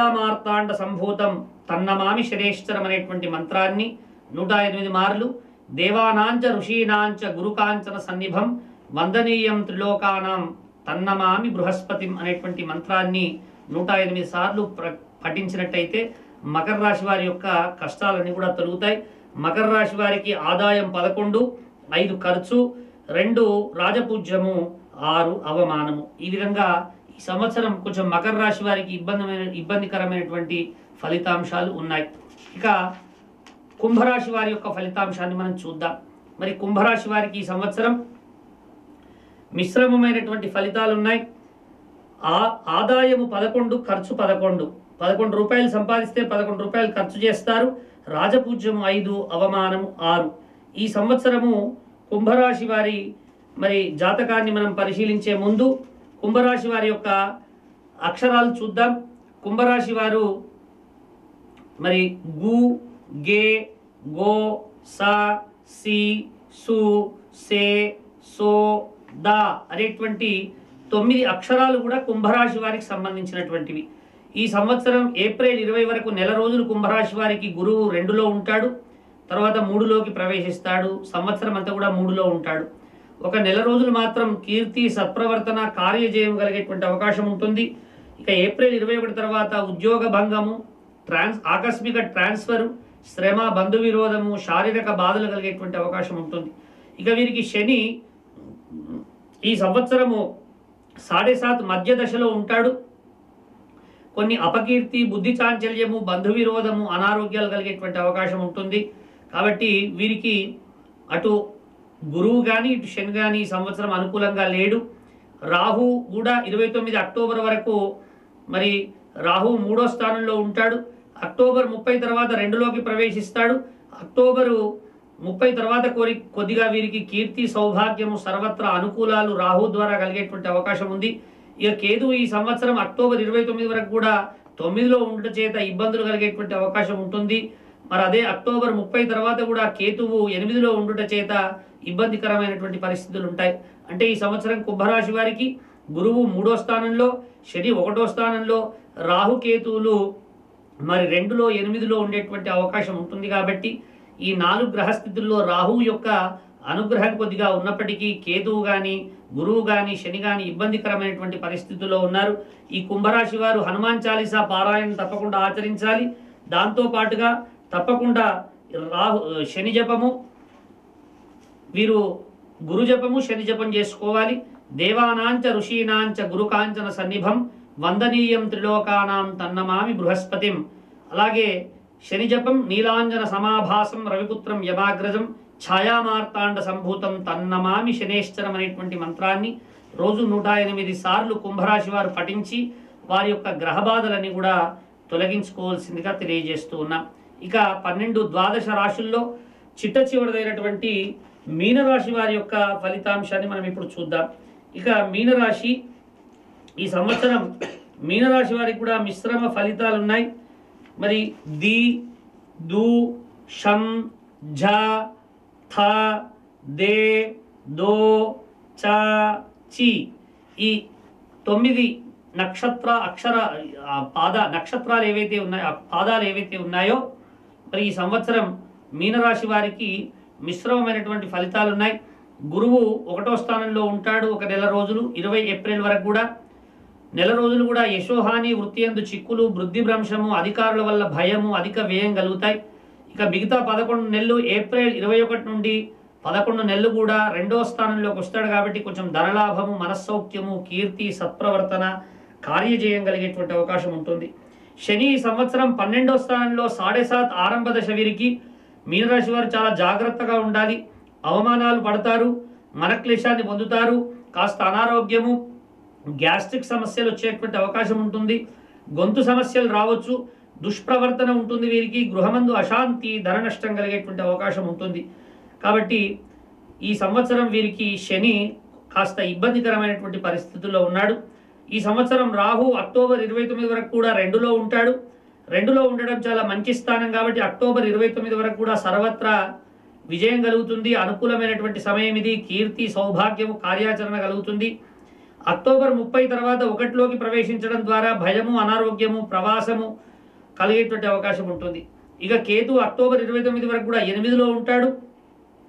ఛాయామార్తాండ సంభూతం తన్నమామి శరేశ్వరం అనేటువంటి మంత్రాన్ని నూట ఎనిమిది మార్లు దేవానాంచ ఋషీనాంచ గురుకాంచన సన్నిభం వందనీయం త్రిలోకానాం తన్నమామి బృహస్పతిం అనేటువంటి మంత్రాన్ని నూట ఎనిమిది సార్లు ప్ర పఠించినట్టయితే మకర రాశి వారి యొక్క కష్టాలన్నీ కూడా తొలుగుతాయి మకర రాశి వారికి ఆదాయం పదకొండు ఐదు ఖర్చు రెండు రాజపూజ్యము ఆరు అవమానము ఈ విధంగా ఈ సంవత్సరం కొంచెం మకర రాశి వారికి ఇబ్బందిమైన ఇబ్బందికరమైనటువంటి ఫలితాంశాలు ఉన్నాయి ఇక కుంభరాశి వారి యొక్క ఫలితాంశాన్ని మనం చూద్దాం మరి కుంభరాశి వారికి ఈ సంవత్సరం మిశ్రమమైనటువంటి ఫలితాలు ఉన్నాయి ఆ ఆదాయము పదకొండు ఖర్చు పదకొండు పదకొండు రూపాయలు సంపాదిస్తే పదకొండు రూపాయలు ఖర్చు చేస్తారు రాజపూజ్యము ఐదు అవమానము ఆరు ఈ సంవత్సరము కుంభరాశి వారి మరి జాతకాన్ని మనం పరిశీలించే ముందు కుంభరాశి వారి యొక్క అక్షరాలు చూద్దాం కుంభరాశి వారు మరి గు గే గో సా సి సు సే సో దా అనేటువంటి తొమ్మిది అక్షరాలు కూడా కుంభరాశి వారికి సంబంధించినటువంటివి ఈ సంవత్సరం ఏప్రిల్ ఇరవై వరకు నెల రోజులు కుంభరాశి వారికి గురువు రెండులో ఉంటాడు తర్వాత మూడులోకి ప్రవేశిస్తాడు సంవత్సరం అంతా కూడా మూడులో ఉంటాడు ఒక నెల రోజులు మాత్రం కీర్తి సత్ప్రవర్తన కార్యజయం కలిగేటువంటి అవకాశం ఉంటుంది ఇక ఏప్రిల్ ఇరవై ఒకటి తర్వాత ఉద్యోగ భంగము ట్రాన్స్ ఆకస్మిక ట్రాన్స్ఫర్ శ్రమ బంధు విరోధము శారీరక బాధలు కలిగేటువంటి అవకాశం ఉంటుంది ఇక వీరికి శని ఈ సంవత్సరము సాడే సాత్ మధ్య దశలో ఉంటాడు కొన్ని అపకీర్తి బుద్ధి చాంచల్యము బంధు విరోధము అనారోగ్యాలు కలిగేటువంటి అవకాశం ఉంటుంది కాబట్టి వీరికి అటు గురువు కానీ ఇటు శని కానీ ఈ సంవత్సరం అనుకూలంగా లేడు రాహు కూడా ఇరవై తొమ్మిది అక్టోబర్ వరకు మరి రాహు మూడో స్థానంలో ఉంటాడు అక్టోబర్ ముప్పై తర్వాత రెండులోకి ప్రవేశిస్తాడు అక్టోబరు ముప్పై తర్వాత కోరి కొద్దిగా వీరికి కీర్తి సౌభాగ్యము సర్వత్రా అనుకూలాలు రాహు ద్వారా కలిగేటువంటి అవకాశం ఉంది ఇక కేతు ఈ సంవత్సరం అక్టోబర్ ఇరవై తొమ్మిది వరకు కూడా తొమ్మిదిలో ఉండటం చేత ఇబ్బందులు కలిగేటువంటి అవకాశం ఉంటుంది మరి అదే అక్టోబర్ ముప్పై తర్వాత కూడా కేతువు ఎనిమిదిలో ఉండుట చేత ఇబ్బందికరమైనటువంటి పరిస్థితులు ఉంటాయి అంటే ఈ సంవత్సరం కుంభరాశి వారికి గురువు మూడో స్థానంలో శని ఒకటో స్థానంలో రాహు కేతువులు మరి రెండులో ఎనిమిదిలో ఉండేటువంటి అవకాశం ఉంటుంది కాబట్టి ఈ నాలుగు గ్రహస్థితుల్లో రాహువు యొక్క అనుగ్రహం కొద్దిగా ఉన్నప్పటికీ కేతువు కానీ గురువు కానీ శని కానీ ఇబ్బందికరమైనటువంటి పరిస్థితుల్లో ఉన్నారు ఈ కుంభరాశి వారు హనుమాన్ చాలీసా పారాయణం తప్పకుండా ఆచరించాలి దాంతో పాటుగా తప్పకుండా రాహు శని జపము వీరు గురు జపము శని జపం చేసుకోవాలి దేవానాంచ ఋషీనాంచ గురుకాంచన సన్నిభం వందనీయం త్రిలోకానాం తన్నమామి బృహస్పతిం అలాగే శని జపం నీలాంజన సమాభాసం రవిపుత్రం యమాగ్రజం ఛాయామార్తాండ సంభూతం తన్నమామి శనేశ్వరం అనేటువంటి మంత్రాన్ని రోజు నూట ఎనిమిది సార్లు కుంభరాశి వారు పఠించి వారి యొక్క గ్రహ బాధలని కూడా తొలగించుకోవాల్సిందిగా తెలియజేస్తూ ఉన్నాం ఇక పన్నెండు ద్వాదశ రాశుల్లో చిట్ట చివరిదైనటువంటి మీనరాశి వారి యొక్క ఫలితాంశాన్ని మనం ఇప్పుడు చూద్దాం ఇక మీనరాశి ఈ సంవత్సరం మీనరాశి వారికి కూడా మిశ్రమ ఫలితాలు ఉన్నాయి మరి ది దు షం ఝ థ దే దో చ చి ఈ తొమ్మిది నక్షత్ర అక్షర ఆ పాద నక్షత్రాలు ఏవైతే ఉన్నాయో ఆ పాదాలు ఏవైతే ఉన్నాయో మరి ఈ సంవత్సరం మీనరాశి వారికి మిశ్రమమైనటువంటి ఫలితాలు ఉన్నాయి గురువు ఒకటో స్థానంలో ఉంటాడు ఒక నెల రోజులు ఇరవై ఏప్రిల్ వరకు కూడా నెల రోజులు కూడా యశోహాని వృత్తి ఎందు చిక్కులు వృద్ధి భ్రంశము అధికారుల వల్ల భయము అధిక వ్యయం కలుగుతాయి ఇక మిగతా పదకొండు నెలలు ఏప్రిల్ ఇరవై ఒకటి నుండి పదకొండు నెలలు కూడా రెండో స్థానంలోకి వస్తాడు కాబట్టి కొంచెం ధనలాభము మనస్సౌఖ్యము కీర్తి సత్ప్రవర్తన కార్యజయం కలిగేటువంటి అవకాశం ఉంటుంది శని ఈ సంవత్సరం పన్నెండో స్థానంలో సాడే సాత్ ఆరంభ దశ వీరికి మీనరాశి వారు చాలా జాగ్రత్తగా ఉండాలి అవమానాలు పడతారు మనక్లేశాన్ని పొందుతారు కాస్త అనారోగ్యము గ్యాస్ట్రిక్ సమస్యలు వచ్చేటువంటి అవకాశం ఉంటుంది గొంతు సమస్యలు రావచ్చు దుష్ప్రవర్తన ఉంటుంది వీరికి గృహమందు అశాంతి ధన నష్టం కలిగేటువంటి అవకాశం ఉంటుంది కాబట్టి ఈ సంవత్సరం వీరికి శని కాస్త ఇబ్బందికరమైనటువంటి పరిస్థితుల్లో ఉన్నాడు ఈ సంవత్సరం రాహు అక్టోబర్ ఇరవై తొమ్మిది వరకు కూడా రెండులో ఉంటాడు రెండులో ఉండడం చాలా మంచి స్థానం కాబట్టి అక్టోబర్ ఇరవై తొమ్మిది వరకు కూడా సర్వత్రా విజయం కలుగుతుంది అనుకూలమైనటువంటి సమయం ఇది కీర్తి సౌభాగ్యము కార్యాచరణ కలుగుతుంది అక్టోబర్ ముప్పై తర్వాత ఒకటిలోకి ప్రవేశించడం ద్వారా భయము అనారోగ్యము ప్రవాసము కలిగేటువంటి అవకాశం ఉంటుంది ఇక కేతు అక్టోబర్ ఇరవై తొమ్మిది వరకు కూడా ఎనిమిదిలో ఉంటాడు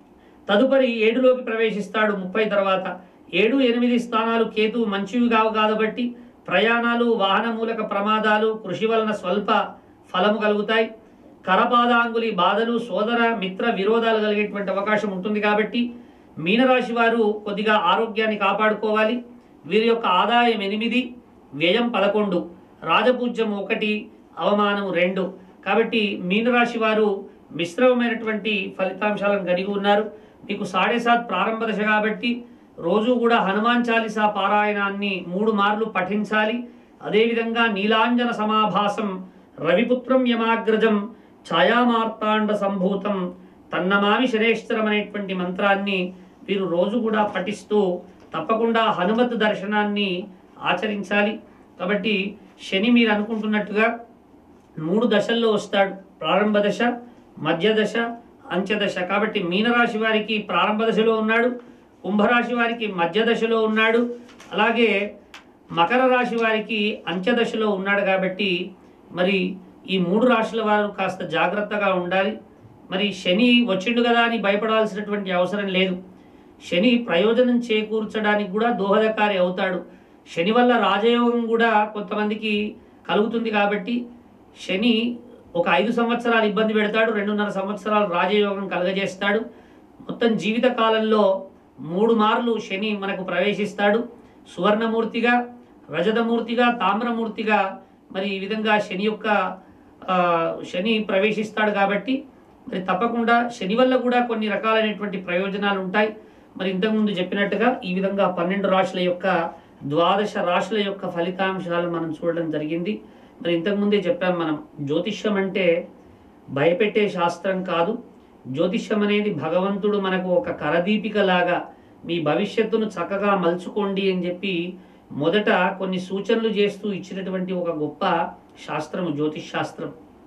తదుపరి ఏడులోకి ప్రవేశిస్తాడు ముప్పై తర్వాత ఏడు ఎనిమిది స్థానాలు కేతు మంచివి కావు కాబట్టి ప్రయాణాలు వాహన మూలక ప్రమాదాలు కృషి వలన స్వల్ప ఫలము కలుగుతాయి కరపాదాంగులి బాధలు సోదర మిత్ర విరోధాలు కలిగేటువంటి అవకాశం ఉంటుంది కాబట్టి మీనరాశి వారు కొద్దిగా ఆరోగ్యాన్ని కాపాడుకోవాలి వీరి యొక్క ఆదాయం ఎనిమిది వ్యయం పదకొండు రాజపూజ్యం ఒకటి అవమానం రెండు కాబట్టి మీనరాశి వారు మిశ్రమమైనటువంటి ఫలితాంశాలను కలిగి ఉన్నారు మీకు సాడే సాత్ ప్రారంభ దశ కాబట్టి రోజు కూడా హనుమాన్ చాలీసా పారాయణాన్ని మూడు మార్లు పఠించాలి అదేవిధంగా నీలాంజన సమాభాసం రవిపుత్రం యమాగ్రజం ఛాయామార్తాండ సంభూతం తన్నమామి శనేశ్వరం అనేటువంటి మంత్రాన్ని వీరు రోజు కూడా పఠిస్తూ తప్పకుండా హనుమత్ దర్శనాన్ని ఆచరించాలి కాబట్టి శని మీరు అనుకుంటున్నట్టుగా మూడు దశల్లో వస్తాడు ప్రారంభ దశ మధ్య దశ అంత్య దశ కాబట్టి మీనరాశి వారికి ప్రారంభ దశలో ఉన్నాడు కుంభరాశి వారికి మధ్య దశలో ఉన్నాడు అలాగే మకర రాశి వారికి అంత్య దశలో ఉన్నాడు కాబట్టి మరి ఈ మూడు రాశుల వారు కాస్త జాగ్రత్తగా ఉండాలి మరి శని వచ్చిండు కదా అని భయపడాల్సినటువంటి అవసరం లేదు శని ప్రయోజనం చేకూర్చడానికి కూడా దోహదకారి అవుతాడు శని వల్ల రాజయోగం కూడా కొంతమందికి కలుగుతుంది కాబట్టి శని ఒక ఐదు సంవత్సరాలు ఇబ్బంది పెడతాడు రెండున్నర సంవత్సరాలు రాజయోగం కలగజేస్తాడు మొత్తం జీవిత కాలంలో మూడు మార్లు శని మనకు ప్రవేశిస్తాడు సువర్ణమూర్తిగా రజతమూర్తిగా తామ్రమూర్తిగా మరి ఈ విధంగా శని యొక్క ఆ, శని ప్రవేశిస్తాడు కాబట్టి మరి తప్పకుండా శని వల్ల కూడా కొన్ని రకాలైనటువంటి ప్రయోజనాలు ఉంటాయి మరి ఇంతకుముందు చెప్పినట్టుగా ఈ విధంగా పన్నెండు రాశుల యొక్క ద్వాదశ రాశుల యొక్క ఫలితాంశాలు మనం చూడడం జరిగింది మరి ఇంతకుముందే చెప్పాం మనం జ్యోతిష్యం అంటే భయపెట్టే శాస్త్రం కాదు జ్యోతిష్యం అనేది భగవంతుడు మనకు ఒక కరదీపిక లాగా మీ భవిష్యత్తును చక్కగా మలుచుకోండి అని చెప్పి మొదట కొన్ని సూచనలు చేస్తూ ఇచ్చినటువంటి ఒక గొప్ప శాస్త్రము జ్యోతిష్ శాస్త్రం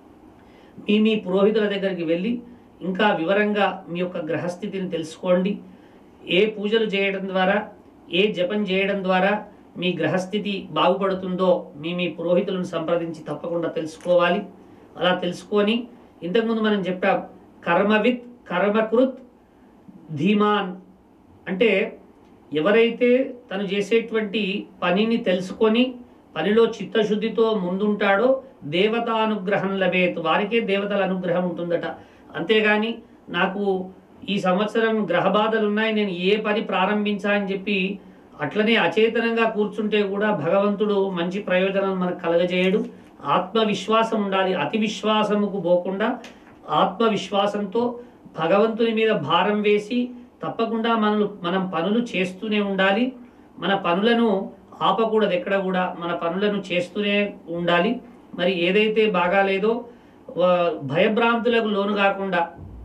మీ మీ పురోహితుల దగ్గరికి వెళ్ళి ఇంకా వివరంగా మీ యొక్క గ్రహస్థితిని తెలుసుకోండి ఏ పూజలు చేయడం ద్వారా ఏ జపం చేయడం ద్వారా మీ గ్రహస్థితి బాగుపడుతుందో మీ మీ పురోహితులను సంప్రదించి తప్పకుండా తెలుసుకోవాలి అలా తెలుసుకొని ఇంతకుముందు మనం చెప్పాం కర్మవిత్ కర్మకృత్ ధీమాన్ అంటే ఎవరైతే తను చేసేటువంటి పనిని తెలుసుకొని పనిలో చిత్తశుద్ధితో ముందుంటాడో దేవతానుగ్రహం లభేత్ వారికే దేవతల అనుగ్రహం ఉంటుందట అంతేగాని నాకు ఈ సంవత్సరం గ్రహ బాధలు ఉన్నాయి నేను ఏ పని ప్రారంభించా అని చెప్పి అట్లనే అచేతనంగా కూర్చుంటే కూడా భగవంతుడు మంచి ప్రయోజనం మనకు కలగజేయడు ఆత్మవిశ్వాసం ఉండాలి అతి విశ్వాసముకు పోకుండా ఆత్మవిశ్వాసంతో భగవంతుని మీద భారం వేసి తప్పకుండా మనలు మనం పనులు చేస్తూనే ఉండాలి మన పనులను ఆపకూడదు ఎక్కడ కూడా మన పనులను చేస్తూనే ఉండాలి మరి ఏదైతే బాగాలేదో వా- భయభ్రాంతులకు లోను కాకుండా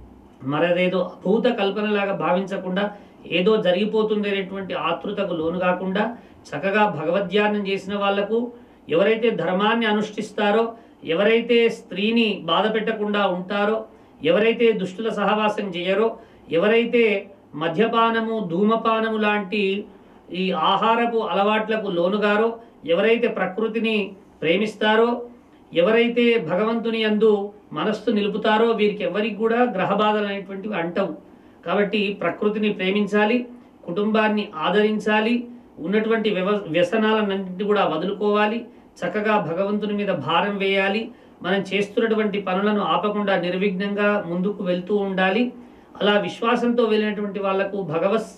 మరదేదో అభూత కల్పనలాగా భావించకుండా ఏదో జరిగిపోతుంది అనేటువంటి ఆతృతకు లోను కాకుండా చక్కగా భగవద్ధ్యానం చేసిన వాళ్లకు ఎవరైతే ధర్మాన్ని అనుష్ఠిస్తారో ఎవరైతే స్త్రీని బాధ పెట్టకుండా ఉంటారో ఎవరైతే దుష్టుల సహవాసం చేయరో ఎవరైతే మద్యపానము ధూమపానము లాంటి ఈ ఆహారపు అలవాట్లకు లోనుగారో ఎవరైతే ప్రకృతిని ప్రేమిస్తారో ఎవరైతే భగవంతుని యందు మనస్సు నిలుపుతారో వీరికి ఎవరికి కూడా గ్రహ బాధలు అనేటువంటివి అంటవు కాబట్టి ప్రకృతిని ప్రేమించాలి కుటుంబాన్ని ఆదరించాలి ఉన్నటువంటి వ్యవ వ్యసనాలన్నింటినీ కూడా వదులుకోవాలి చక్కగా భగవంతుని మీద భారం వేయాలి మనం చేస్తున్నటువంటి పనులను ఆపకుండా నిర్విఘ్నంగా ముందుకు వెళ్తూ ఉండాలి అలా విశ్వాసంతో వెళ్ళినటువంటి వాళ్లకు భగవత్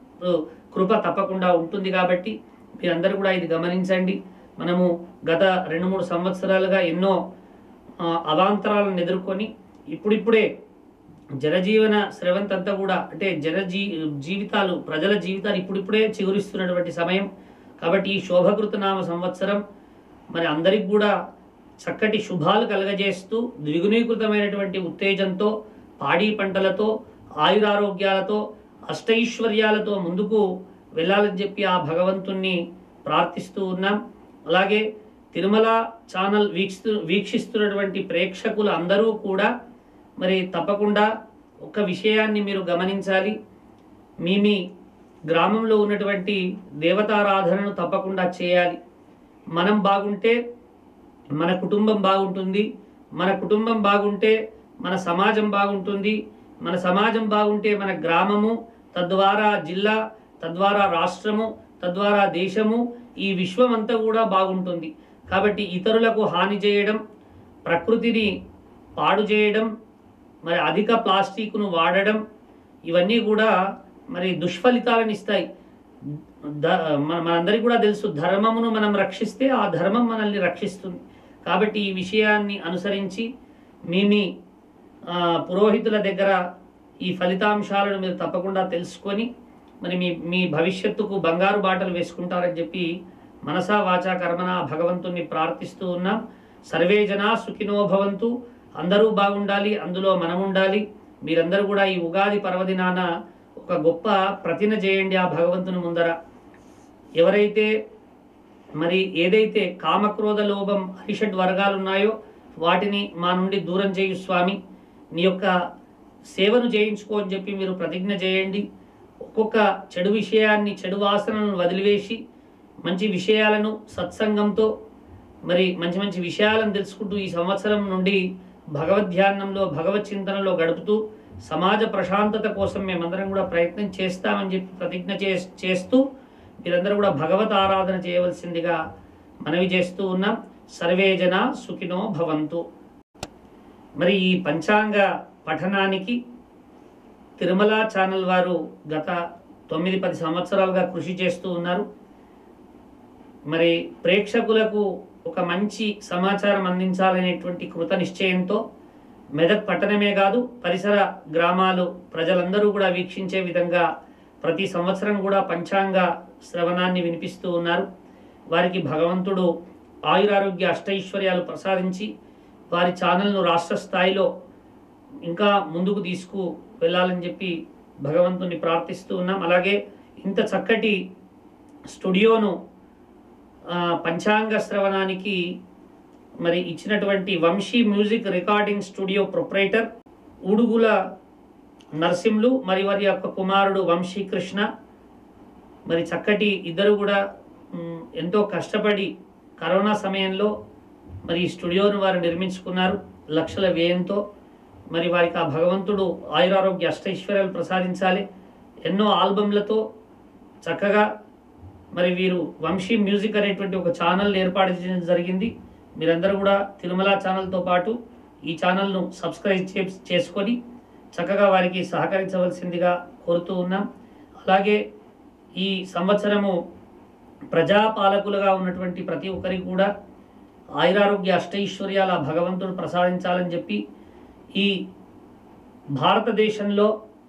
కృప తప్పకుండా ఉంటుంది కాబట్టి మీరందరూ కూడా ఇది గమనించండి మనము గత రెండు మూడు సంవత్సరాలుగా ఎన్నో ఆ, అవాంతరాలను ఎదుర్కొని ఇప్పుడిప్పుడే జనజీవన స్రవంతంతా కూడా అంటే జన జీ జీవితాలు ప్రజల జీవితాలు ఇప్పుడిప్పుడే చిగురిస్తున్నటువంటి సమయం కాబట్టి ఈ శోభకృత నామ సంవత్సరం మరి అందరికి కూడా చక్కటి శుభాలు కలగజేస్తూ ద్విగుణీకృతమైనటువంటి ఉత్తేజంతో పాడి పంటలతో ఆయురారోగ్యాలతో అష్టైశ్వర్యాలతో ముందుకు వెళ్ళాలని చెప్పి ఆ భగవంతుణ్ణి ప్రార్థిస్తూ ఉన్నాం అలాగే తిరుమల ఛానల్ వీక్షిస్తూ వీక్షిస్తున్నటువంటి ప్రేక్షకులు అందరూ కూడా మరి తప్పకుండా ఒక విషయాన్ని మీరు గమనించాలి మీ మీ గ్రామంలో ఉన్నటువంటి దేవతారాధనను తప్పకుండా చేయాలి మనం బాగుంటే మన కుటుంబం బాగుంటుంది మన కుటుంబం బాగుంటే మన సమాజం బాగుంటుంది మన సమాజం బాగుంటే మన గ్రామము తద్వారా జిల్లా తద్వారా రాష్ట్రము తద్వారా దేశము ఈ విశ్వం అంతా కూడా బాగుంటుంది కాబట్టి ఇతరులకు హాని చేయడం ప్రకృతిని పాడు చేయడం మరి అధిక ప్లాస్టిక్ను వాడడం ఇవన్నీ కూడా మరి దుష్ఫలితాలను ఇస్తాయి ద- మన మనందరికీ కూడా తెలుసు ధర్మమును మనం రక్షిస్తే ఆ ధర్మం మనల్ని రక్షిస్తుంది కాబట్టి ఈ విషయాన్ని అనుసరించి మీ మీ ఆ, పురోహితుల దగ్గర ఈ ఫలితాంశాలను మీరు తప్పకుండా తెలుసుకొని మరి మీ మీ భవిష్యత్తుకు బంగారు బాటలు వేసుకుంటారని చెప్పి మనసా వాచా కర్మన భగవంతుణ్ణి ప్రార్థిస్తూ ఉన్నాం సర్వే జనా సుఖినో భవంతు అందరూ బాగుండాలి అందులో మనం ఉండాలి మీరందరూ కూడా ఈ ఉగాది పర్వదినాన ఒక గొప్ప ప్రతిన చేయండి ఆ భగవంతుని ముందర ఎవరైతే మరి ఏదైతే కామక్రోధ లోభం హరిషడ్ వర్గాలు ఉన్నాయో వాటిని మా నుండి దూరం చేయు స్వామి నీ యొక్క సేవను చేయించుకో అని చెప్పి మీరు ప్రతిజ్ఞ చేయండి ఒక్కొక్క చెడు విషయాన్ని చెడు వాసనలను వదిలివేసి మంచి విషయాలను సత్సంగంతో మరి మంచి మంచి విషయాలను తెలుసుకుంటూ ఈ సంవత్సరం నుండి భగవద్ధ్యానంలో భగవత్ చింతనలో గడుపుతూ సమాజ ప్రశాంతత కోసం మేమందరం కూడా ప్రయత్నం చేస్తామని చెప్పి ప్రతిజ్ఞ చే- చేస్తూ మీరందరూ కూడా భగవత్ ఆరాధన చేయవలసిందిగా మనవి చేస్తూ ఉన్నాం సర్వే జన సుఖినో భవంతు మరి ఈ పంచాంగ పఠనానికి తిరుమల ఛానల్ వారు గత తొమ్మిది పది సంవత్సరాలుగా కృషి చేస్తూ ఉన్నారు మరి ప్రేక్షకులకు ఒక మంచి సమాచారం అందించాలనేటువంటి కృత నిశ్చయంతో మెదక్ పట్టణమే కాదు పరిసర గ్రామాలు ప్రజలందరూ కూడా వీక్షించే విధంగా ప్రతి సంవత్సరం కూడా పంచాంగ శ్రవణాన్ని వినిపిస్తూ ఉన్నారు వారికి భగవంతుడు ఆయురారోగ్య అష్టైశ్వర్యాలు ప్రసాదించి వారి ఛానల్ను రాష్ట్ర స్థాయిలో ఇంకా ముందుకు తీసుకు వెళ్ళాలని చెప్పి భగవంతుని ప్రార్థిస్తూ ఉన్నాం అలాగే ఇంత చక్కటి స్టూడియోను ఆ, పంచాంగ శ్రవణానికి మరి ఇచ్చినటువంటి Vamshi music recording studio proprietor Udugula Narasimhulu మరి వారి యొక్క కుమారుడు వంశీ కృష్ణ మరి చక్కటి ఇద్దరు కూడా మ్, ఎంతో కష్టపడి కరోనా సమయంలో మరి ఈ స్టూడియోను వారు నిర్మించుకున్నారు లక్షల వ్యయంతో మరి వారికి ఆ భగవంతుడు ఆయురారోగ్య అష్టైశ్వర్యాలు ప్రసాదించాలి ఎన్నో ఆల్బమ్లతో చక్కగా మరి వీరు వంశీ మ్యూజిక్ అనేటువంటి ఒక ఛానల్ ఏర్పాటు చేయడం జరిగింది మీరందరూ కూడా తిరుమల ఛానల్తో పాటు ఈ ఛానల్ను సబ్స్క్రైబ్ చే చేసుకొని చక్కగా వారికి సహకరించవలసిందిగా కోరుతూ ఉన్నాం అలాగే ఈ సంవత్సరము ప్రజాపాలకులుగా ఉన్నటువంటి ప్రతి ఒక్కరికి కూడా ఆయురారోగ్య అష్టైశ్వర్యాల భగవంతుడు ప్రసాదించాలని చెప్పి ఈ భారతదేశంలో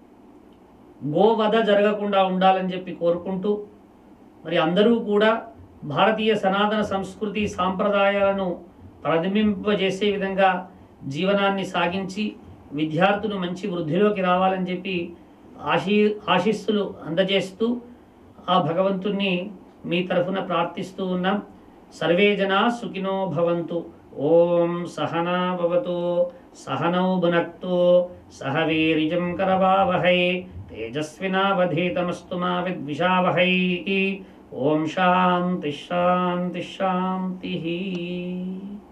గోవధ జరగకుండా ఉండాలని చెప్పి కోరుకుంటూ మరి అందరూ కూడా భారతీయ సనాతన సంస్కృతి సాంప్రదాయాలను ప్రతిబింబజేసే విధంగా జీవనాన్ని సాగించి విద్యార్థులు మంచి వృద్ధిలోకి రావాలని చెప్పి ఆశీ ఆశీస్సులు అందజేస్తూ ఆ భగవంతుణ్ణి మీ తరఫున ప్రార్థిస్తూ ఉన్నాం సర్వే జనా సుఖినో భవంతు ఓం సహనా భవతు సహనౌ భునక్తు సహ వీర్యం కరవావహై తేజస్వినావధీతమస్తు మా విద్విషావహై ఓం శాంతి శాంతి శాంతి